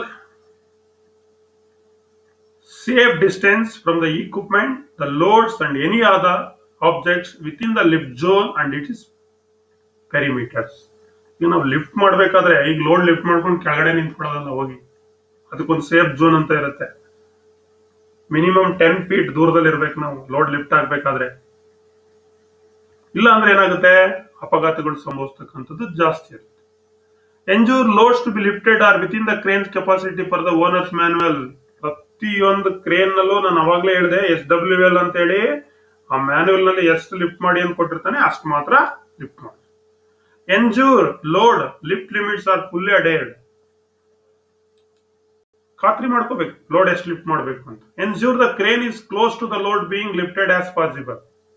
A: safe distance from the equipment, the loads and any other objects within the lift zone and it is perimeters. ಈಗ ನಾವು ಲಿಫ್ಟ್ ಮಾಡ್ಬೇಕಾದ್ರೆ ಈಗ ಲೋಡ್ ಲಿಫ್ಟ್ ಮಾಡ್ಕೊಂಡು ಕೆಳಗಡೆ ನಿಂತ್ಕೊಳ್ಳೋದಲ್ಲ ಹೋಗಿ ಅದಕ್ಕೊಂದು ಸೇಫ್ ಝೋನ್ ಅಂತ ಇರುತ್ತೆ ಮಿನಿಮಮ್ ಟೆನ್ ಫೀಟ್ ದೂರದಲ್ಲಿ ಇರ್ಬೇಕು ನಾವು ಲೋಡ್ ಲಿಫ್ಟ್ ಆಗ್ಬೇಕಾದ್ರೆ ಇಲ್ಲ ಅಂದ್ರೆ ಏನಾಗುತ್ತೆ ಅಪಘಾತಗಳು ಸಂಭವಿಸ್ತಕ್ಕಂಥದ್ದು ಜಾಸ್ತಿ ಇರುತ್ತೆ ensure loads to be lifted are within the crane's capacity for the owner's manual ಪ್ರತಿಯೊಂದು ಕ್ರೇನ್ ನಲ್ಲೂ ನಾನು ಅವಾಗ್ಲೇ ಹೇಳಿದೆ ಎಸ್ ಡಬ್ಲ್ಯೂ ಎಲ್ ಅಂತ ಹೇಳಿ ಆ ಮ್ಯಾನ್ಯುವಲ್ ನಲ್ಲಿ ಎಷ್ಟು ಲಿಫ್ಟ್ ಮಾಡಿ ಅಂತ ಕೊಟ್ಟಿರ್ತಾನೆ ಅಷ್ಟು ಮಾತ್ರ ಲಿಫ್ಟ್ ಮಾಡಿ ensure load lift limits are fully adhered ಖಾತ್ರಿ ಮಾಡ್ಕೋಬೇಕು ಲೋಡ್ ಎಷ್ಟು ಲಿಫ್ಟ್ ಮಾಡಬೇಕು ಅಂತ ensure the crane is close to the load being lifted as possible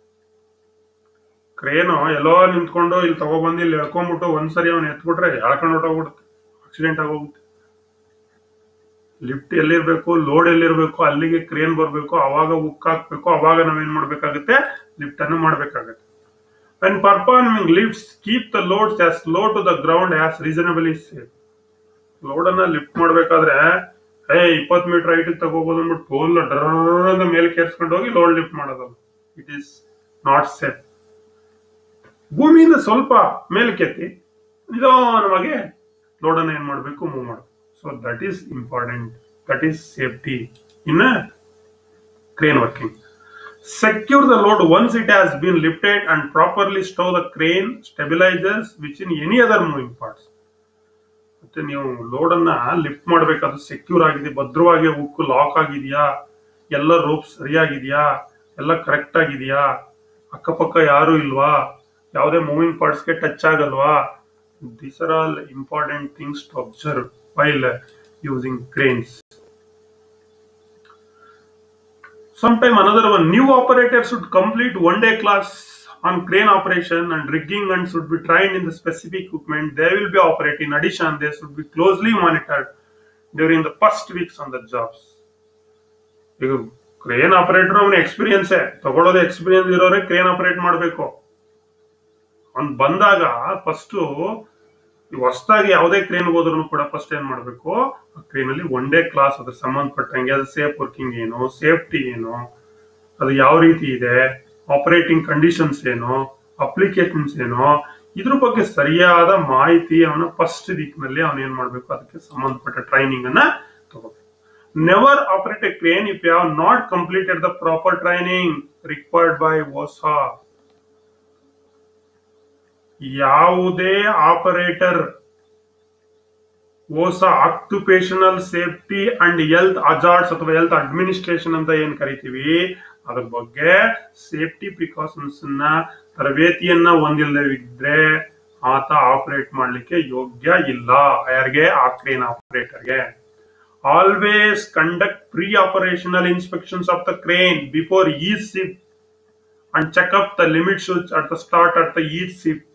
A: crane ಎಲ್ಲೋ ನಿಂತ್ಕೊಂಡು ಇಲ್ಲಿ ತಗೊಬಂದು ಇಲ್ಲಿ ಎಳ್ಕೊಂಡ್ಬಿಟ್ಟು ಒಂದ್ಸರಿ ಅವ್ನು ಎತ್ಬಿಟ್ರೆ ಎಳ್ಕೊಂಡು ಹೊಟ್ಟೋಗ್ಬಿಡುತ್ತೆ ಆಕ್ಸಿಡೆಂಟ್ ಆಗೋಗುತ್ತೆ ಲಿಫ್ಟ್ ಎಲ್ಲಿರ್ಬೇಕು ಲೋಡ್ ಎಲ್ಲಿರ್ಬೇಕು ಅಲ್ಲಿಗೆ ಕ್ರೇನ್ ಬರಬೇಕು ಅವಾಗ ಉಕ್ ಹಾಕ್ಬೇಕು ಅವಾಗ ನಾವೇನ್ ಮಾಡ್ಬೇಕಾಗುತ್ತೆ ಲಿಫ್ಟ್ ಅನ್ನು ಮಾಡ್ಬೇಕಾಗತ್ತೆ when performing lifts keep the loads as low to the ground as reasonably safe load ಅನ್ನ ಲಿಫ್ಟ್ ಮಾಡ್ಬೇಕಾದ್ರೆ ಏ ಇಪ್ಪತ್ ಮೀಟರ್ ಹೈಟ್ ತಗೋಬಹುದು ಅಂದ್ಬಿಟ್ಟು ಫುಲ್ ಡರ್ ಅಂತ ಮೇಲೆ ಕೇರ್ಸ್ಕೊಂಡು ಹೋಗಿ ಲೋಡ್ ಲಿಫ್ಟ್ ಮಾಡೋದಲ್ಲ ಇಟ್ ಈಸ್ ನಾಟ್ ಸೇಫ್ ಭೂಮಿಯಿಂದ ಸ್ವಲ್ಪ ಮೇಲಕ್ಕೆತ್ತಿ ನಿಧಾನವಾಗಿ ಲೋಡ್ ಅನ್ನ ಏನ್ ಮಾಡಬೇಕು ಮೂವ್ ಮಾಡಬೇಕು so that is important that is safety in crane working secure the load once it has been lifted and properly stow the crane stabilizers which in any other moving parts ಮತ್ತೆ ನೀವು load ಅನ್ನ lift ಮಾಡ್ಬೇಕಾದ್ರೆ secure ಆಗಿದೆ ಭದ್ರವಾಗಿ ಉಕ್ಕು lock ಆಗಿದೆಯಾ ಎಲ್ಲ rope ಸರಿಯಾಗಿದೆಯಾ ಎಲ್ಲ ಕರೆಕ್ಟ್ ಆಗಿದೆಯಾ ಅಕ್ಕಪಕ್ಕ ಯಾರು ಇಲ್ವಾ ಯಾವುದೇ ಮೂವಿಂಗ್ ಪಾರ್ಟ್ಸ್ಗೆ ಟಚ್ ಆಗಲ್ವಾ these are all important things to observe while using cranes sometime another one new operator should complete one day class on crane operation and rigging and should be trained in the specific equipment they will be operating in addition they should be closely monitored during the first weeks on the jobs ಈಗ crane operator ಅವನ ಎಕ್ಸ್ಪೀರಿಯನ್ಸೇ ತಗೊಳ್ಳೋದು experience ಇರೋರೆ crane operate ಮಾಡಬೇಕು ಅವ್ನ್ ಬಂದಾಗ first ಹೊಸದಾಗಿ ಯಾವುದೇ crane ಹೋದ್ರು ಕೂಡ ಫಸ್ಟ್ ಏನ್ ಮಾಡಬೇಕು ಆ ಕ್ರೇನ್ ಅಲ್ಲಿ ಒನ್ ಡೇ ಕ್ಲಾಸ್ ಅದ್ರ ಸಂಬಂಧಪಟ್ಟಂಗೆ ಅದು ಸೇಫ್ ವರ್ಕಿಂಗ್ ಏನು ಸೇಫ್ಟಿ ಏನು ಅದು ಯಾವ ರೀತಿ ಇದೆ ಆಪರೇಟಿಂಗ್ ಕಂಡೀಷನ್ಸ್ ಏನು ಅಪ್ಲಿಕೇಶನ್ಸ್ ಏನು ಇದ್ರ ಬಗ್ಗೆ ಸರಿಯಾದ ಮಾಹಿತಿ ಅವನ ಫಸ್ಟ್ ವೀಕ್ ನಲ್ಲಿ ಅವನ್ ಏನ್ ಮಾಡ್ಬೇಕು ಅದಕ್ಕೆ ಸಂಬಂಧಪಟ್ಟ ಟ್ರೈನಿಂಗ್ ಅನ್ನ ತಗೋಬೇಕು never operate a crane if you have not completed the proper training required by OSHA ಯಾವುದೇ operator OSHA occupational safety and health hazards ಅಥವಾ ಹೆಲ್ತ್ ಅಡ್ಮಿನಿಸ್ಟ್ರೇಷನ್ ಅಂತ ಏನ್ ಕರಿತೀವಿ ಅದ್ರ ಬಗ್ಗೆ ಸೇಫ್ಟಿ ಪ್ರಿಕಾಷನ್ಸ್ ನ ತರಬೇತಿಯನ್ನ ಹೊಂದಿಲ್ಲದಿದ್ರೆ ಆತ ಆಪರೇಟ್ ಮಾಡ್ಲಿಕ್ಕೆ ಯೋಗ್ಯ ಇಲ್ಲ ಯಾರಿಗೆ ಆ ಕ್ರೇನ್ ಆಪರೇಟರ್ಗೆ always conduct pre operational inspections of the crane before each shift and check up the limit shoes at the start at the each shift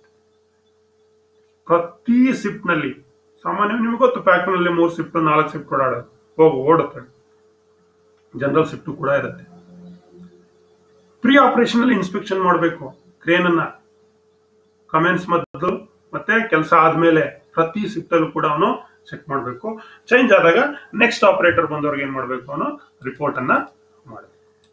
A: ಪ್ರತಿ ಶಿಫ್ಟ್ ನಲ್ಲಿ ಸಾಮಾನ್ಯ ನಿಮ್ಗೆ ಗೊತ್ತು ಫ್ಯಾಕ್ಟರಿ ನಲ್ಲಿ ಮೂರು ಶಿಫ್ಟ್ ನಾಲ್ಕು ಶಿಫ್ಟ್ ಓಡಾಡೋದು ಹೋಗಿ ಓಡುತ್ತೆ ಜನರಲ್ ಶಿಫ್ಟ್ ಕೂಡ ಇರುತ್ತೆ ಪ್ರೀ ಆಪರೇಷನ್ ಅಲ್ಲಿ ಇನ್ಸ್ಪೆಕ್ಷನ್ ಮಾಡಬೇಕು ಕ್ರೇನ್ ಅನ್ನ ಕಮೆಂಟ್ಸ್ ಮೊದಲು ಮತ್ತೆ ಕೆಲಸ ಆದ್ಮೇಲೆ ಪ್ರತಿ ಶಿಫ್ಟ್ ಅಲ್ಲೂ ಕೂಡ ಅವನು ಚೆಕ್ ಮಾಡಬೇಕು ಚೇಂಜ್ ಆದಾಗ ನೆಕ್ಸ್ಟ್ ಆಪರೇಟರ್ ಬಂದವ್ರಿಗೆ ಏನ್ ಮಾಡಬೇಕು ಅವನು ರಿಪೋರ್ಟ್ ಅನ್ನ ಮಾಡಬೇಕು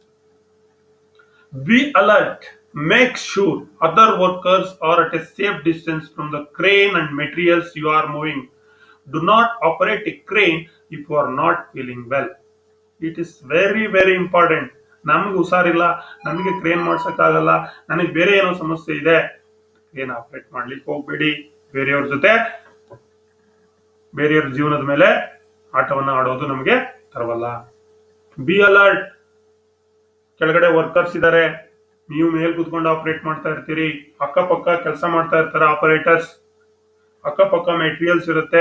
A: be alert Make sure other workers are at a safe distance from the crane and materials you are moving. Do not operate a crane if you are not feeling well. It is very, very important. ನಮ್ಗೆ ಹುಷಾರಿಲ್ಲ ನಮಗೆ crane ಮಾಡ್ಸಕ್ಕಾಗಲ್ಲ ನನಗೆ ಬೇರೆ ಏನೋ ಸಮಸ್ಯೆ ಇದೆ crane operate ಮಾಡ್ಲಿಕ್ಕೆ ಹೋಗ್ಬೇಡಿ ಬೇರೆಯವ್ರ ಜೊತೆ ಬೇರೆಯವ್ರ ಜೀವನದ ಮೇಲೆ ಆಟವನ್ನ ಆಡೋದು ನಮಗೆ ತರವಲ್ಲ ಬಿ ಅಲರ್ಟ್ ಕೆಳಗಡೆ ವರ್ಕರ್ಸ್ ಇದ್ದಾರೆ ನೀವು ಮೇಲ್ ಕೂತ್ಕೊಂಡು ಆಪರೇಟ್ ಮಾಡ್ತಾ ಇರ್ತೀರಿ ಅಕ್ಕಪಕ್ಕ ಕೆಲಸ ಮಾಡ್ತಾ ಇರ್ತಾರೆ ಆಪರೇಟರ್ಸ್ ಅಕ್ಕಪಕ್ಕ ಮೆಟೀರಿಯಲ್ಸ್ ಇರುತ್ತೆ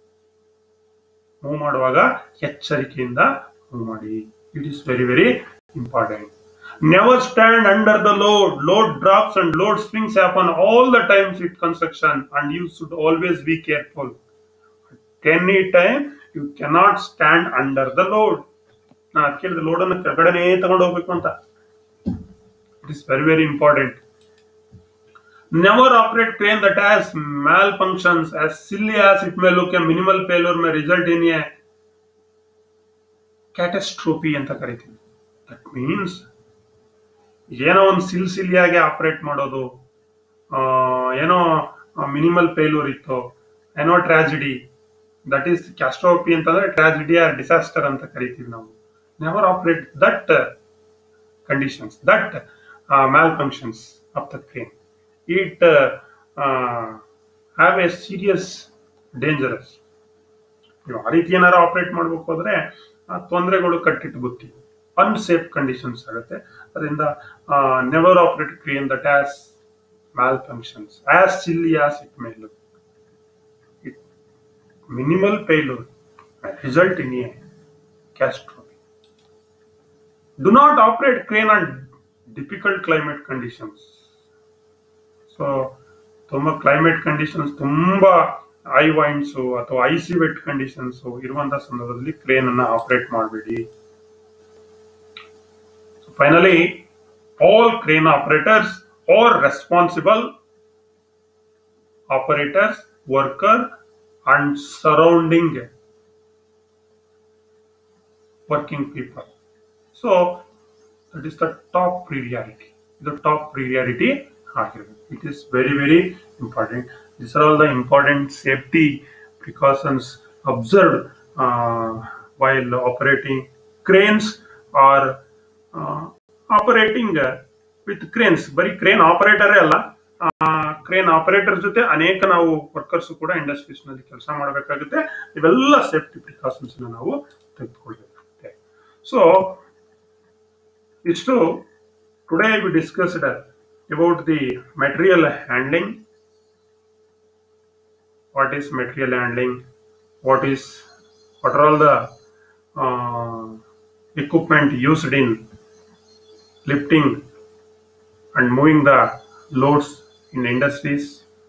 A: ಮೂವ್ ಮಾಡುವಾಗ ಎಚ್ಚರಿಕೆಯಿಂದ ಮೂವ್ ಮಾಡಿ it is very very important never stand under the load load drops and load swings happen all the times it construction and you should always be careful any time you cannot stand under the load ನಾ ಕೇಳಿದ load ಅನ್ನು ಕೆಳಗಡೆನೇ ತಗೊಂಡು ಹೋಗ್ಬೇಕು ಅಂತ it is very very important Never operate crane that has malfunctions. As silly as it may look, a minimal failure may result in a catastrophe ಅಂತ ಕರಿತೀವಿ that means ಏನೋ ಒಂದು ಸಿಲ್ಸಿಲಿಯಾಗಿ ಆಪರೇಟ್ ಮಾಡೋದು ಆ, ಏನೋ ಮಿನಿಮಲ್ ಫೇಲ್ಯೂರ್ ಇತ್ತು ಏನೋ ಟ್ರಾಜಿಡಿ ದಟ್ ಈಸ್ ಕ್ಯಾಸ್ಟ್ರೋಪಿ ಅಂತಂದ್ರೆ ಟ್ರಾಜಿಡಿ ಆರ್ ಡಿಸಾಸ್ಟರ್ ಅಂತ ಕರಿತೀವಿ ನಾವು never operate that conditions that malfunctions of the crane it have a serious dangerous ನೀವು ಆ ರೀತಿ ಏನಾರು ಆಪರೇಟ್ ಮಾಡ್ಬೇಕು ಹೋದ್ರೆ ಆ ತೊಂದರೆಗಳು ಕಟ್ಟಿಟ್ಟು ಬುತ್ತಿ ಅನ್ಸೇಫ್ ಕಂಡೀಷನ್ಸ್ ಆಗುತ್ತೆ ಅದರಿಂದ never operate crane that has malfunctions as silly as it may look it minimal failure result in a catastrophe do not operate crane on difficult climate conditions so ತುಂಬಾ climate conditions ತುಂಬಾ high winds ಅಥವಾ icy vet conditions ಇರುವಂತಹ ಸಂದರ್ಭದಲ್ಲಿ crane ಅನ್ನ operate ಮಾಡಬೇಡಿ finally all crane operators are responsible operators worker and surrounding working people so that is the top priority ಇದು top priority ಆಗಿರಬೇಕು it is very very important this are all the important safety precautions observed while operating cranes are operating with cranes ಬರೀ crane ಆಪರೇಟರೇ ಅಲ್ಲ crane operator ಜೊತೆ ಅನೇಕ ನಾವು workers ಕೂಡ industries ನಲ್ಲಿ ಕೆಲಸ ಮಾಡಬೇಕಾಗುತ್ತೆ ಇವೆಲ್ಲ ಸೇಫ್ಟಿ ಪ್ರಿಕಾಷನ್ಸ್ ನಾವು ತೆಗೆದುಕೊಳ್ಬೇಕಾಗುತ್ತೆ ಸೊ ಇಷ್ಟು today we discussed about the material handling what is material handling what is what are all the uh, equipment used in lifting and moving the loads in industries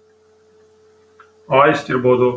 A: hoist ಇರ್ಬೋದು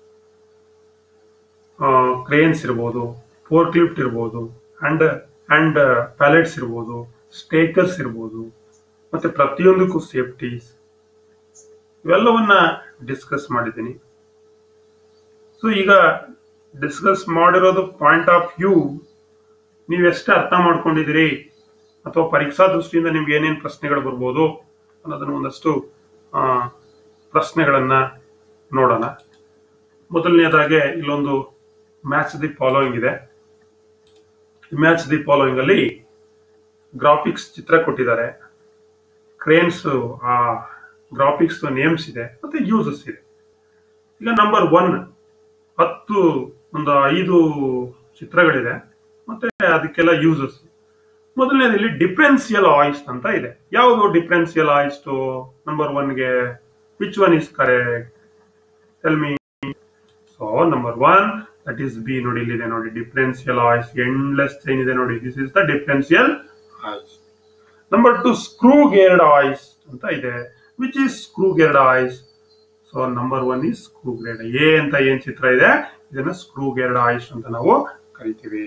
A: cranes ಇರ್ಬೋದು fork lift ಇರ್ಬೋದು and and pallets ಇರ್ಬೋದು stackers ಇರ್ಬೋದು ಮತ್ತೆ ಪ್ರತಿಯೊಂದಕ್ಕೂ ಸೇಫ್ಟೀಸ್ ಇವೆಲ್ಲವನ್ನ discuss ಮಾಡಿದ್ದೀನಿ so ಈಗ ಡಿಸ್ಕಸ್ ಮಾಡಿರೋದು ಪಾಯಿಂಟ್ ಆಫ್ ವ್ಯೂ ನೀವೆಷ್ಟು ಅರ್ಥ ಮಾಡ್ಕೊಂಡಿದ್ದೀರಿ ಅಥವಾ ಪರೀಕ್ಷಾ ದೃಷ್ಟಿಯಿಂದ ನಿಮ್ಗೆ ಏನೇನು ಪ್ರಶ್ನೆಗಳು ಬರ್ಬೋದು ಅನ್ನೋದನ್ನ ಒಂದಷ್ಟು ಆ, ಪ್ರಶ್ನೆಗಳನ್ನ ನೋಡೋಣ ಮೊದಲನೇದಾಗೆ ಇಲ್ಲೊಂದು ಮ್ಯಾಚ್ ದಿ ಫಾಲೋಯಿಂಗ್ ಇದೆ ಮ್ಯಾಚ್ ದಿ ಫಾಲೋಯಿಂಗ್ ಅಲ್ಲಿ ಗ್ರಾಫಿಕ್ಸ್ ಚಿತ್ರ ಕೊಟ್ಟಿದ್ದಾರೆ ಕ್ರೇನ್ಸ್ ಆ ಗ್ರಾಫಿಕ್ಸ್ ನೇಮ್ಸ್ ಇದೆ ಮತ್ತೆ ಯೂಸಸ್ ಇದೆ ಈಗ ನಂಬರ್ ಒನ್ ಹತ್ತು ಒಂದು ಐದು ಚಿತ್ರಗಳಿದೆ ಮತ್ತೆ ಅದಕ್ಕೆಲ್ಲ ಯೂಸಸ್ ಮೊದಲನೇದಲ್ಲಿ ಡಿಫ್ರೆನ್ಸಿಯಲ್ ಆಯಿಸ್ಟ್ ಅಂತ ಇದೆ ಯಾವುದು ಡಿಫ್ರೆನ್ಸಿಯಲ್ ಆಯಿಸ್ಟ್ ನಂಬರ್ ಒನ್ಗೆ which one is correct tell me so number one that is B ನೋಡಿ ಇಲ್ಲಿದೆ ನೋಡಿ ಡಿಫ್ರೆನ್ಸಿಯಲ್ ಆಯಿಸ್ಟ್ ಎಂಡ್ಲೆಸ್ ಚೈನ್ ಇದೆ ನೋಡಿ this is the differential hoist number two screw geared hoist ಅಂತ ಇದೆ which is screw geared hoist so number one is screw geared A ಅಂತ ಏನ್ ಚಿತ್ರ ಇದೆ ಇದನ್ನ ಸ್ಕ್ರೂ ಗೇರ್ಡ್ ಆಯಿಸ್ ಅಂತ ನಾವು ಕರಿತೀವಿ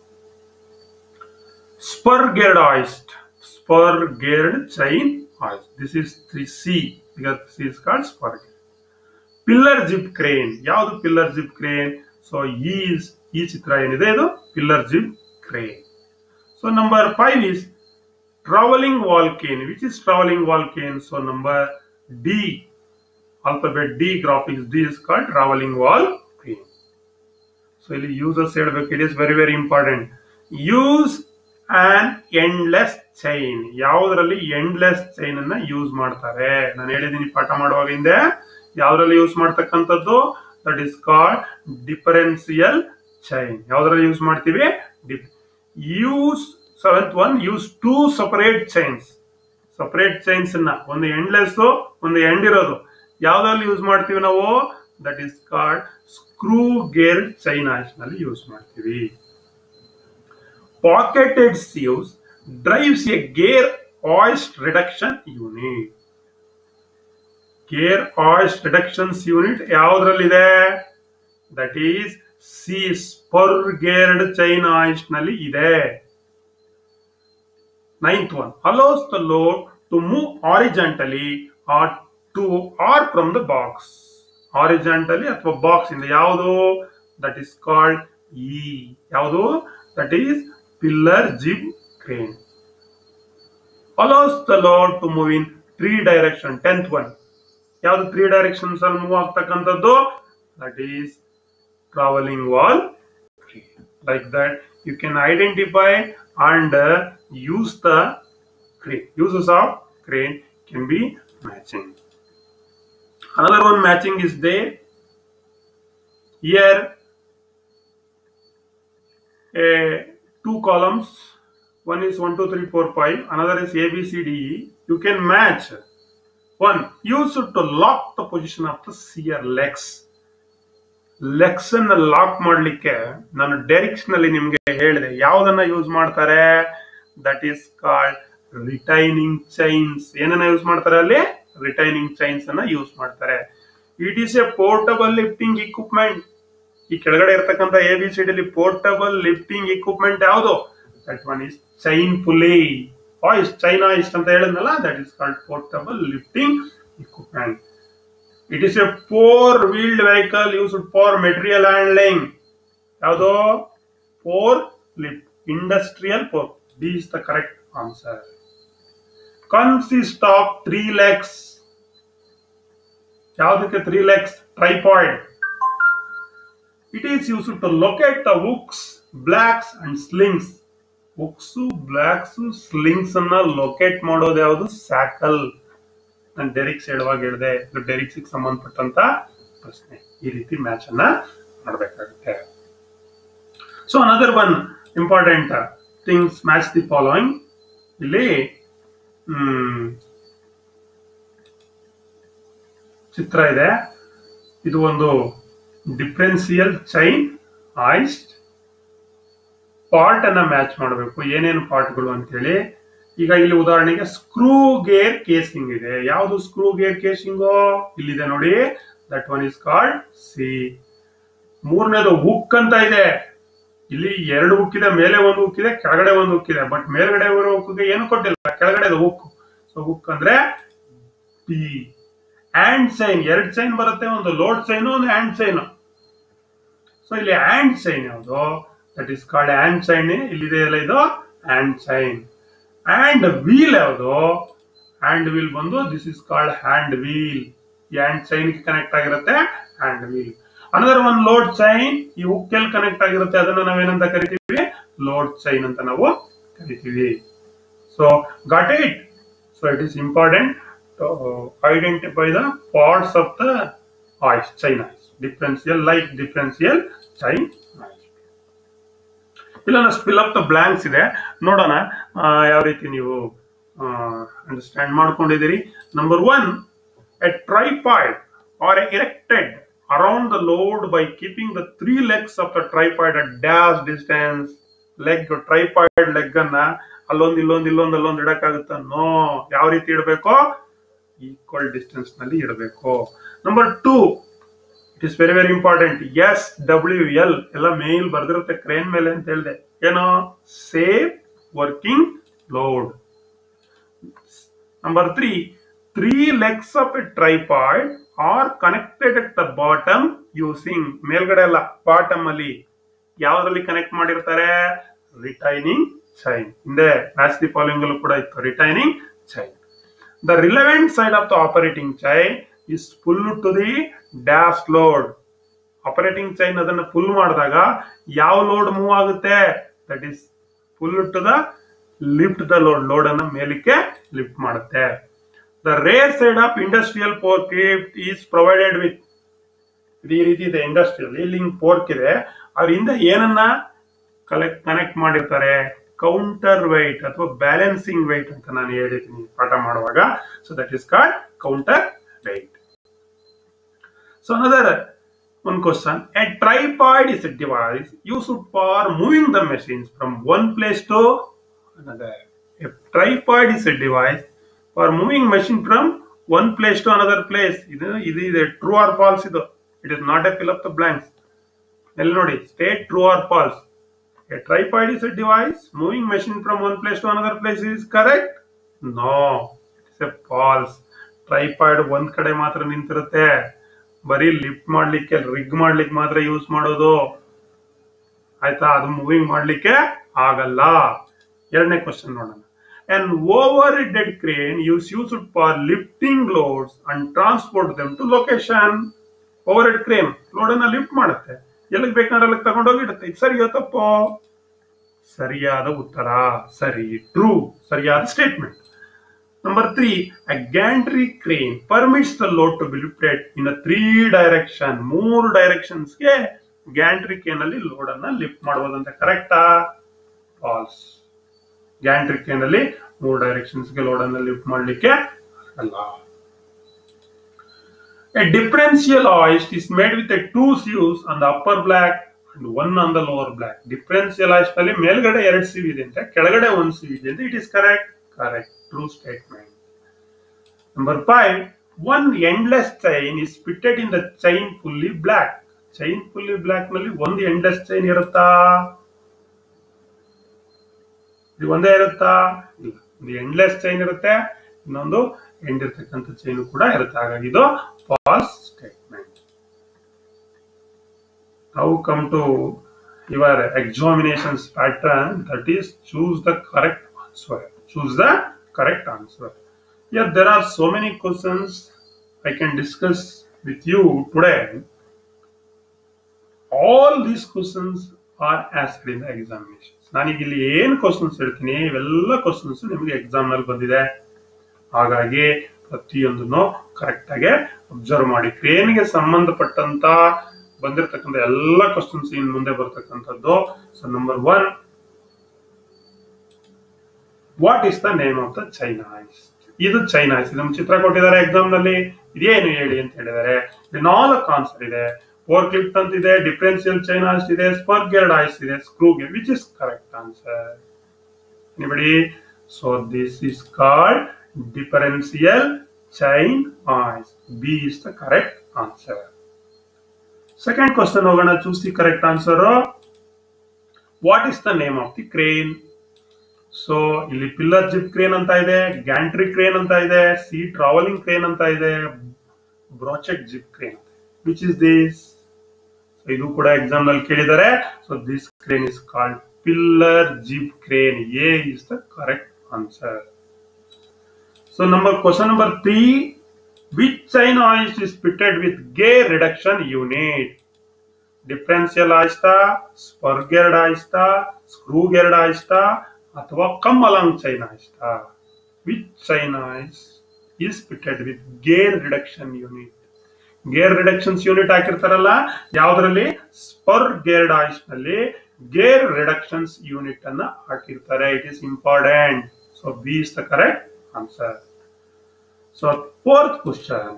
A: spur geared hoist spur geared chain hoist this is three C this is called spur geared pillar jib crane ಯಾವುದು pillar jib crane so ಈ ಈ ಚಿತ್ರ ಏನಿದೆ ಇದು pillar jib crane so number five is traveling wall cane which is traveling wall cane so number d alphabet d graphics d is called traveling wall cane so ಇಲ್ಲಿ users ಹೇಳ್ಬೇಕು it is very very important use an endless chain ಯಾವುದರಲ್ಲಿ endless chain ಅನ್ನ use ಮಾಡ್ತಾರೆ ನಾನು ಹೇಳಿದ್ದೀನಿ ಪಾಠ ಮಾಡುವಾಗ ಹಿಂದೆ ಯಾವ್ದ್ರಲ್ಲಿ ಯೂಸ್ ಮಾಡ್ತಕ್ಕಂಥದ್ದು that is called differential chain ಯಾವ್ದ್ರಲ್ಲಿ ಯೂಸ್ ಮಾಡ್ತೀವಿ use seventh one use two separate chains separate chains ಅನ್ನ ಒಂದು ಎಂಡ್ಲೆಸ್ ಒಂದು ಎಂಡ್ ಇರೋದು ಯಾವ್ದ್ರಲ್ಲಿ ಯೂಸ್ ಮಾಡ್ತೀವಿ ನಾವು that is called screw gear chain ನಲ್ಲಿ ಯೂಸ್ ಮಾಡ್ತೀವಿ pocketed sheaves drives a gear hoist reduction unit gear hoist reductions unit ಯಾವ್ದ್ರಲ್ಲಿದೆ that is C spur geared chain hoist ನಲ್ಲಿ ಇದೆ Ninth one allows the load to move horizontally or to or from the box horizontally ಅಥವಾ box ಇಂದ ಯಾವುದು that is called E ಯಾವುದು that is pillar jib crane allows the load to move in three direction tenth one ಯಾವ್ದು three directions ಅಲ್ಲಿ move ಆಗ್ತಕ್ಕಂಥದ್ದು that is travelling wall like that you can identify and uh, use the crane uses of crane can be matching another one matching is there here uh, two columns one is 1 2 3 4 5 another is a b c d e you can match one use it to lock the position of the shear legs legs ಅನ್ನ lock ಮಾಡ್ಲಿಕ್ಕೆ ನಾನು derricks ನಲ್ಲಿ ನಿಮ್ಗೆ ಹೇಳಿದೆ ಯಾವ್ದನ್ನ use ಮಾಡ್ತಾರೆ that is called retaining chains ಏನನ್ನ use ಮಾಡ್ತಾರೆ ಅಲ್ಲಿ ರಿಟೈನಿಂಗ್ ಚೈನ್ಸ್ ಅನ್ನ ಯೂಸ್ ಮಾಡ್ತಾರೆ it is a portable lifting equipment ಈ ಕೆಳಗಡೆ ಇರ್ತಕ್ಕಂಥ A B C D portable lifting equipment ಯಾವುದು that one is chain pulley hoist chain hoist ಅಂತ ಹೇಳಿದ್ನಲ್ಲ that is called portable lifting equipment it is a four wheeled vehicle used for material handling ಯಾವುದು fork lift industrial fork D is the correct answer consist of three legs ಯಾವುದಕ್ಕೆ three legs tripod it is use to locate the hooks blocks and slings hooks blocks slings ಅನ್ನ locate ಮಾಡೋದು ಯಾವುದು ಸ್ಯಾಕಲ್ ನಾನು ಡೆರಿಕ್ಸ್ ಹೇಳುವಾಗ ಹೇಳಿದೆ ಇದು ಡೆರಿಕ್ಸ್ ಸಂಬಂಧಪಟ್ಟಂತ ಪ್ರಶ್ನೆ ಈ ರೀತಿ ಮ್ಯಾಚ್ ಅನ್ನ ಮಾಡಬೇಕಾಗುತ್ತೆ so another one important things match the following ಇಲ್ಲಿ ಹ್ಮ್, ಚಿತ್ರ ಇದೆ ಇದು ಒಂದು ಡಿಫ್ರೆನ್ಸಿಯಲ್ ಚೈನ್ ಆಯಿಸ್ಟ್ ಪಾರ್ಟ್ ಅನ್ನ ಮ್ಯಾಚ್ ಮಾಡಬೇಕು ಏನೇನು ಪಾರ್ಟ್ಗಳು ಅಂತೇಳಿ ಈಗ ಇಲ್ಲಿ ಉದಾಹರಣೆಗೆ ಸ್ಕ್ರೂ ಗೇರ್ ಕೇಸಿಂಗ್ ಇದೆ ಯಾವುದು ಸ್ಕ್ರೂ ಗೇರ್ ಕೇಸಿಂಗು ಇಲ್ಲಿದೆ ನೋಡಿ that one is called C ಮೂರನೇದು ಹುಕ್ ಅಂತ ಇದೆ ಇಲ್ಲಿ ಎರಡು ಹುಕ್ ಇದೆ ಮೇಲೆ ಒಂದು ಹುಕ್ ಇದೆ ಕೆಳಗಡೆ ಒಂದು ಹುಕ್ ಇದೆ ಬಟ್ ಮೇಲ್ಗಡೆ ಇರೋ ಹುಕ್ಗೆ ಏನು ಕೊಟ್ಟಿಲ್ಲ ಕೆಳಗಡೆ ಹುಕ್ ಸೊ ಹುಕ್ ಅಂದ್ರೆ ಟಿ ಹ್ಯಾಂಡ್ ಚೈನ್ ಎರಡು ಚೈನ್ ಬರುತ್ತೆ ಒಂದು ಲೋಡ್ ಚೈನ್ ಒಂದು ಹ್ಯಾಂಡ್ ಚೈನ್ ಸೊ ಇಲ್ಲಿ ಹ್ಯಾಂಡ್ ಚೈನ್ ಯಾವುದು that is called hand chain ಇಲ್ಲಿದೆ ಅಲ್ಲ ಇದು ಹ್ಯಾಂಡ್ ಚೈನ್ ಹ್ಯಾಂಡ್ ವೀಲ್ ಯಾವುದು ಹ್ಯಾಂಡ್ ವೀಲ್ ಬಂದು this is called hand wheel ಈ ಹ್ಯಾಂಡ್ ಚೈನ್ ಕನೆಕ್ಟ್ ಆಗಿರುತ್ತೆ hand wheel another one load chain ಈ ಹುಕ್ಕೆಲ್ ಕನೆಕ್ಟ್ ಆಗಿರುತ್ತೆ ಅದನ್ನ ನಾವೇನಂತ ಕರಿತೀವಿ ಲೋಡ್ ಚೈನ್ ಅಂತ ನಾವು ಕರಿತೀವಿ so got it so it is important to identify the parts of the hoist chain hoist differential like differential chain hoist ಇಲ್ಲ ಫಿಲ್ ಅಪ್ ದ ಬ್ಲಾಂಕ್ಸ್ ಇದೆ ನೋಡೋಣ ಆ, ಯಾವ ರೀತಿ ನೀವು ಅಂಡರ್ಸ್ಟ್ಯಾಂಡ್ ಮಾಡ್ಕೊಂಡಿದ್ದೀರಿ number one a tripod are erected around the load by keeping the three legs of the tripod at dash distance leg tripod leg ಅನ್ನ ಅಲ್ಲೊಂದು ಇಲ್ಲೊಂದು ಇಲ್ಲೊಂದು ಅಲ್ಲೊಂದು ಇಡಕ್ಕಾಗುತ್ತ ನೋ ಯಾವ ರೀತಿ ಇಡಬೇಕು ಈಕ್ವಲ್ ಡಿಸ್ಟೆನ್ಸ್ ನಲ್ಲಿ ಇಡಬೇಕು number two it is very very important S W L ಎಲ್ಲ ಮೇಲ್ ಬರ್ದಿರುತ್ತೆ ಕ್ರೇನ್ ಮೇಲೆ ಅಂತ ಹೇಳಿದೆ ಏನೋ safe working load number three three legs of a tripod are connected at the bottom using ಮೇಲ್ಗಡೆ ಅಲ್ಲ ಬಾಟಮ್ ಅಲ್ಲಿ ಯಾವ್ದ್ರಲ್ಲಿ ಕನೆಕ್ಟ್ ಮಾಡಿರ್ತಾರೆ ರಿಟೈನಿಂಗ್ ಚೈನ್ ಹಿಂದೆ ಮ್ಯಾಚ್ ದಿ ಫಾಲೋಯಿಂಗ್ ಅಲ್ಲೂ ಕೂಡ ಇತ್ತು retaining chain the relevant side of the operating chain is pull to the dash load operating chain ಅದನ್ನ ಫುಲ್ ಮಾಡಿದಾಗ ಯಾವ ಲೋಡ್ ಮೂವ್ ಆಗುತ್ತೆ that is pull to the lift the load load ಅನ್ನ ಮೇಲಕ್ಕೆ lift ಮಾಡುತ್ತೆ the rear side of industrial fork is provided with ಈ ರೀತಿ ಇದೆ ಇಂಡಸ್ಟ್ರಿಯಲ್ ಇಲ್ಲಿ ಫೋರ್ಕ್ ಇದೆ ಅವ್ರ ಹಿಂದೆ ಏನನ್ನ ಕಲೆಕ್ಟ್ ಕನೆಕ್ಟ್ ಮಾಡಿರ್ತಾರೆ ಕೌಂಟರ್ ವೈಟ್ ಅಥವಾ ಬ್ಯಾಲೆನ್ಸಿಂಗ್ ವೈಟ್ ಅಂತ ನಾನು ಹೇಳಿದ್ದೀನಿ ಪಾಠ ಮಾಡುವಾಗ so that is called counterweight so another one question a tripod is a device used for moving the machines from one place to another a tripod is a device for moving machine from one place to another place ಇದು ಇದು ಇದೆ true or false ಇದು it is not a fill up the blanks ಎಲ್ಲಿ ನೋಡಿ state true or false A tripod is a device moving machine from one place to another place is correct? No, it's a false. Tripod ಒಂದ್ ಕಡೆ ಮಾತ್ರ ನಿಂತಿರುತ್ತೆ ಬರೀ lift ಮಾಡ್ಲಿಕ್ಕೆ ರಿಗ್ ಮಾಡ್ಲಿಕ್ಕೆ ಮಾತ್ರ use ಮಾಡೋದು ಆಯ್ತಾ ಅದು ಮೂವಿಂಗ್ ಮಾಡ್ಲಿಕ್ಕೆ ಆಗಲ್ಲ ಎರಡನೇ ಕ್ವಶನ್ ನೋಡೋಣ an overhead crane is used for lifting loads and transport them to location overhead crane load ಅನ್ನ ಲಿಫ್ಟ್ ಮಾಡುತ್ತೆ ಎಲ್ಲಿಗೆ ಬೇಕಾದ್ರೆ ಅಲ್ಲಿಗೆ ತಗೊಂಡೋಗಿಡುತ್ತೆ ಇದು ಸರಿಯೋ ತಪ್ಪೋ ಸರಿಯಾದ ಉತ್ತರ ಸರಿ ಟ್ರೂ ಸರಿಯಾದ statement number three a gantry crane permits the load to be lifted in a three direction ಮೂರು ಡೈರೆಕ್ಷನ್ಸ್ಗೆ ಗ್ಯಾಂಟ್ರಿ ಕ್ರೇನ್ ಅಲ್ಲಿ ಲೋಡ್ ಅನ್ನ ಲಿಫ್ಟ್ ಮಾಡಬಹುದಂತ ಕರೆಕ್ಟಾ ಫಾಲ್ಸ್ ಗ್ಯಾಂಟ್ರಿ ಕ್ರೇನ್ ಅಲ್ಲಿ ಮೂರು ಡೈರೆಕ್ಷನ್ಸ್ಗೆ ಲೋಡ್ ಅನ್ನ ಲಿಫ್ಟ್ ಮಾಡಲಿಕ್ಕೆ ಅಲ್ಲ A differential hoist is made with a two sieves on the upper black and one on the lower black. Differential hoist ನಲ್ಲಿ ಮೇಲ್ಗಡೆ ಎರಡು ಸಿವ್ ಇದೆ ಅಂತ ಕೆಳಗಡೆ ಒಂದು ಸಿವ್ ಇದೆ ಅಂತ it is correct correct true statement number five one endless chain is fitted in the chain pulley block chain pulley block ನಲ್ಲಿ ಒಂದು ಎಂಡ್ಲೆಸ್ ಚೈನ್ ಇರುತ್ತಾ ಇದು ಒಂದೇ ಇರುತ್ತಾ ಇಲ್ಲ ಒಂದು ಎಂಡ್ಲೆಸ್ ಚೈನ್ ಇರುತ್ತೆ ಇನ್ನೊಂದು ಎಂಡ್ ಇರ್ತಕ್ಕಂಥ ಚೈನ್ ಕೂಡ ಇರುತ್ತೆ ಹಾಗಾಗಿ ಇದು ಫಾಲ್ಸ್ ಸ್ಟೇಟ್ಮೆಂಟ್ ನಾವು come to your examinations pattern that is choose the correct answer choose the correct answer ಯರ್ there are so many questions I can discuss with you today all these questions are asked in the examination ನಾನೀಗ ಇಲ್ಲಿ ಏನ್ questions ಹೇಳ್ತೀನಿ ಇವೆಲ್ಲ questions ನಿಮಗೆ exam ನಲ್ಲಿ ಬಂದಿದೆ ಹಾಗಾಗಿ ಪ್ರತಿಯೊಂದನ್ನು ಕರೆಕ್ಟ್ ಆಗಿ ಅಬ್ಸರ್ವ್ ಮಾಡಿ ಕ್ರೇನ್ಗೆ ಸಂಬಂಧಪಟ್ಟಂತ ಬಂದಿರತಕ್ಕಂಥ ಎಲ್ಲ ಕ್ವಶನ್ಸ್ ಇನ್ ಮುಂದೆ ಬರ್ತಕ್ಕಂಥದ್ದು so number one what is the name of the chain hoist ಇದು ಚೈನಾಯ್ಸ್ ಇದು ಚಿತ್ರ ಕೊಟ್ಟಿದ್ದಾರೆ ಎಕ್ಸಾಮ್ ನಲ್ಲಿ ಇದೇನು ಹೇಳಿ ಅಂತ ಹೇಳಿದ್ದಾರೆ ಇಲ್ಲಿ ನಾಲ್ಕು ಆನ್ಸರ್ ಇದೆ ಫೋರ್ ಕ್ಲಿಪ್ ಅಂತ ಇದೆ ಡಿಫರೆನ್ಸಿಯಲ್ ಚೈನಾಯ್ಸ್ ಇದೆ ಸ್ಪರ್ ಗೇರ್ಡ್ ಐಸ್ ಇದೆ screw gear which is correct answer anybody so this is called differential chain ice b is the correct answer second question ಹೋಗೋಣ choose the correct answer what is the name of the crane so ಇಲ್ಲಿ pillar jib crane ಅಂತ ಇದೆ gantry crane ಅಂತ ಇದೆ C travelling crane ಅಂತ ಇದೆ bracket jib crane which is this ಇದು ಕೂಡ ಎಕ್ಸಾಮ್ ನಲ್ಲಿ ಕೇಳಿದ್ದಾರೆ so this crane is called pillar jib crane A is the correct answer so number question number three which chain hoist is fitted with gear reduction unit differential ಆಯಿಸ್ತಾ spur geared ಆಯಿಸ್ತಾ screw geared ಆಯಿಸ್ತಾ ಅಥವಾ come along chain ಆಯಿಸ್ತಾ which chain hoist is fitted with gear reduction unit gear reductions unit ಹಾಕಿರ್ತಾರಲ್ಲ ಯಾವ್ದ್ರಲ್ಲಿ spur geared ಆಯಿಸ್ ನಲ್ಲಿ gear reductions unit ಅನ್ನ ಹಾಕಿರ್ತಾರೆ it is important so B is the correct answer so fourth question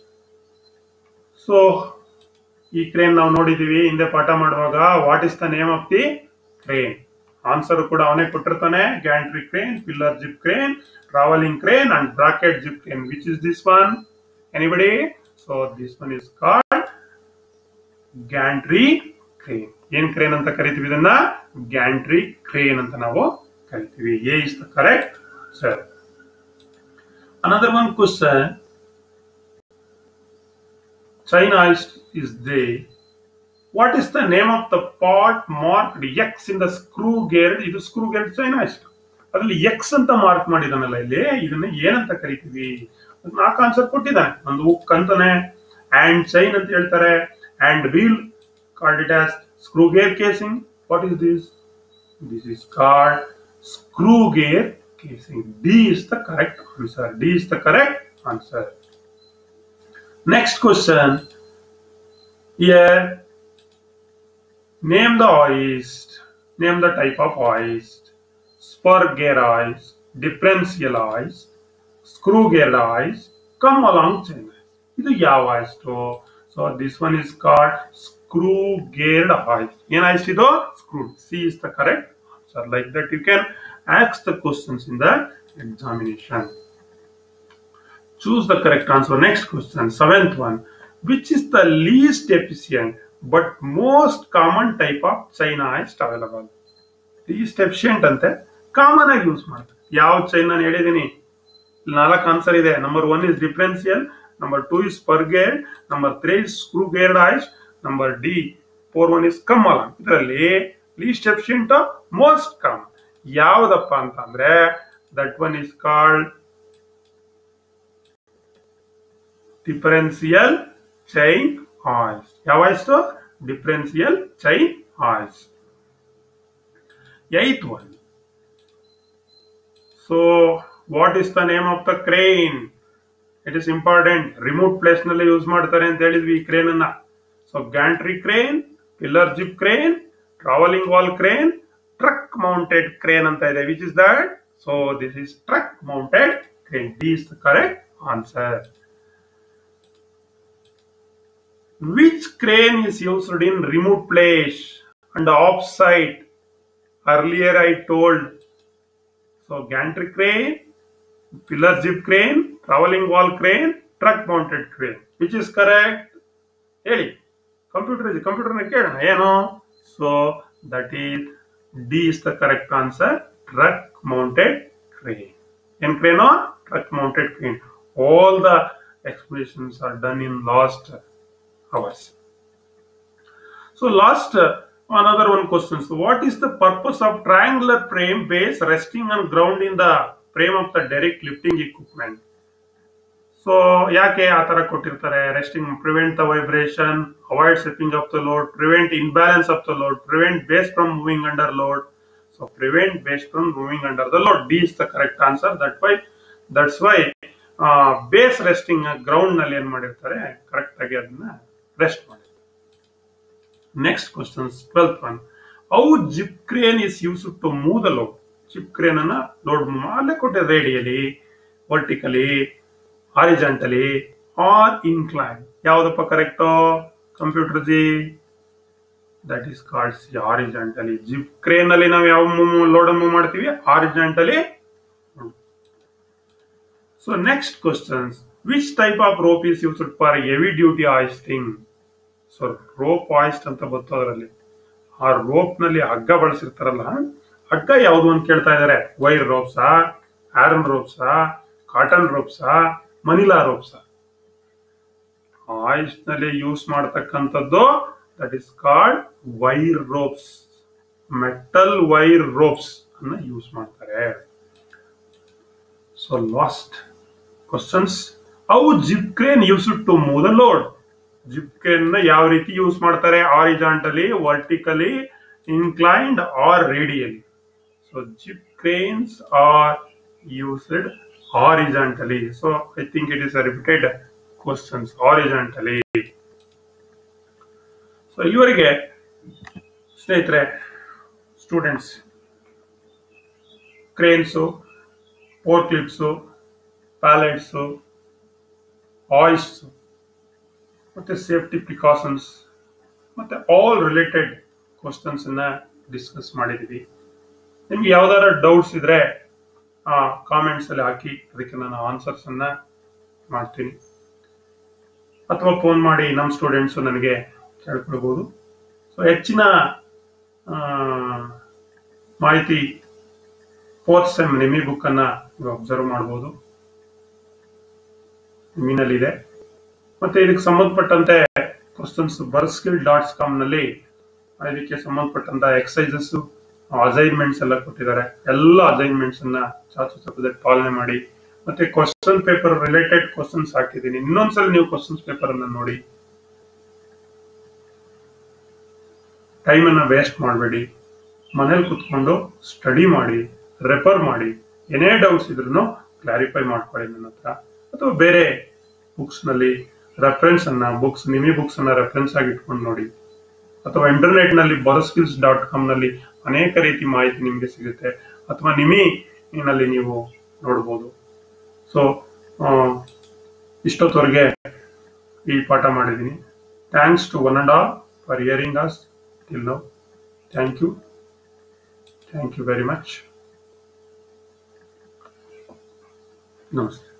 A: so ಈ crane ನಾವು ನೋಡಿದೀವಿ ಹಿಂದೆ ಪಾಠ ಮಾಡುವಾಗ what is the name of the crane answer ಕೂಡ ಅವನೇ ಕೊಟ್ಟಿರ್ತಾನೆ gantry crane pillar jib crane travelling crane and bracket jib crane which is this one anybody so this one is called gantry crane ಏನ್ crane ಅಂತ ಕರಿತೀವಿ ಇದನ್ನ gantry crane ಅಂತ ನಾವು ಕರಿತೀವಿ A is the correct sir another one question China is, is there. What is the name of the part marked X in the screw gear? ಇದು screw gear ಚೈನಾ ಇಷ್ಟ ಅದ್ರಲ್ಲಿ ಎಕ್ಸ್ ಅಂತ ಮಾರ್ಕ್ ಮಾಡಿದಾನಲ್ಲ ಇಲ್ಲಿ ಇದನ್ನ ಏನಂತ ಕರಿತೀವಿ ನಾಲ್ಕು ಆನ್ಸರ್ ಕೊಟ್ಟಿದ್ದಾನೆ ಒಂದು ಉಕ್ ಅಂತಾನೆ ಅಂಡ್ ಚೈನ್ ಅಂತ ಹೇಳ್ತಾರೆ and wheel called it as screw gear casing what is this this is called screw gear casing D is the correct answer D is the correct answer Next question. Here, name the hoist. Name the type of hoist. Spur gear hoist, differential hoist, screw gear hoist, come along chain hoist. ಇದು ಯಾವ hoist? So this one is called screw geared hoist. ಏನ್ hoist ಇದು? Screw. C is the correct answer. Like that you can ask the questions in the examination. choose the correct answer. Next question, seventh one. Which is the least efficient but most common type of China hoist available? Least efficient ಅಂತೆ common ಆಗಿ use ಮಾಡ್ತಾರೆ ಯಾವ chain ನಾನು ಹೇಳಿದ್ದೀನಿ ನಾಲ್ಕು answer ಇದೆ number one is differential number two is spur gear number three is screw geared hoist number D four one is come along ಇದರಲ್ಲಿ least efficient most come ಯಾವ್ದಪ್ಪ ಅಂತಂದ್ರೆ that one is called differential chain hoist ಯಾವ hoist differential chain hoist eighth one so what is the name of the crane it is important remote place ನಲ್ಲಿ use ಮಾಡ್ತಾರೆ ಅಂತ ಹೇಳಿದ್ವಿ ಈ crane ಅನ್ನ so gantry crane pillar jib crane travelling wall crane truck mounted crane ಅಂತ ಇದೆ which is that so this is truck mounted crane D is the correct answer which crane is used in remote place and off site earlier I told. So gantry crane, pillar jib crane, traveling wall crane, truck mounted crane. Which is correct? ಹೇಳಿ computer ಇದೆ ಕಂಪ್ಯೂಟರ್ನ ಕೇಳೋಣ ಏನು so that is D is the correct answer truck mounted crane ಏನ್ ಕ್ರೇನೋ truck mounted crane all the explanations are done in last hours So last uh, another one question. So what is the purpose of triangular frame base resting on ground in the frame of the derrick lifting equipment? So ಯಾಕೆ ಆ ತರ ಕೊಟ್ಟಿರ್ತಾರೆ resting prevent the vibration avoid setting of the load prevent imbalance of the load prevent base from moving under load so prevent base from moving under the load D is the correct answer that why that's why base resting ground ನಲ್ಲಿ ಏನ್ ಮಾಡಿರ್ತಾರೆ correct ಆಗಿ ಅದನ್ನ rest ಮಾಡಿ next questions twelfth one how jib crane is use to move the load jib crane ಅನ್ನ load ಅಲ್ಲೇ ಕೊಟ್ಟೆ radially vertically horizontally or incline ಯಾವ್ದಪ್ಪ ಕರೆಕ್ಟ್ ಕಂಪ್ಯೂಟರ್ ಜಿ that is called horizontally jib crane ಅಲ್ಲಿ ನಾವು ಯಾವ ಲೋಡ್ ಮೂವ್ ಮಾಡ್ತೀವಿ horizontally so next questions which type of rope is used for heavy duty hoisting so rope hoist ಅಂತ ಬಂತು ಅದರಲ್ಲಿ ಆ ರೋಪ್ ನಲ್ಲಿ ಹಗ್ಗ ಬಳಸಿರ್ತಾರಲ್ಲ ಹಗ್ಗ ಯಾವುದು ಅಂತ ಕೇಳ್ತಾ ಇದಾರೆ ವೈರ್ ರೋಪ್ಸಾ ಆರನ್ ರೋಪ್ಸಾ ಕಾಟನ್ ರೋಪ್ಸಾ ಮನಿಲಾ ರೋಪ್ಸಾ ಆಯಿಸ್ಟ್ ನಲ್ಲಿ ಯೂಸ್ ಮಾಡತಕ್ಕಂಥದ್ದು that is called wire ropes metal wire ropes ಅನ್ನ ಯೂಸ್ ಮಾಡ್ತಾರೆ so last questions how jib crane use to move the load jib crane ನ ಯಾವ ರೀತಿ ಯೂಸ್ ಮಾಡ್ತಾರೆ horizontally vertically inclined or radially so jib cranes are used horizontally so I think it is a repeated questions horizontally so ಇಲ್ಲಿವರೆಗೆ ಸ್ನೇಹಿತರೆ students crayons four clips pallets hoist ಮತ್ತೆ safety precautions ಮತ್ತೆ all related questions ಅನ್ನ discuss ಮಾಡಿದೀವಿ ನಿಮ್ಗೆ ಯಾವ್ದಾರ doubts ಇದ್ರೆ ಆ ಕಾಮೆಂಟ್ಸ್ ಅಲ್ಲಿ ಹಾಕಿ ಅದಕ್ಕೆ ನಾನು ಆನ್ಸರ್ಸ್ ಅನ್ನ ಮಾಡ್ತೀನಿ ಅಥವಾ ಫೋನ್ ಮಾಡಿ ನಮ್ಮ ಸ್ಟೂಡೆಂಟ್ಸ್ ನನಗೆ ಕೇಳ್ಕೊಳ್ಬಹುದು ಸೊ ಹೆಚ್ಚಿನ ಆ, ಮಾಹಿತಿ ಫೋರ್ತ್ ಸೆಮ್ ನಿಮಿ ಬುಕ್ ಅನ್ನ ನೀವು ಅಬ್ಸರ್ವ್ ಮಾಡಬಹುದು ನಿಮಿನಲ್ಲಿದೆ ಮತ್ತೆ ಇದಕ್ಕೆ ಸಂಬಂಧಪಟ್ಟಂತೆ ಕ್ವಶನ್ಸ್ ಬರ್ಸ್ಕಿಲ್ ಡಾಟ್ಸ್ ಕಾಮ್ ನಲ್ಲಿ ಇದಕ್ಕೆ ಸಂಬಂಧಪಟ್ಟಂತ ಎಕ್ಸಸೈಸಸ್ ಅಸೈನ್ಮೆಂಟ್ಸ್ ಎಲ್ಲ ಕೊಟ್ಟಿದ್ದಾರೆ ಎಲ್ಲ ಅಸೈನ್ಮೆಂಟ್ಸ್ ಅನ್ನ ಚಾಚು ತಪ್ಪದೆ ಪಾಲನೆ ಮಾಡಿ ಮತ್ತೆ ಕ್ವಶನ್ ಪೇಪರ್ ರಿಲೇಟೆಡ್ ಕ್ವಶನ್ಸ್ ಹಾಕಿದ್ದೀನಿ ಇನ್ನೊಂದ್ಸಲ ನೀವು ಕ್ವಶನ್ಸ್ ಪೇಪರ್ ಅನ್ನ ನೋಡಿ ಟೈಮ್ ಅನ್ನ ವೇಸ್ಟ್ ಮಾಡಬೇಡಿ ಮನೇಲಿ ಕುತ್ಕೊಂಡು ಸ್ಟಡಿ ಮಾಡಿ ರೆಫರ್ ಮಾಡಿ ಏನೇ ಡೌಟ್ಸ್ ಇದ್ರೂ ಕ್ಲಾರಿಫೈ ಮಾಡ್ಕೊಳ್ಳಿ ನನ್ನ ಹತ್ರ ಅಥವಾ ಬೇರೆ ಬುಕ್ಸ್ ನಲ್ಲಿ ರೆಫರೆನ್ಸ್ ಅನ್ನ ಬುಕ್ಸ್ ನಿಮಿ ಬುಕ್ಸ್ ಅನ್ನ ರೆಫರೆನ್ಸ್ ಆಗಿ ಇಟ್ಕೊಂಡು ನೋಡಿ ಅಥವಾ ಇಂಟರ್ನೆಟ್ ನಲ್ಲಿ ಬರೋಸ್ಕಿಲ್ಸ್ ಡಾಟ್ ಕಾಮ್ ನಲ್ಲಿ ಅನೇಕ ರೀತಿ ಮಾಹಿತಿ ನಿಮಗೆ ಸಿಗುತ್ತೆ ಅಥವಾ ನಿಮಿ ನಲ್ಲಿ ನೀವು ನೋಡ್ಬೋದು ಸೊ ಇಷ್ಟೊತ್ತವರೆಗೆ ಈ ಪಾಠ ಮಾಡಿದ್ದೀನಿ thanks to one and all for hearing us till now thank you thank you very much ನಮಸ್ತೆ